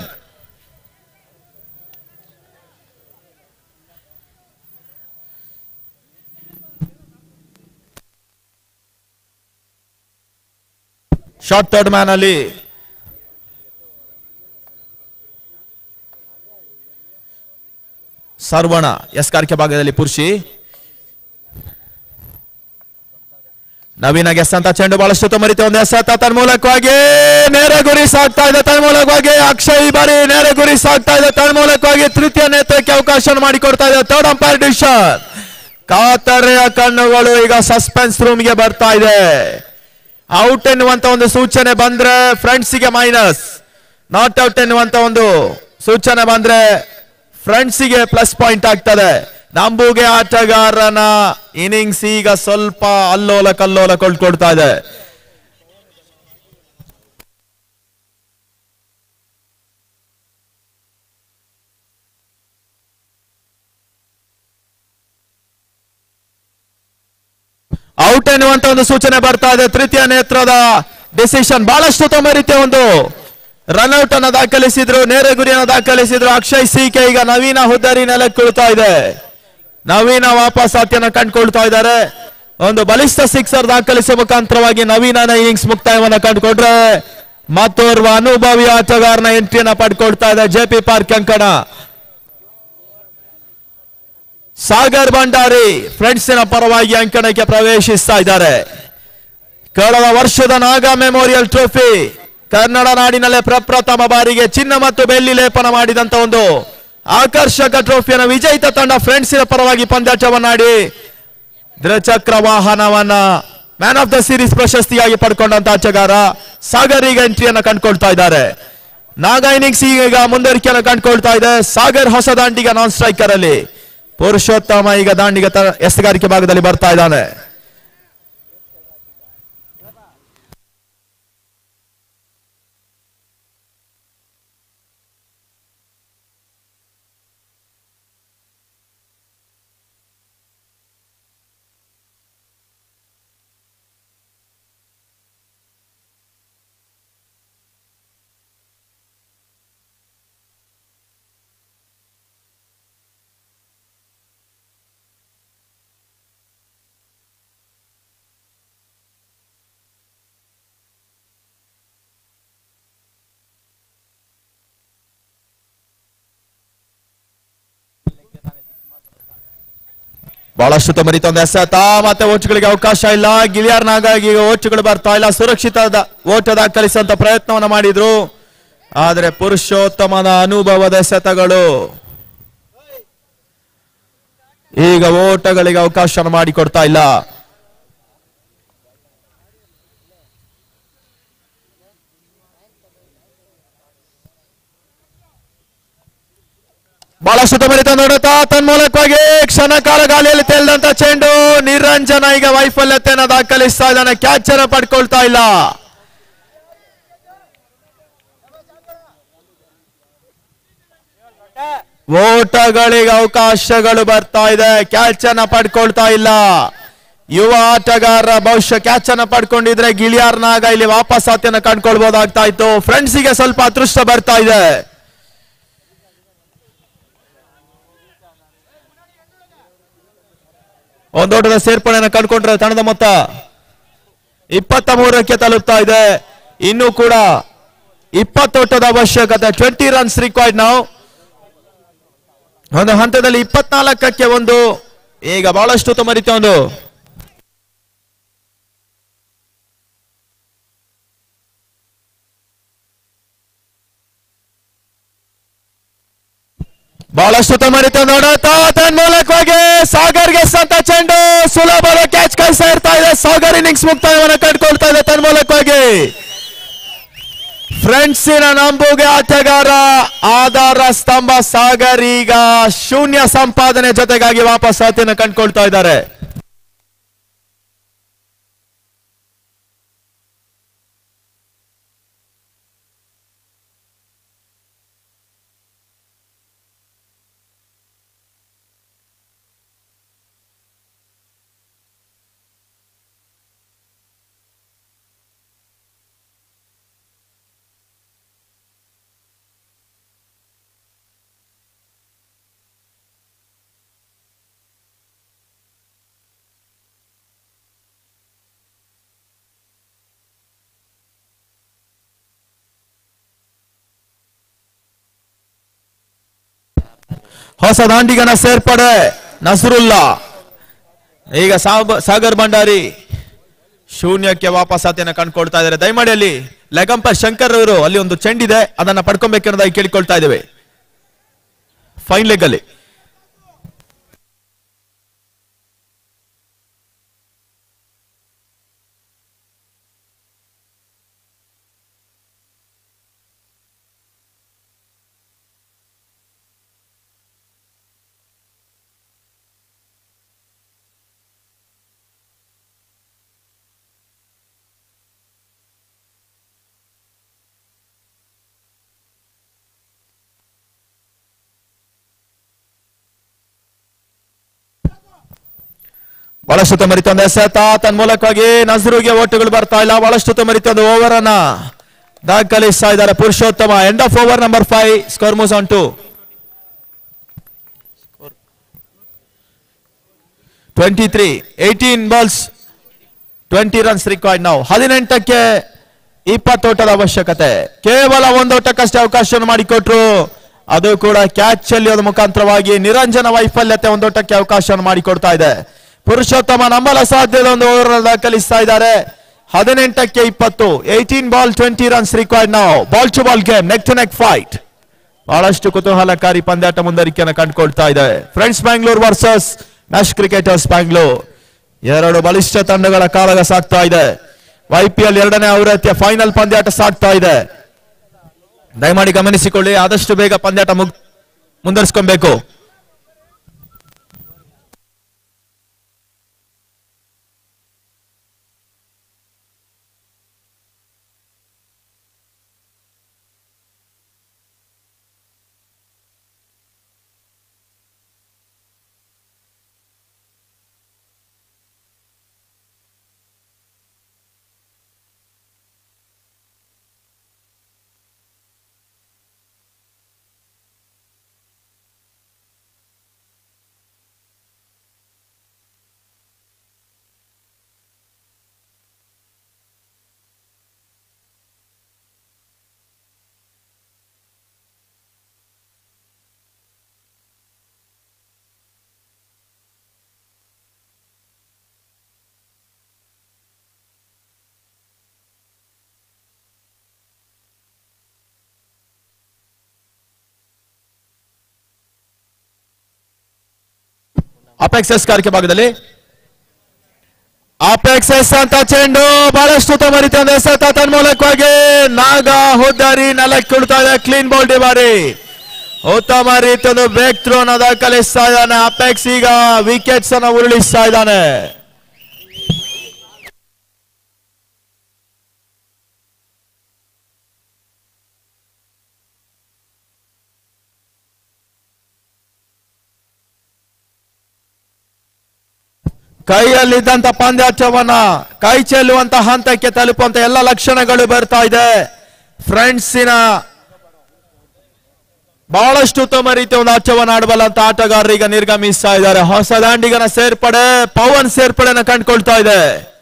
ಶಾರ್ಟ್ ಥರ್ಡ್ ಮ್ಯಾನ್ ಅಲ್ಲಿ ಸರ್ವಣ ಎಸ್ಕಾರಿಕೆ ಭಾಗದಲ್ಲಿ ಪುರುಷಿ ನವೀನ ಗೆಸ್ ಅಂತ ಚೆಂಡು ಬಹಳಷ್ಟು ತುಮರಿತೆ ಒಂದು ಎಸೆತ ತನ್ಮೂಲಕವಾಗಿ ನೇರ ಗುರಿ ಸಾಗ್ತಾ ಇದೆ ತನ್ಮೂಲಕವಾಗಿ ಅಕ್ಷಯ್ ಬಾರಿ ನೇರ ಗುರಿ ಸಾಗ್ತಾ ಇದೆ ತನ್ಮೂಲಕವಾಗಿ ತೃತೀಯ ನೇತ್ರಕ್ಕೆ ಅವಕಾಶ ಮಾಡಿಕೊಡ್ತಾ ಇದೆ ಥರ್ಡ್ ಅಂಪೈರ್ ಡಿಸಿಷನ್ ಕಾತರೆಯ ಕಣ್ಣುಗಳು ಈಗ ಸಸ್ಪೆನ್ಸ್ ರೂಮ್ಗೆ ಬರ್ತಾ ಇದೆ ಔಟ್ ಎನ್ನುವಂತ ಒಂದು ಸೂಚನೆ ಬಂದ್ರೆ ಫ್ರೆಂಡ್ಸಿಗೆ ಮೈನಸ್ ನಾಟ್ ಔಟ್ ಎನ್ನುವಂತ ಒಂದು ಸೂಚನೆ ಬಂದ್ರೆ ಫ್ರೆಂಡ್ಸಿಗೆ ಪ್ಲಸ್ ಪಾಯಿಂಟ್ ಆಗ್ತದೆ ನಂಬುಗೆ ಆಟಗಾರನ ಇನ್ನಿಂಗ್ಸ್ ಈಗ ಸ್ವಲ್ಪ ಅಲ್ಲೋಲ ಕಲ್ಲೋಲ ಕೊಂಡ್ಕೊಡ್ತಾ ಇದೆ ಔಟ್ ಎನ್ನುವಂತ ಒಂದು ಸೂಚನೆ ಬರ್ತಾ ಇದೆ ತೃತೀಯ ನೇತ್ರದ ಡಿಸಿಷನ್ ಬಹಳಷ್ಟು ತಮ್ಮ ರೀತಿಯ ಒಂದು ರನ್ಔಟ್ ಅನ್ನ ದಾಖಲಿಸಿದ್ರು ನೇರ ಗುರಿಯನ್ನು ದಾಖಲಿಸಿದ್ರು ಅಕ್ಷಯ್ ಸಿಕೆ ಈಗ ನವೀನ ಹುದ್ದಾರಿ ನೆಲಕ್ಕುಳ್ತಾ ಇದೆ ನವೀನ ವಾಪಸ್ ಆತಿಯನ್ನ ಕಂಡುಕೊಳ್ತಾ ಇದ್ದಾರೆ ಒಂದು ಬಲಿಷ್ಠ ಸಿಕ್ಸರ್ ದಾಖಲಿಸುವ ಮುಖಾಂತರವಾಗಿ ನವೀನನ ಇನ್ನಿಂಗ್ಸ್ ಮುಕ್ತಾಯವನ್ನ ಕಂಡುಕೊಂಡ್ರೆ ಮತ್ತೋರ್ವ ಅನುಭವಿ ಆಟಗಾರನ ಎಂಟ್ರಿಯನ್ನ ಪಡ್ಕೊಳ್ತಾ ಇದೆ ಜೆ ಪಿ ಪಾರ್ಕ್ ಅಂಕಣ ಸಾಗರ್ ಭಂಡಾರಿ ಫ್ರೆಂಡ್ಸಿನ ಪರವಾಗಿ ಅಂಕಣಕ್ಕೆ ಪ್ರವೇಶಿಸ್ತಾ ಇದ್ದಾರೆ ಕಳೆದ ವರ್ಷದ ನಾಗಾ ಮೆಮೋರಿಯಲ್ ಟ್ರೋಫಿ ಕನ್ನಡ ನಾಡಿನಲ್ಲೇ ಪ್ರಪ್ರಥಮ ಬಾರಿಗೆ ಚಿನ್ನ ಮತ್ತು ಬೆಳ್ಳಿ ಲೇಪನ ಮಾಡಿದಂತ ಒಂದು ಆಕರ್ಷಕ ಟ್ರೋಫಿಯನ್ನು ವಿಜಯಿತ ತಂಡ ಫ್ರೆಂಡ್ಸಿನ ಪರವಾಗಿ ಪಂದ್ಯಾಟವನ್ನಾಡಿ ದ್ವಿಚಕ್ರ ವಾಹನವನ್ನ ಮ್ಯಾನ್ ಆಫ್ ದ ಸೀರೀಸ್ ಪ್ರಶಸ್ತಿಯಾಗಿ ಪಡ್ಕೊಂಡಂತ ಆಟಗಾರ ಸಾಗರ್ ಈಗ ಎಂಟ್ರಿಯನ್ನ ಕಂಡುಕೊಳ್ತಾ ಇದ್ದಾರೆ ನಾಗಾ ಇನ್ನಿಂಗ್ಸ್ ಈಗ ಮುಂದುವರಿಕೆಯನ್ನು ಕಂಡುಕೊಳ್ತಾ ಇದೆ ಸಾಗರ್ ಹೊಸ ದಾಂಡಿಗ ನಾನ್ ಸ್ಟ್ರೈಕರ್ ಅಲ್ಲಿ ಪುರುಷೋತ್ತಮ ಈಗ ದಾಂಡಿಗ ತ- ಎಸೆಗಾರಿಕೆ ಭಾಗದಲ್ಲಿ ಬರ್ತಾ ಇದ್ದಾನೆ ಬಹಳಷ್ಟು ತಮರಿತ ಒಂದು ಎಸೆತ ಮತ್ತೆ ಓಟ್ಗಳಿಗೆ ಅವಕಾಶ ಇಲ್ಲ ಗಿಲಿಯಾರ್ನಾಗಾಗಿ ಓಟ್ಗಳು ಬರ್ತಾ ಇಲ್ಲ ಸುರಕ್ಷಿತ ಓಟ ದಾಖಲಿಸುವಂತ ಪ್ರಯತ್ನವನ್ನ ಮಾಡಿದ್ರು ಆದರೆ ಪುರುಷೋತ್ತಮನ ಅನುಭವದ ಎಸೆತಗಳು ಈಗ ಓಟಗಳಿಗೆ ಅವಕಾಶ ಮಾಡಿಕೊಡ್ತಾ ಇಲ್ಲ ಬಹಳಷ್ಟು ತಮರಿತ ನೋಡುತ್ತಾ ತನ್ಮೂಲಕವಾಗಿ ಕ್ಷಣ ಕಾಲ ಗಾಳಿಯಲ್ಲಿ ತೇಲ್ದಂತ ಚೆಂಡು ನಿರಂಜನ ಈಗ ವೈಫಲ್ಯತೆಯನ್ನು ದಾಖಲಿಸ್ತಾ ಇದ್ದಾನೆ ಕ್ಯಾಚ್ ಅನ್ನ ಪಡ್ಕೊಳ್ತಾ ಇಲ್ಲ ಓಟಗಳಿಗೆ ಅವಕಾಶಗಳು ಬರ್ತಾ ಇದೆ ಕ್ಯಾಚ್ ಅನ್ನ ಪಡ್ಕೊಳ್ತಾ ಇಲ್ಲ ಯುವ ಆಟಗಾರ ಬಹುಶಃ ಕ್ಯಾಚ್ ಅನ್ನ ಪಡ್ಕೊಂಡಿದ್ರೆ ಗಿಳಿಯಾರ್ನಾಗ ಇಲ್ಲಿ ವಾಪಸ್ ಆತಿಯನ್ನ ಕಂಡ್ಕೊಳ್ಬಹುದಾಗ್ತಾ ಇತ್ತು ಫ್ರೆಂಡ್ಸಿಗೆ ಸ್ವಲ್ಪ ಅದೃಷ್ಟ ಬರ್ತಾ ಇದೆ ಒಂದೋಟದ ಸೇರ್ಪಡೆಯನ್ನು ಕಂಡುಕೊಂಡ್ರೆ ತಂಡದ ಮೊತ್ತ ಇಪ್ಪತ್ತ ಮೂರಕ್ಕೆ ತಲುಪ್ತಾ ಇದೆ ಇನ್ನೂ ಕೂಡ ಇಪ್ಪತ್ತೋಟದ ಅವಶ್ಯಕತೆ ಟ್ವೆಂಟಿ ರನ್ಸ್ ರಿಕ್ವೈರ್ಡ್ ನಾವು ಒಂದು ಹಂತದಲ್ಲಿ ಇಪ್ಪತ್ನಾಲ್ಕಕ್ಕೆ ಒಂದು ಈಗ ಬಹಳಷ್ಟು ತುಮರಿತ ಒಂದು ಬಹಳಷ್ಟು ತಮರಿತ ನೋಡುತ್ತಾ ತನ್ಮೂಲಕವಾಗಿ ಸಾಗರ್ಗೆ ಸಂತ ಚೆಂಡು ಸುಲಭದ ಕ್ಯಾಚ್ ಕಳಿಸ್ತಾ ಇರ್ತಾ ಇದೆ ಸಾಗರ್ ಇನ್ನಿಂಗ್ಸ್ ಮುಕ್ತಾಯವನ್ನು ಕಂಡುಕೊಳ್ತಾ ಇದೆ ತನ್ಮೂಲಕವಾಗಿ ಫ್ರೆಂಡ್ಸಿನ ನಂಬುಗೆ ಆಟಗಾರ ಆಧಾರ ಸ್ತಂಭ ಸಾಗರ್ ಈಗ ಶೂನ್ಯ ಸಂಪಾದನೆ ಜೊತೆಗಾಗಿ ವಾಪಸ್ ಆತಿನ ಕಂಡುಕೊಳ್ತಾ ಇದ್ದಾರೆ ಹೊಸ ದಾಂಡಿಗನ ಸೇರ್ಪಡೆ ನಸರುಲ್ಲಾ ಈಗ ಸಾಬ- ಸಾಗರ್ ಭಂಡಾರಿ ಶೂನ್ಯಕ್ಕೆ ವಾಪಸ್ ಆತಿನ ಕಂಡುಕೊಳ್ತಾ ಇದ್ದಾರೆ ದಯಮಾಡಿ ಅಲ್ಲಿ ಲೆಗಂಪ ಶಂಕರ್ ಅವರು ಅಲ್ಲಿ ಒಂದು ಚೆಂಡಿದೆ ಅದನ್ನ ಪಡ್ಕೊಬೇಕೆನ್ನೋದಾಗಿ ಕೇಳಿಕೊಳ್ತಾ ಇದ್ದೇವೆ ಫೈನ್ ಲೆಗ್ ಅಲ್ಲಿ ಬಹಳಷ್ಟು ತೊಂಬರಿತೊಂದು ಎಸೆತ ತನ್ಮೂಲಕವಾಗಿ ನಜರುಗೆ ಓಟುಗಳು ಬರ್ತಾ ಇಲ್ಲ ಬಹಳಷ್ಟು ತೊಂಬರಿತೊಂದು ಓವರ್ ಅನ್ನ ದಾಖಲಿಸ್ತಾ ಇದ್ದಾರೆ Purushottam end of over number five score moves on to twenty three eighteen balls twenty runs required ನಾವು ಹದಿನೆಂಟಕ್ಕೆ ಇಪ್ಪತ್ತೋಟದ ಅವಶ್ಯಕತೆ ಕೇವಲ ಒಂದು ಓಟಕ್ಕಷ್ಟೇ ಅವಕಾಶವನ್ನು ಮಾಡಿಕೊಟ್ರು ಅದು ಕೂಡ ಕ್ಯಾಚ್ ಅಲ್ಲಿ ಒಂದು ಮುಖಾಂತರವಾಗಿ ನಿರಂಜನ ವೈಫಲ್ಯತೆ ಒಂದು ಓಟಕ್ಕೆ ಅವಕಾಶವನ್ನು ಮಾಡಿಕೊಡ್ತಾ ಇದೆ ಪುರುಷೋತ್ತಮ ನಂಬಲ ಸಾಧ್ಯದ ಒಂದು ಓವರ್ ದಾಖಲಿಸ್ತಾ ಇದ್ದಾರೆ ಹದಿನೆಂಟಕ್ಕೆ ಇಪ್ಪತ್ತು eighteen ball twenty runs required ನಾವು ball to ball game neck to neck fight ಬಹಳಷ್ಟು ಕುತೂಹಲಕಾರಿ ಪಂದ್ಯಾಟ ಮುಂದರಿಕೆಯನ್ನು ಕಂಡುಕೊಳ್ತಾ ಇದೆ ಫ್ರೆಂಡ್ಸ್ ಬ್ಯಾಂಗ್ಳೂರ್ ವರ್ಸಸ್ ಮ್ಯಾಚ್ ಕ್ರಿಕೆಟರ್ಸ್ ಬ್ಯಾಂಗ್ಳೂರ್ ಎರಡು ಬಲಿಷ್ಠ ತಂಡಗಳ ಕಾಳಗ ಸಾಗ್ತಾ ಇದೆ ಐಪಿಎಲ್ ಎರಡನೇ ಆವೃತ್ತಿಯ ಫೈನಲ್ ಪಂದ್ಯಾಟ ಸಾಗ್ತಾ ಇದೆ ದಯಮಾಡಿ ಗಮನಿಸಿಕೊಳ್ಳಿ ಆದಷ್ಟು ಬೇಗ ಪಂದ್ಯಾಟ ಮುಗ್ ಮುಂದರಿಸ್ಕೊಬೇಕು ಅಪೆಕ್ಸಸ್ ಕಾರ್ಯ ಭಾಗದಲ್ಲಿ ಅಪೆಕ್ಸಸ್ ಅಂತ ಚೆಂಡು ಬಹಳಷ್ಟು ತಮರಿತ ಎಸೆತ ತನ್ಮೂಲಕವಾಗಿ ನಾಗ ಹುದ್ದಾರಿ ನೆಲಕ್ಕೆ ಕೊಡ್ತಾ ಇದೆ ಕ್ಲೀನ್ ಬೌಲ್ ಡಿಬಾರಿ ಉತ್ತಮ ರೀತಿಯ ಬ್ರೇಕ್ ಥ್ರೂ ಅನ್ನ ದಾಖಲಿಸ್ತಾ ಇದ್ದಾನೆ ಅಪೆಕ್ಸ್ ಈಗ ವಿಕೆಟ್ಸ್ ಅನ್ನ ಉರುಳಿಸ್ತಾ ಇದ್ದಾನೆ ಕೈಯಲ್ಲಿದ್ದಂತ ಪಂದ್ಯಾಟವನ್ನ ಕೈ ಚೆಲ್ಲುವಂತ ಹಂತಕ್ಕೆ ತಲುಪುವಂತ ಎಲ್ಲ ಲಕ್ಷಣಗಳು ಬರ್ತಾ ಇದೆ ಫ್ರೆಂಡ್ಸಿನ ಬಹಳಷ್ಟು ಉತ್ತಮ ರೀತಿಯ ಒಂದು ಆಟವನ್ನು ಆಡಬಲ್ಲಂತ ಆಟಗಾರರು ಈಗ ನಿರ್ಗಮಿಸ್ತಾ ಇದ್ದಾರೆ ಹೊಸ ದಾಂಡಿಗನ ಸೇರ್ಪಡೆ ಪವನ್ ಸೇರ್ಪಡೆನ ಕಂಡುಕೊಳ್ತಾ ಇದೆ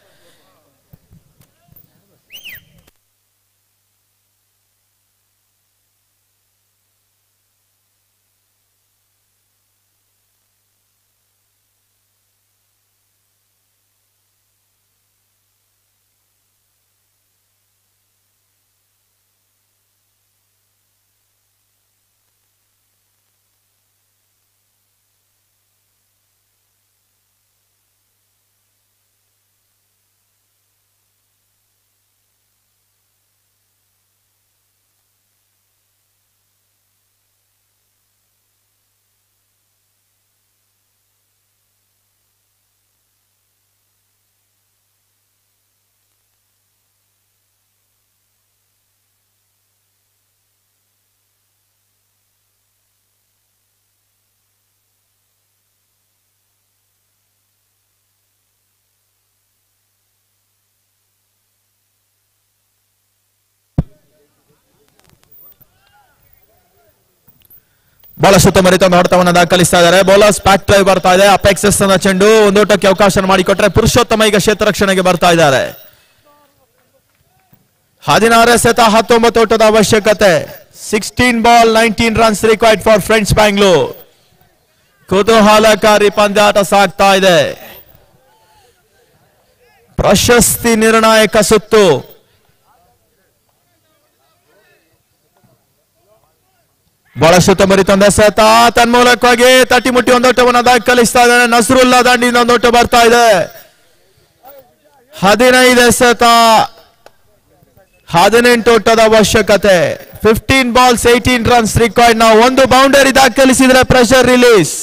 ಬಹಳಷ್ಟು ಉತ್ತಮ ರೀತಿಯ ಒಂದು ಹೊಡೆತವನ್ನು ದಾಖಲಿಸ್ತಾ ಇದ್ದಾರೆ ಬೌಲರ್ಸ್ ಬ್ಯಾಕ್ ಡ್ರೈವ್ ಬರ್ತಾ ಇದೆ ಅಪೆಕ್ಸಸ್ ಅನ್ನ ಚೆಂಡು ಒಂದೋಟಕ್ಕೆ ಅವಕಾಶ ಮಾಡಿಕೊಟ್ರೆ ಪುರುಷೋತ್ತಮ ಈಗ ಕ್ಷೇತ್ರ ರಕ್ಷಣೆಗೆ ಬರ್ತಾ ಇದ್ದಾರೆ ಹದಿನಾರು ಎಸೆತ ಹತ್ತೊಂಬತ್ತು ಓಟದ ಅವಶ್ಯಕತೆ sixteen ball nineteen runs required for Friends Bangalore ಕುತೂಹಲಕಾರಿ ಪಂದ್ಯಾಟ ಸಾಗ್ತಾ ಇದೆ ಪ್ರಶಸ್ತಿ ನಿರ್ಣಾಯಕ ಸುತ್ತು ಬಹಳಷ್ಟು ಉತ್ತಮ ರೀತಿ ಒಂದು ಎಸೆತ ತನ್ಮೂಲಕವಾಗಿ ತಟ್ಟಿ ಮುಟ್ಟಿ ಒಂದೋಟವನ್ನು ದಾಖಲಿಸ್ತಾ ಇದ್ದಾನೆ ನಸರುಲ್ಲಾ ದಾಂಡಿಯಿಂದ ಒಂದೋಟ ಬರ್ತಾ ಇದೆ ಹದಿನೈದು ಎಸೆತ ಹದಿನೆಂಟು ಓಟದ ಅವಶ್ಯಕತೆ fifteen balls eighteen runs required ನಾವು ಒಂದು ಬೌಂಡರಿ ದಾಖಲಿಸಿದ್ರೆ ಪ್ರೆಷರ್ ರಿಲೀಸ್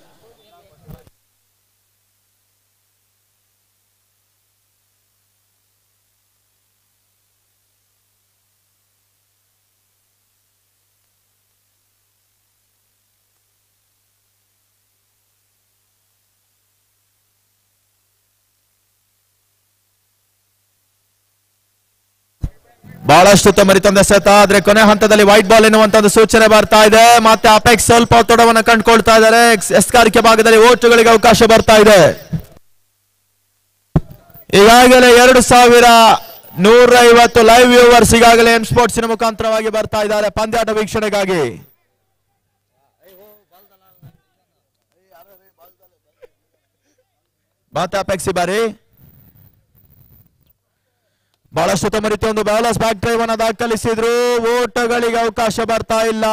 ಬಹಳಷ್ಟು ಉತ್ತಮ ರೀತಿ ಒಂದು ಎಸೆತ ಆದ್ರೆ ಕೊನೆ ಹಂತದಲ್ಲಿ ವೈಟ್ ಬಾಲ್ ಎನ್ನುವಂತ ಒಂದು ಸೂಚನೆ ಬರ್ತಾ ಇದೆ ಮತ್ತೆ ಅಪೆಕ್ಸ್ ಸ್ವಲ್ಪ ಒತ್ತಡವನ್ನು ಕಂಡುಕೊಳ್ತಾ ಇದ್ದಾರೆ ಎಸ್ಕಾರಿಕೆ ಭಾಗದಲ್ಲಿ ಓಟುಗಳಿಗೆ ಅವಕಾಶ ಬರ್ತಾ ಇದೆ ಈಗಾಗಲೇ ಎರಡು ಸಾವಿರ ನೂರ ಐವತ್ತು ಲೈವ್ ವ್ಯೂವರ್ಸ್ ಈಗಾಗಲೇ ಎಂ ಸ್ಪೋರ್ಟ್ಸಿನ ಮುಖಾಂತರವಾಗಿ ಬರ್ತಾ ಇದ್ದಾರೆ ಪಂದ್ಯಾಟ ವೀಕ್ಷಣೆಗಾಗಿ ಮತ್ತೆ ಅಪೆಕ್ಸಿ ಬಾರಿ ಬಹಳಷ್ಟು ಉತ್ತಮ ರೀತಿಯ ಒಂದು ಬೌಲರ್ಸ್ ಬ್ಯಾಕ್ ಡ್ರೈವ್ ಅನ್ನ ದಾಖಲಿಸಿದ್ರು ಓಟಗಳಿಗೆ ಅವಕಾಶ ಬರ್ತಾ ಇಲ್ಲ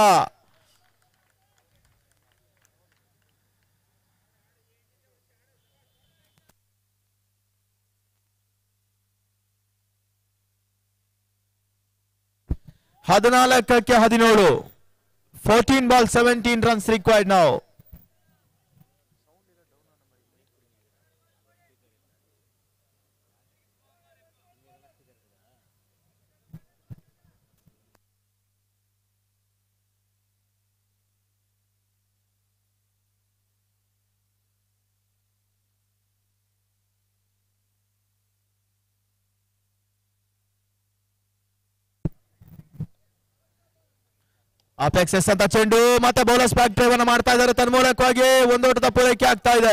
ಹದಿನಾಲ್ಕಕ್ಕೆ ಹದಿನೇಳು fourteen ball seventeen runs required ನಾವು ಅಪೆಕ್ಸ್ ಎಸ್ ಅಂತ ಚೆಂಡು ಮತ್ತೆ ಬೌಲರ್ಸ್ ಬ್ಯಾಕ್ ಡ್ರೈವ್ ಅನ್ನ ಮಾಡ್ತಾ ಇದ್ದಾರೆ ತನ್ಮೂಲಕವಾಗಿ ಒಂದೋಟದ ಪೂರೈಕೆ ಆಗ್ತಾ ಇದೆ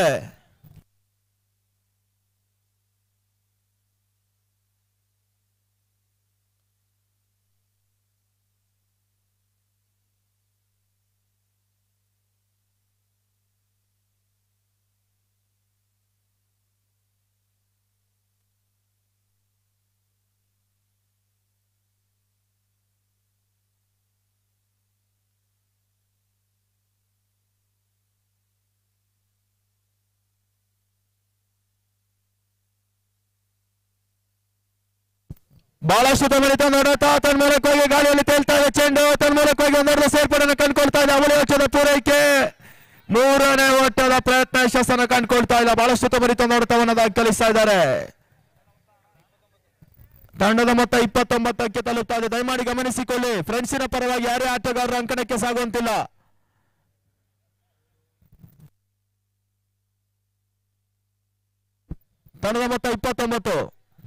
ಬಹಳಷ್ಟು ತಮರಿತ ನೋಡುತ್ತಾ ತನ್ನ ಮೂಲಕವಾಗಿ ಗಾಳಿಯಲ್ಲಿ ತೇಲ್ತಾ ಇದೆ ಚೆಂಡು ತನ್ನ ಮೂಲಕವಾಗಿ ಒಂದೆರಡು ಸೇರ್ಪಡೆಯನ್ನು ಕಂಡುಕೊಳ್ತಾ ಇದೆ ಅವಳಿ ವೆಚ್ಚದ ಪೂರೈಕೆ ಮೂರನೇ ಒಟ್ಟದ ಪ್ರಯತ್ನ ಯಶಸ್ಸನ್ನು ಕಂಡುಕೊಳ್ತಾ ಇಲ್ಲ ಬಹಳಷ್ಟು ತಮರಿತ ನೋಡುತ್ತವನ್ನ ದಾಖಲಿಸ್ತಾ ಇದ್ದಾರೆ ತಂಡದ ಮೊತ್ತ ಇಪ್ಪತ್ತೊಂಬತ್ತಕ್ಕೆ ತಲುಪ್ತಾ ಇದೆ ದಯಮಾಡಿ ಗಮನಿಸಿಕೊಳ್ಳಿ ಫ್ರೆಂಡ್ಸಿನ ಪರವಾಗಿ ಯಾರೇ ಆಟಗಾರರು ಅಂಕಣಕ್ಕೆ ಸಾಗುವಂತಿಲ್ಲ ತಂಡದ ಮೊತ್ತ ಇಪ್ಪತ್ತೊಂಬತ್ತು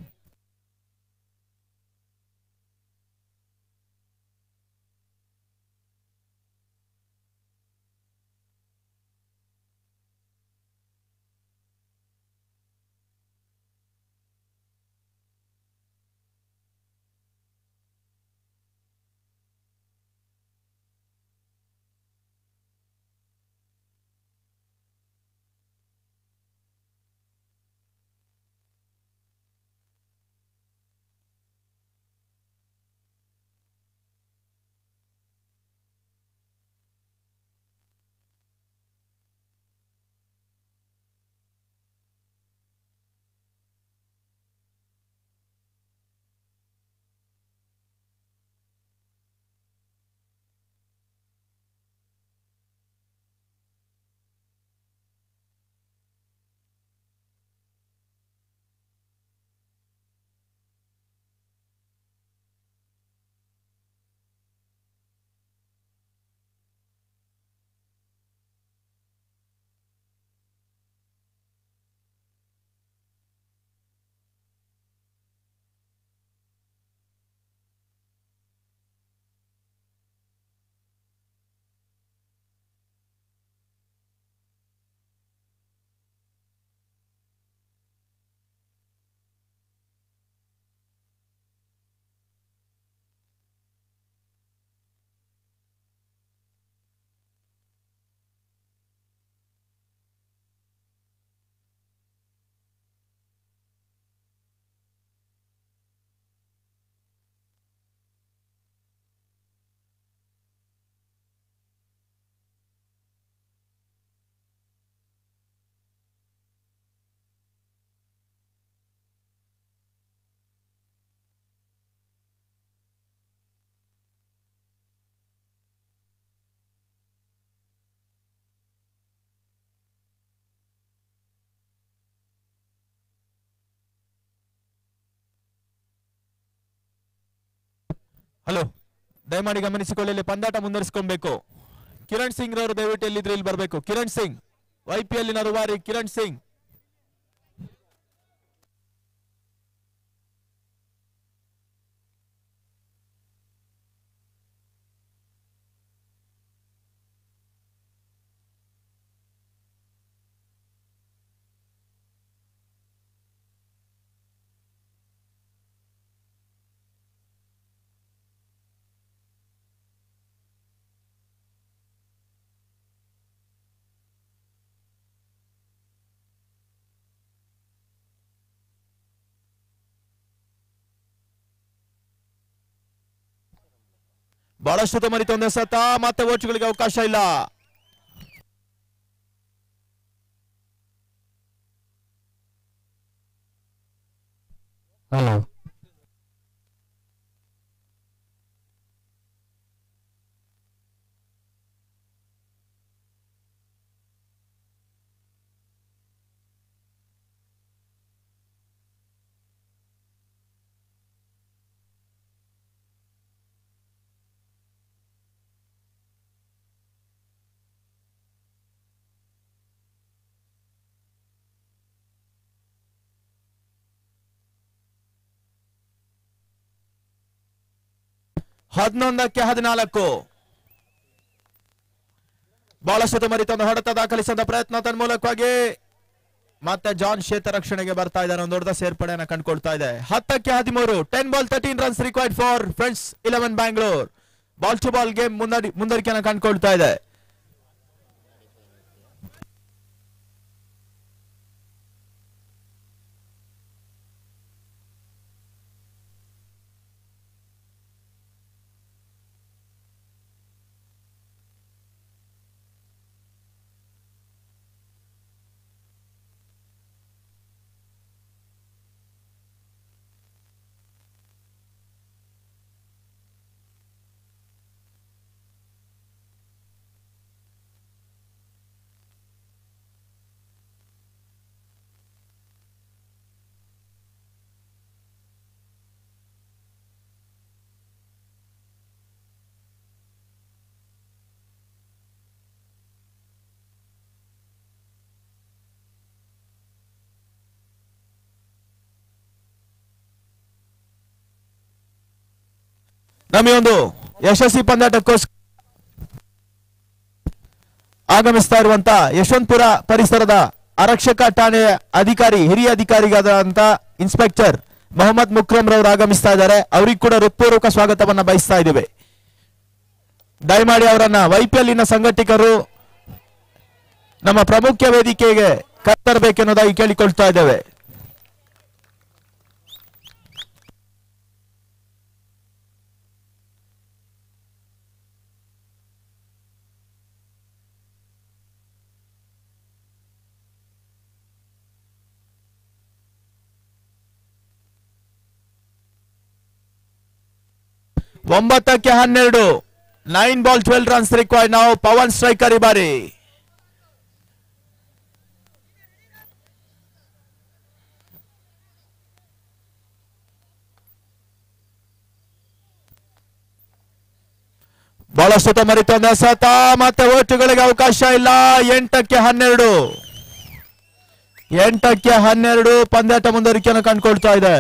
ಹಲೋ ದಯಮಾಡಿ ಗಮನಿಸಿಕೊಳ್ಳಿ ಇಲ್ಲಿ ಪಂದಾಟ ಮುಂದುವರಿಸಿಕೊಳ್ಬೇಕು ಕಿರಣ್ ಸಿಂಗ್ ರವರು ದಯವಿಟ್ಟು ಎಲ್ಲಿದ್ರೆ ಇಲ್ಲಿ ಬರಬೇಕು ಕಿರಣ್ ಸಿಂಗ್ ಐ ಪಿ ಎಲ್ಲಿನ ರೂವಾರಿ ಕಿರಣ್ ಸಿಂಗ್ ಬಹಳಷ್ಟು ತಮರಿತ ಒಂದೇ ಸತ ಮತ್ತೆ ಓಟ್ಗಳಿಗೆ ಅವಕಾಶ ಇಲ್ಲ
ಹಲೋ
ಹದಿನೊಂದಕ್ಕೆ ಹದಿನಾಲ್ಕು ಬಹಳಷ್ಟು ತಮರಿತ ಒಂದು ಹೊಡೆತ ದಾಖಲಿಸಿದ ಪ್ರಯತ್ನ ತನ್ನ ಮೂಲಕವಾಗಿ ಮತ್ತೆ ಜಾನ್ ಶೇತ ರಕ್ಷಣೆಗೆ ಬರ್ತಾ ಇದ್ದಾನೆ ಒಂದು ದೊಡ್ಡ ಸೇರ್ಪಡೆಯನ್ನ ಕಂಡುಕೊಳ್ತಾ ಇದೆ ಹತ್ತಕ್ಕೆ ಹದಿಮೂರು ten ball thirteen runs required for Friends eleven Bangalore ball to ball game ಮುಂದಡಿ ಮುಂದರಿಕೆಯನ್ನು ಕಂಡುಕೊಳ್ತಾ ಇದೆ ನಮಗೆ ಒಂದು ಯಶಸ್ವಿ ಪಂದ್ಯಾಟಕ್ಕೋಸ್ಕರ ಆಗಮಿಸ್ತಾ ಇರುವಂತ ಯಶವಂತಪುರ ಪರಿಸರದ ಆರಕ್ಷಕ ಠಾಣೆ ಅಧಿಕಾರಿ ಹಿರಿಯ ಅಧಿಕಾರಿಗಾದಂತ ಇನ್ಸ್ಪೆಕ್ಟರ್ ಮೊಹಮ್ಮದ್ ಮುಕ್ರಮ್ ರವರು ಆಗಮಿಸ್ತಾ ಇದ್ದಾರೆ ಅವರಿಗೆ ಕೂಡ ಹೃತ್ಪೂರ್ವಕ ಸ್ವಾಗತವನ್ನ ಬಯಸ್ತಾ ಇದ್ದೇವೆ ದಯಮಾಡಿ ಅವರನ್ನ ವೈಪಿಎಲ್ನ ಸಂಘಟಕರು ನಮ್ಮ ಪ್ರಮುಖ ವೇದಿಕೆಗೆ ಕರ್ತರಬೇಕೆನ್ನುವುದಾಗಿ ಕೇಳಿಕೊಳ್ತಾ ಇದ್ದೇವೆ ಒಂಬತ್ತಕ್ಕೆ ಹನ್ನೆರಡು nine ball twelve runs required ನಾವು ಪವನ್ ಸ್ಟ್ರೈಕರ್ ಈ ಬಾರಿ ಬಹಳಷ್ಟು ತೊಂಬರಿತೊಂದ ಸತ ಮತ್ತೆ ಓಟುಗಳಿಗೆ ಅವಕಾಶ ಇಲ್ಲ ಎಂಟಕ್ಕೆ ಹನ್ನೆರಡು ಎಂಟಕ್ಕೆ ಹನ್ನೆರಡು ಪಂದ್ಯಾಟ ಮುಂದುವರಿಕೆಯನ್ನು ಕಂಡುಕೊಳ್ತಾ ಇದೆ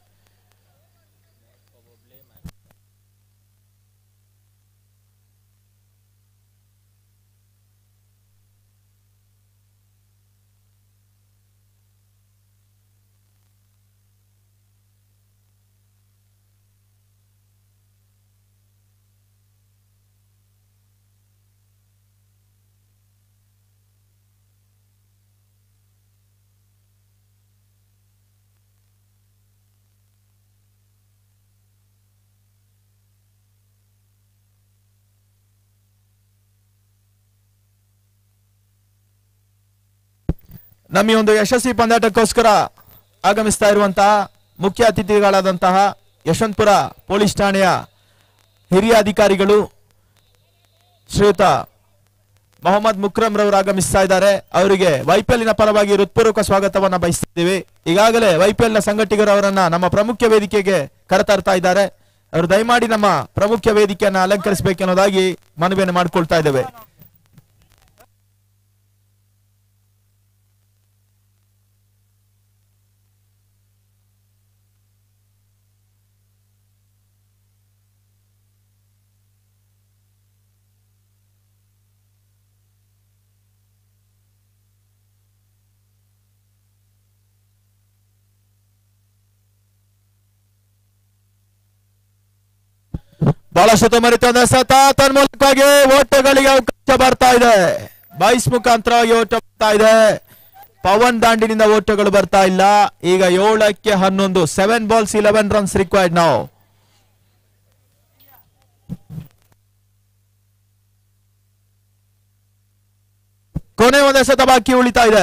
ನಮ್ಮ ಈ ಒಂದು ಯಶಸ್ವಿ ಪಂದ್ಯಾಟಕ್ಕೋಸ್ಕರ ಆಗಮಿಸ್ತಾ ಇರುವಂತಹ ಮುಖ್ಯ ಅತಿಥಿಗಳಾದಂತಹ ಯಶವಂತಪುರ ಪೊಲೀಸ್ ಠಾಣೆಯ ಹಿರಿಯ ಅಧಿಕಾರಿಗಳು ಶ್ರೀಯುತ ಮೊಹಮ್ಮದ್ ಮುಕ್ರಮ್ ರವರು ಆಗಮಿಸ್ತಾ ಇದ್ದಾರೆ ಅವರಿಗೆ ವೈಪಿಎಲ್ನ ಪರವಾಗಿ ಹೃತ್ಪೂರ್ವಕ ಸ್ವಾಗತವನ್ನ ಬಯಸ್ತಿದ್ದೀವಿ ಈಗಾಗಲೇ ವೈಪಿಎಲ್ನ ಸಂಘಟಕರು ಅವರನ್ನ ನಮ್ಮ ಪ್ರಮುಖ ವೇದಿಕೆಗೆ ಕರೆತರ್ತಾ ಇದ್ದಾರೆ ಅವರು ದಯಮಾಡಿ ನಮ್ಮ ಪ್ರಮುಖ ವೇದಿಕೆಯನ್ನ ಅಲಂಕರಿಸಬೇಕೆನ್ನೋದಾಗಿ ಮನವಿಯನ್ನು ಮಾಡಿಕೊಳ್ತಾ ಇದ್ದೇವೆ ಬಹಳಷ್ಟು ತೊಂಬರಿತೊಂದ ಸತ ತನ್ಮೂಲಕವಾಗಿ ಓಟಗಳಿಗೆ ಅವಕಾಶ ಬರ್ತಾ ಇದೆ ಬೈಸ್ ಮುಖಾಂತರವಾಗಿ ಓಟ ಬರ್ತಾ ಇದೆ ಪವನ್ ದಾಂಡಿನಿಂದ ಓಟಗಳು ಬರ್ತಾ ಇಲ್ಲ ಈಗ ಏಳಕ್ಕೆ ಹನ್ನೊಂದು seven balls eleven runs required ನಾವು ಕೊನೆ ಒಂದೇ ಸತ ಬಾಕಿ ಉಳಿತಾ ಇದೆ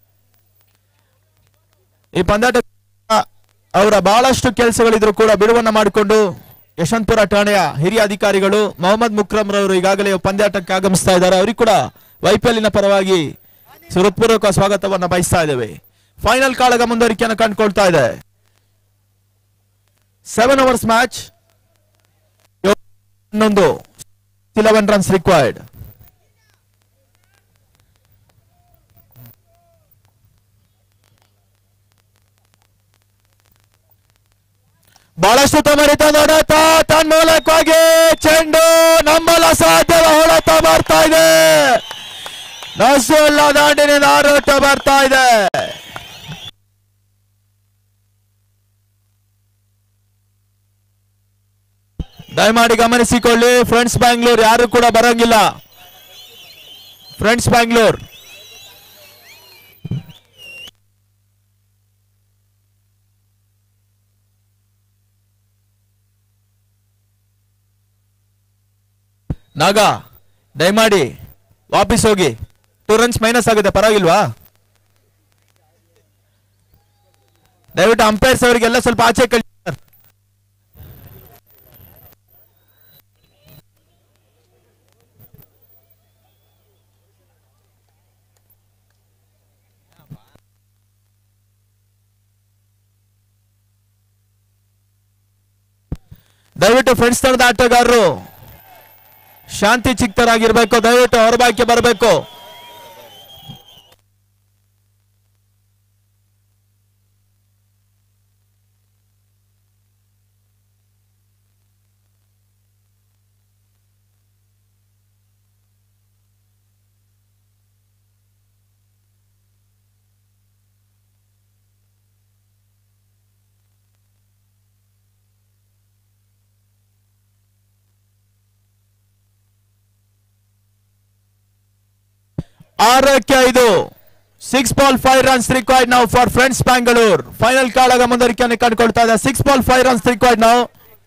ಈ ಪಂದ್ಯಾಟ ಅವರ ಬಹಳಷ್ಟು ಕೆಲಸಗಳಿದ್ರು ಕೂಡ ಬಿಡುವನ್ನ ಮಾಡಿಕೊಂಡು ಯಶವಂತಪುರ ಠಾಣೆಯ ಹಿರಿಯ ಅಧಿಕಾರಿಗಳು ಮೊಹಮ್ಮದ್ ಮುಕ್ರಮ್ ರವರು ಈಗಾಗಲೇ ಪಂದ್ಯಾಟಕ್ಕೆ ಆಗಮಿಸ್ತಾ ಇದ್ದಾರೆ ಅವರಿಗೆ ಕೂಡ ವೈಪಿಎಲ್ನ ಪರವಾಗಿ ಹೃತ್ಪೂರ್ವಕ ಸ್ವಾಗತವನ್ನ ಬಯಸ್ತಾ ಇದ್ದೇವೆ ಫೈನಲ್ ಕಾಳಗ ಮುಂದುವರಿಕೆಯನ್ನು ಕಂಡುಕೊಳ್ತಾ ಇದೆ ಸೆವೆನ್ ಅವರ್ಸ್ ಮ್ಯಾಚ್ ಹನ್ನೊಂದು ಇಲೆವೆನ್ ರನ್ಸ್ ರಿಕ್ವೈರ್ಡ್ ಬಹಳಷ್ಟು ತೊಂಬರಿತ ನೋಡತ ತನ್ಮೂಲಕವಾಗಿ ಚೆಂಡು ನಂಬಲ ಸಾಧ್ಯವ ಹೊಡೆತ ಬರ್ತಾ ಇದೆ ನಸುಲ್ಲ ದಾಂಡಿನಿಂದ ಆರೋಟ ಬರ್ತಾ ಇದೆ ದಯಮಾಡಿ ಗಮನಿಸಿಕೊಳ್ಳಿ ಫ್ರೆಂಡ್ಸ್ ಬ್ಯಾಂಗ್ಳೂರ್ ಯಾರು ಕೂಡ ಬರಂಗಿಲ್ಲ ಫ್ರೆಂಡ್ಸ್ ಬ್ಯಾಂಗ್ಳೂರ್ ನಾಗ ದಯಮಾಡಿ ವಾಪಸ್ ಹೋಗಿ ಟೂ ರನ್ಸ್ ಮೈನಸ್ ಆಗುತ್ತೆ ಪರವಾಗಿಲ್ವಾ ದಯವಿಟ್ಟು ಅಂಪೈರ್ಸ್ ಅವರಿಗೆಲ್ಲ ಸ್ವಲ್ಪ ಆಚೆ ಕಳಿ ಸರ್. ದಯವಿಟ್ಟು ಫ್ರೆಂಡ್ಸ್ ತರದ ಆಟಗಾರರು ಶಾಂತಿ ಚಿಕ್ತರಾಗಿರ್ಬೇಕು ದಯವಿಟ್ಟು ಹೊರಬಾಕಿ ಬರಬೇಕು ಆರಕ್ಕೆ ಐದು six ball five runs required ನಾವು ಫಾರ್ ಫ್ರೆಂಡ್ಸ್ ಬ್ಯಾಂಗಳೂರ್ ಫೈನಲ್ ಕಾಳಗ ಮುಂದುವರಿಕೆಯನ್ನು ಕಂಡುಕೊಳ್ತಾ ಇದೆ six ball five runs required ನಾವು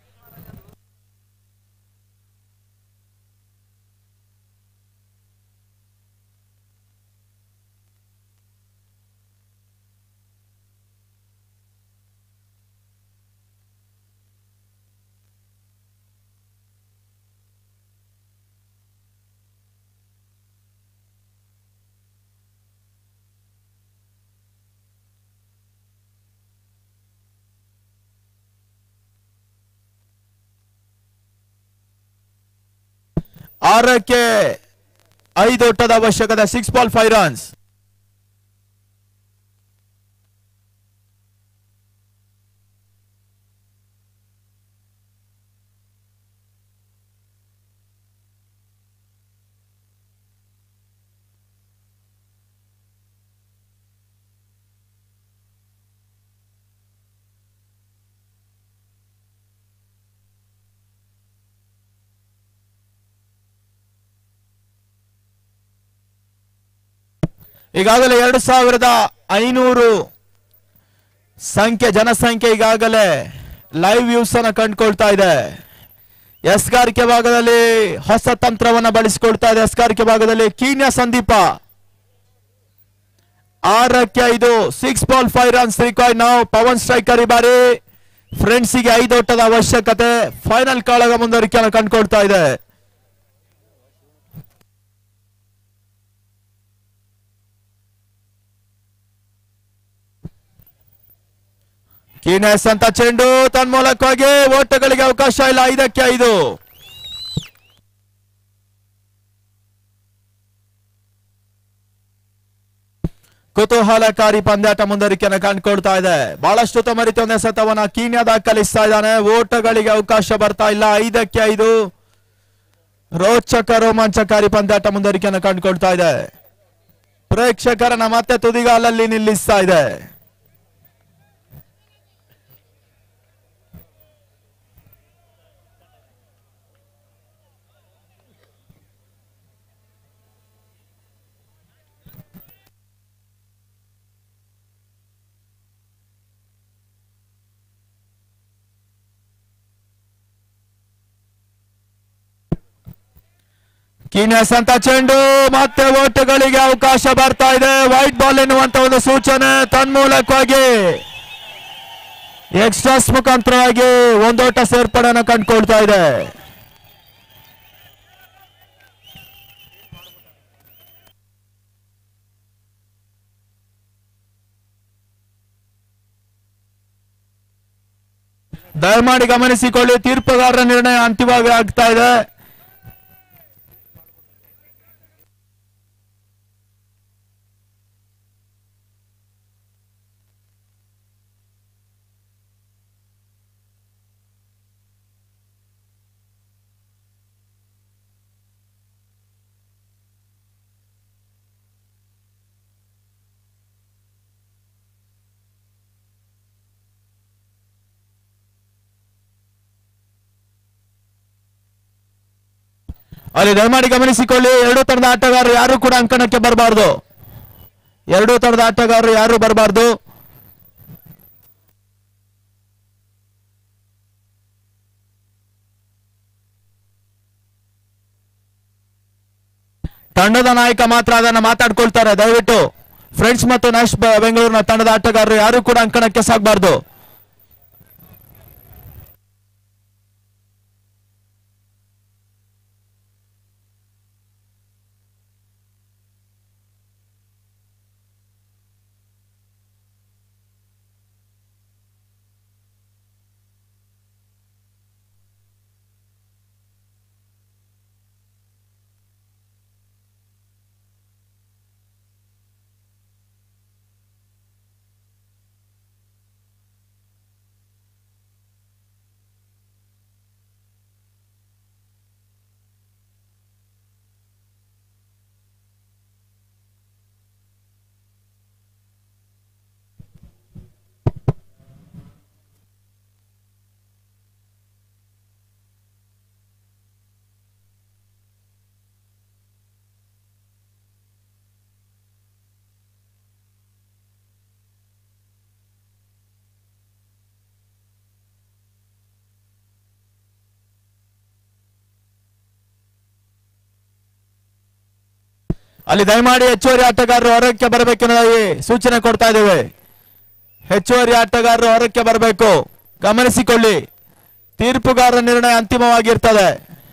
ಆರಕ್ಕೆ ಐದು ಓಟದ ಅವಶ್ಯಕತೆ ಸಿಕ್ಸ್ ಬಾಲ್ ಫೈವ್ ರನ್ಸ್ ಈಗಾಗಲೇ ಎರಡು ಸಾವಿರದ ಐನೂರು ಸಂಖ್ಯೆ ಜನಸಂಖ್ಯೆ ಈಗಾಗಲೇ ಲೈವ್ ವ್ಯೂಸ್ ಅನ್ನ ಕಂಡುಕೊಳ್ತಾ ಇದೆ ಎಸ್ಗಾರಿಕೆ ಭಾಗದಲ್ಲಿ ಹೊಸ ತಂತ್ರವನ್ನ ಬಳಸಿಕೊಳ್ತಾ ಇದೆ ಎಸ್ಗಾರಿಕೆ ಭಾಗದಲ್ಲಿ ಕೀನ್ಯ ಸಂದೀಪ ಆರಕ್ಕೆ ಐದು six ball five runs required ನಾವು ಪವನ್ ಸ್ಟ್ರೈಕರ್ ಈ ಬಾರಿ ಫ್ರೆಂಡ್ಸಿಗೆ ಐದು ಓಟದ ಅವಶ್ಯಕತೆ ಫೈನಲ್ ಕಾಳಗ ಮುಂದುವರಿಕೆಯನ್ನು ಕಂಡುಕೊಳ್ತಾ ಇದೆ ಕೀನೆಸ್ ಅಂತ ಚೆಂಡು ತನ್ಮೂಲಕವಾಗಿ ಓಟಗಳಿಗೆ ಅವಕಾಶ ಇಲ್ಲ ಐದಕ್ಕೆ ಐದು ಕುತೂಹಲಕಾರಿ ಪಂದ್ಯಾಟ ಮುಂದುವರಿಕೆಯನ್ನು ಕಂಡುಕೊಳ್ತಾ ಇದೆ ಬಹಳಷ್ಟು ಉತ್ತಮ ರೀತಿಯ ಒಂದು ಎಸೆತವನ್ನ ಕೀನ್ಯಾ ದಾಖಲಿಸ್ತಾ ಇದ್ದಾನೆ ಓಟಗಳಿಗೆ ಅವಕಾಶ ಬರ್ತಾ ಇಲ್ಲ ಐದಕ್ಕೆ ಐದು ರೋಚಕ ರೋಮಾಂಚಕಾರಿ ಪಂದ್ಯಾಟ ಮುಂದುವರಿಕೆಯನ್ನು ಕಂಡುಕೊಳ್ತಾ ಇದೆ ಪ್ರೇಕ್ಷಕರನ್ನ ಮತ್ತೆ ತುದಿಗಾಲಲ್ಲಿ ನಿಲ್ಲಿಸ್ತಾ ಇದೆ ಕೀನ್ಯಸ್ ಅಂತ ಚೆಂಡು ಮತ್ತೆ ಓಟಗಳಿಗೆ ಅವಕಾಶ ಬರ್ತಾ ಇದೆ ವೈಟ್ ಬಾಲ್ ಎನ್ನುವಂತ ಒಂದು ಸೂಚನೆ ತನ್ಮೂಲಕವಾಗಿ ಎಕ್ಸ್ಟ್ರಾಸ್ ಮುಖಾಂತರವಾಗಿ ಒಂದೋಟ ಸೇರ್ಪಡೆಯನ್ನು ಕಂಡುಕೊಳ್ತಾ ಇದೆ ದಯಮಾಡಿ ಗಮನಿಸಿಕೊಳ್ಳಿ ತೀರ್ಪುಗಾರರ ನಿರ್ಣಯ ಅಂತಿಮವಾಗಿ ಆಗ್ತಾ ಇದೆ ಅಲ್ಲಿ ದಯಮಾಡಿ ಗಮನಿಸಿಕೊಳ್ಳಿ ಎರಡೂ ತರದ ಆಟಗಾರರು ಯಾರು ಕೂಡ ಅಂಕಣಕ್ಕೆ ಬರಬಾರ್ದು ಎರಡೂ ತರದ ಆಟಗಾರರು ಯಾರು ಬರಬಾರ್ದು ತಂಡದ ನಾಯಕ ಮಾತ್ರ ಅದನ್ನ ಮಾತಾಡ್ಕೊಳ್ತಾರೆ ದಯವಿಟ್ಟು ಫ್ರೆಂಡ್ಸ್ ಮತ್ತು ನ್ಯಾಶ್ ಬ- ಬೆಂಗಳೂರಿನ ತಂಡದ ಆಟಗಾರರು ಯಾರು ಕೂಡ ಅಂಕಣಕ್ಕೆ ಸಾಗಬಾರ್ದು ಅಲ್ಲಿ ದಯಮಾಡಿ ಹೆಚ್ಚುವರಿ ಆಟಗಾರರು ಹೊರಕ್ಕೆ ಬರಬೇಕೆನ್ನೋದಾಗಿ ಸೂಚನೆ ಕೊಡ್ತಾ ಇದ್ದೇವೆ ಹೆಚ್ಚುವರಿ ಆಟಗಾರರು ಹೊರಕ್ಕೆ ಬರಬೇಕು ಗಮನಿಸಿಕೊಳ್ಳಿ ತೀರ್ಪುಗಾರರ ನಿರ್ಣಯ ಅಂತಿಮವಾಗಿರ್ತದೆ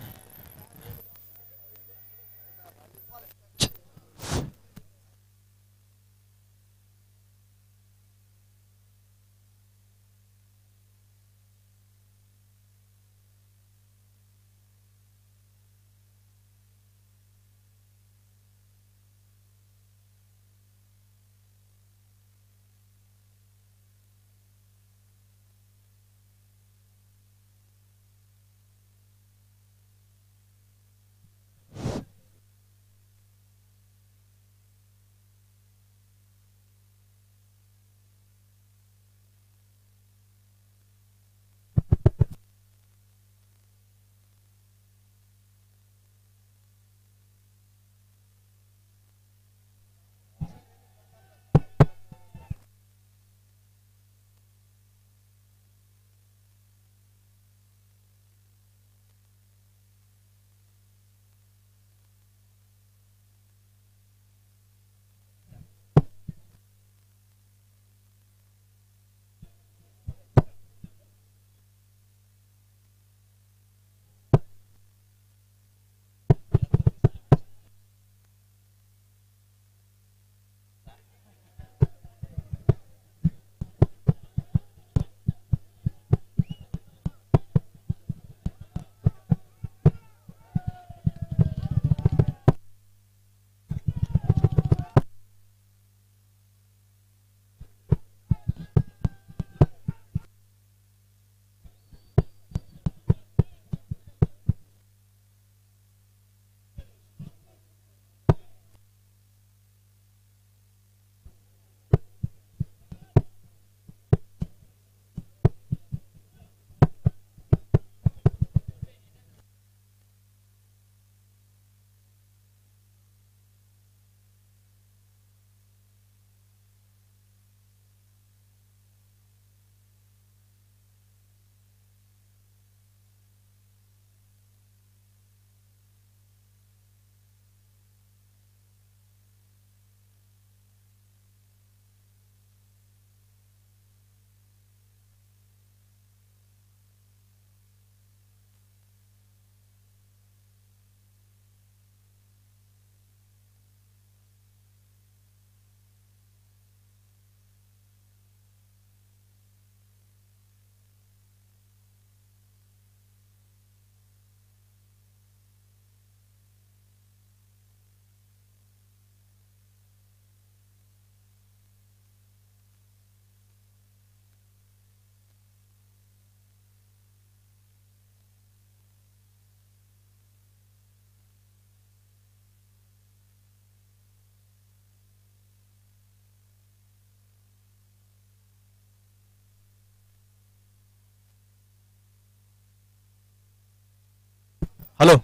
ಹಲೋ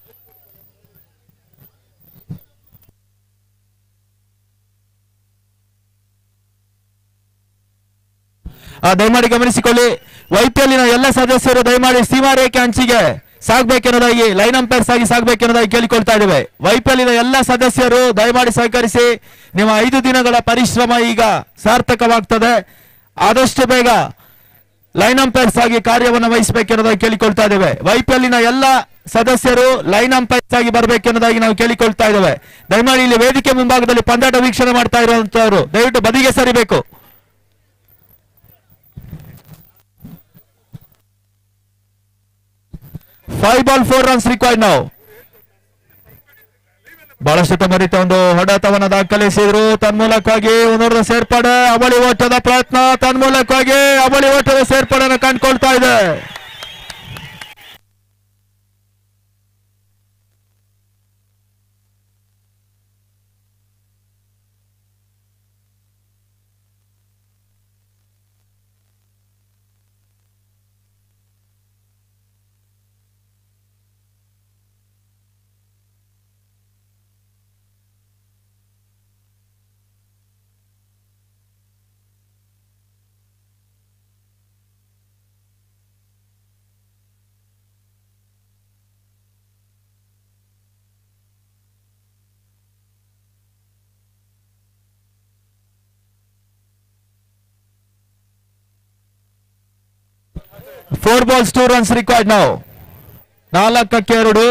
ಆ, ದಯಮಾಡಿ ಗಮನಿಸಿಕೊಳ್ಳಿ ವೈಪಿಎಲ್ನ ಎಲ್ಲ ಸದಸ್ಯರು ದಯಮಾಡಿ ಸೀಮಾ ರೇಖೆ ಅಂಚಿಗೆ ಸಾಗ್ಬೇಕೆನ್ನೋದಾಗಿ ಲೈನ್ ಅಂಪೈರ್ಸ್ ಆಗಿ ಸಾಗ್ಬೇಕೆನ್ನೋದಾಗಿ ಕೇಳಿಕೊಳ್ತಾ ಇದ್ದೇವೆ ವೈಪಿಎಲ್ನ ಎಲ್ಲ ಸದಸ್ಯರು ದಯಮಾಡಿ ಸಹಕರಿಸಿ ನಿಮ್ಮ ಐದು ದಿನಗಳ ಪರಿಶ್ರಮ ಈಗ ಸಾರ್ಥಕವಾಗ್ತದೆ ಆದಷ್ಟು ಬೇಗ ಲೈನ್ ಅಂಪೈರ್ಸ್ ಆಗಿ ಕಾರ್ಯವನ್ನು ವಹಿಸಬೇಕೆನ್ನೋದಾಗಿ ಕೇಳಿಕೊಳ್ತಾ ಇದ್ದೇವೆ ವೈಪಿಎಲ್ನ ಎಲ್ಲ ಸದಸ್ಯರು ಲೈನ್ ಅಂಪೈರ್ಸ್ ಆಗಿ ಬರಬೇಕೆನ್ನೋದಾಗಿ ನಾವು ಕೇಳಿಕೊಳ್ತಾ ಇದ್ದೇವೆ ದಯಮಾಡಿ ಇಲ್ಲಿ ವೇದಿಕೆ ಮುಂಭಾಗದಲ್ಲಿ ಪಂದ್ಯಾಟ ವೀಕ್ಷಣೆ ಮಾಡ್ತಾ ಇರುವಂತವರು ದಯವಿಟ್ಟು ಬದಿಗೆ ಸರಿಬೇಕು five ball four runs required ನಾವು ಬಹಳಷ್ಟು ತಮರಿತ ಒಂದು ಹೊಡೆತವನ್ನ ದಾಖಲಿಸಿದ್ರು ತನ್ಮೂಲಕವಾಗಿ ಒಂದೂರ ಸೇರ್ಪಡೆ ಅವಳಿ ಓಟದ ಪ್ರಯತ್ನ ತನ್ಮೂಲಕವಾಗಿ ಅವಳಿ ಓಟದ ಸೇರ್ಪಡೆಯನ್ನು ಕಂಡುಕೊಳ್ತಾ ಇದೆ four balls two runs required ನಾವು ನಾಲ್ಕಕ್ಕೆ ಎರಡು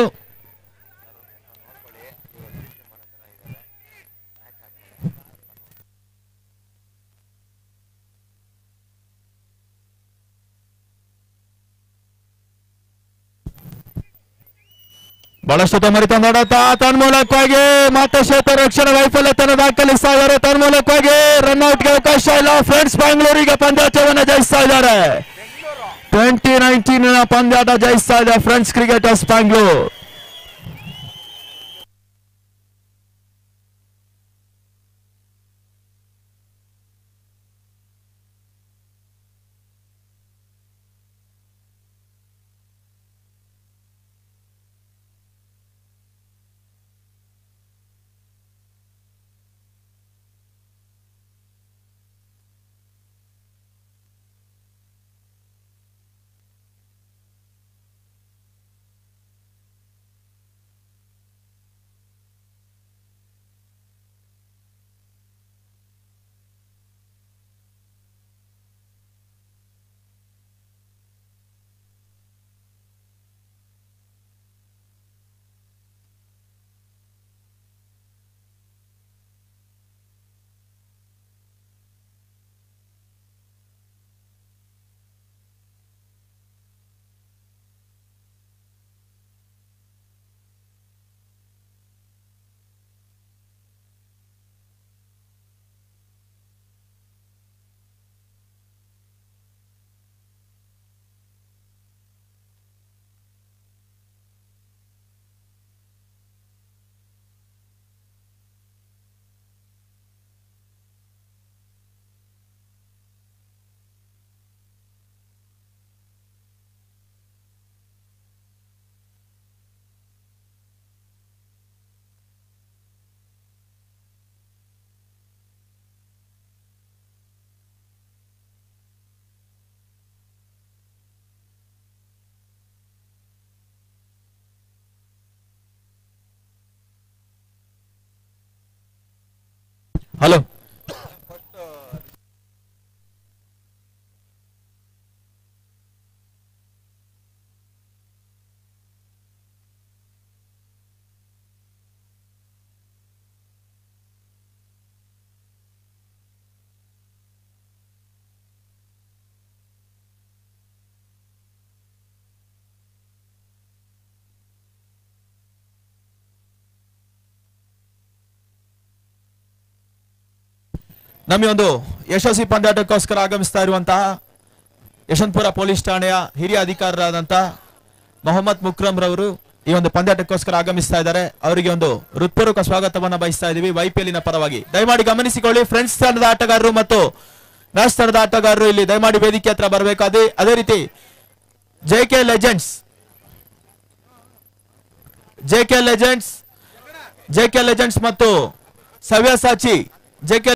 ಬಹಳಷ್ಟು ತೊಂದರೆ ತಂದಾಡತ ತನ್ಮೂಲಕವಾಗಿ ಮತ್ತೆ ಕ್ಷೇತ್ರ ರಕ್ಷಣೆ ವೈಫಲ್ಯತನ ದಾಖಲಿಸ್ತಾ ಇದ್ದಾರೆ ತನ್ಮೂಲಕವಾಗಿ ರನ್ ಔಟ್ಗೆ ಅವಕಾಶ ಇಲ್ಲ ಫ್ರೆಂಡ್ಸ್ ಬ್ಯಾಂಗ್ಳೂರಿಗೆ ಪಂದ್ಯಾಟವನ್ನು ಜಯಿಸ್ತಾ ಇದ್ದಾರೆ ಟ್ವೆಂಟಿ ನೈನ್ಟೀನ್ ಪಂದ್ಯಾಟ ಜಯಿಸ್ತಾ ಇದೆ ಫ್ರೆಂಡ್ಸ್ ಕ್ರಿಕೆಟರ್ಸ್ ಬ್ಯಾಂಗ್ಳೂರ್ ಹಲೋ ನಮಗೆ ಒಂದು ಯಶಸ್ವಿ ಪಂದ್ಯಾಟಕ್ಕೋಸ್ಕರ ಆಗಮಿಸ್ತಾ ಇರುವಂತಹ ಯಶವಂತಪುರ ಪೊಲೀಸ್ ಠಾಣೆಯ ಹಿರಿಯ ಅಧಿಕಾರರಾದಂತಹ ಮೊಹಮ್ಮದ್ ಮುಕ್ರಮ್ ರವರು ಈ ಒಂದು ಪಂದ್ಯಾಟಕ್ಕೋಸ್ಕರ ಆಗಮಿಸ್ತಾ ಇದ್ದಾರೆ ಅವರಿಗೆ ಒಂದು ಹೃತ್ಪೂರ್ವಕ ಸ್ವಾಗತವನ್ನ ಬಯಸ್ತಾ ಇದೀವಿ ವೈಪಿಎಲ್ನ ಪರವಾಗಿ ದಯಮಾಡಿ ಗಮನಿಸಿಕೊಳ್ಳಿ ಫ್ರೆಂಡ್ಸ್ ತಂಡದ ಆಟಗಾರರು ಮತ್ತು ನ್ಯಾಸ್ ತಂಡದ ಆಟಗಾರರು ಇಲ್ಲಿ ದಯಮಾಡಿ ವೇದಿಕೆ ಹತ್ರ ಬರಬೇಕಾದೆ ಅದೇ ರೀತಿ J K legends J K legends J K legends ಮತ್ತು ಸವ್ಯಸಾಚಿ ಜೆ ಕೆ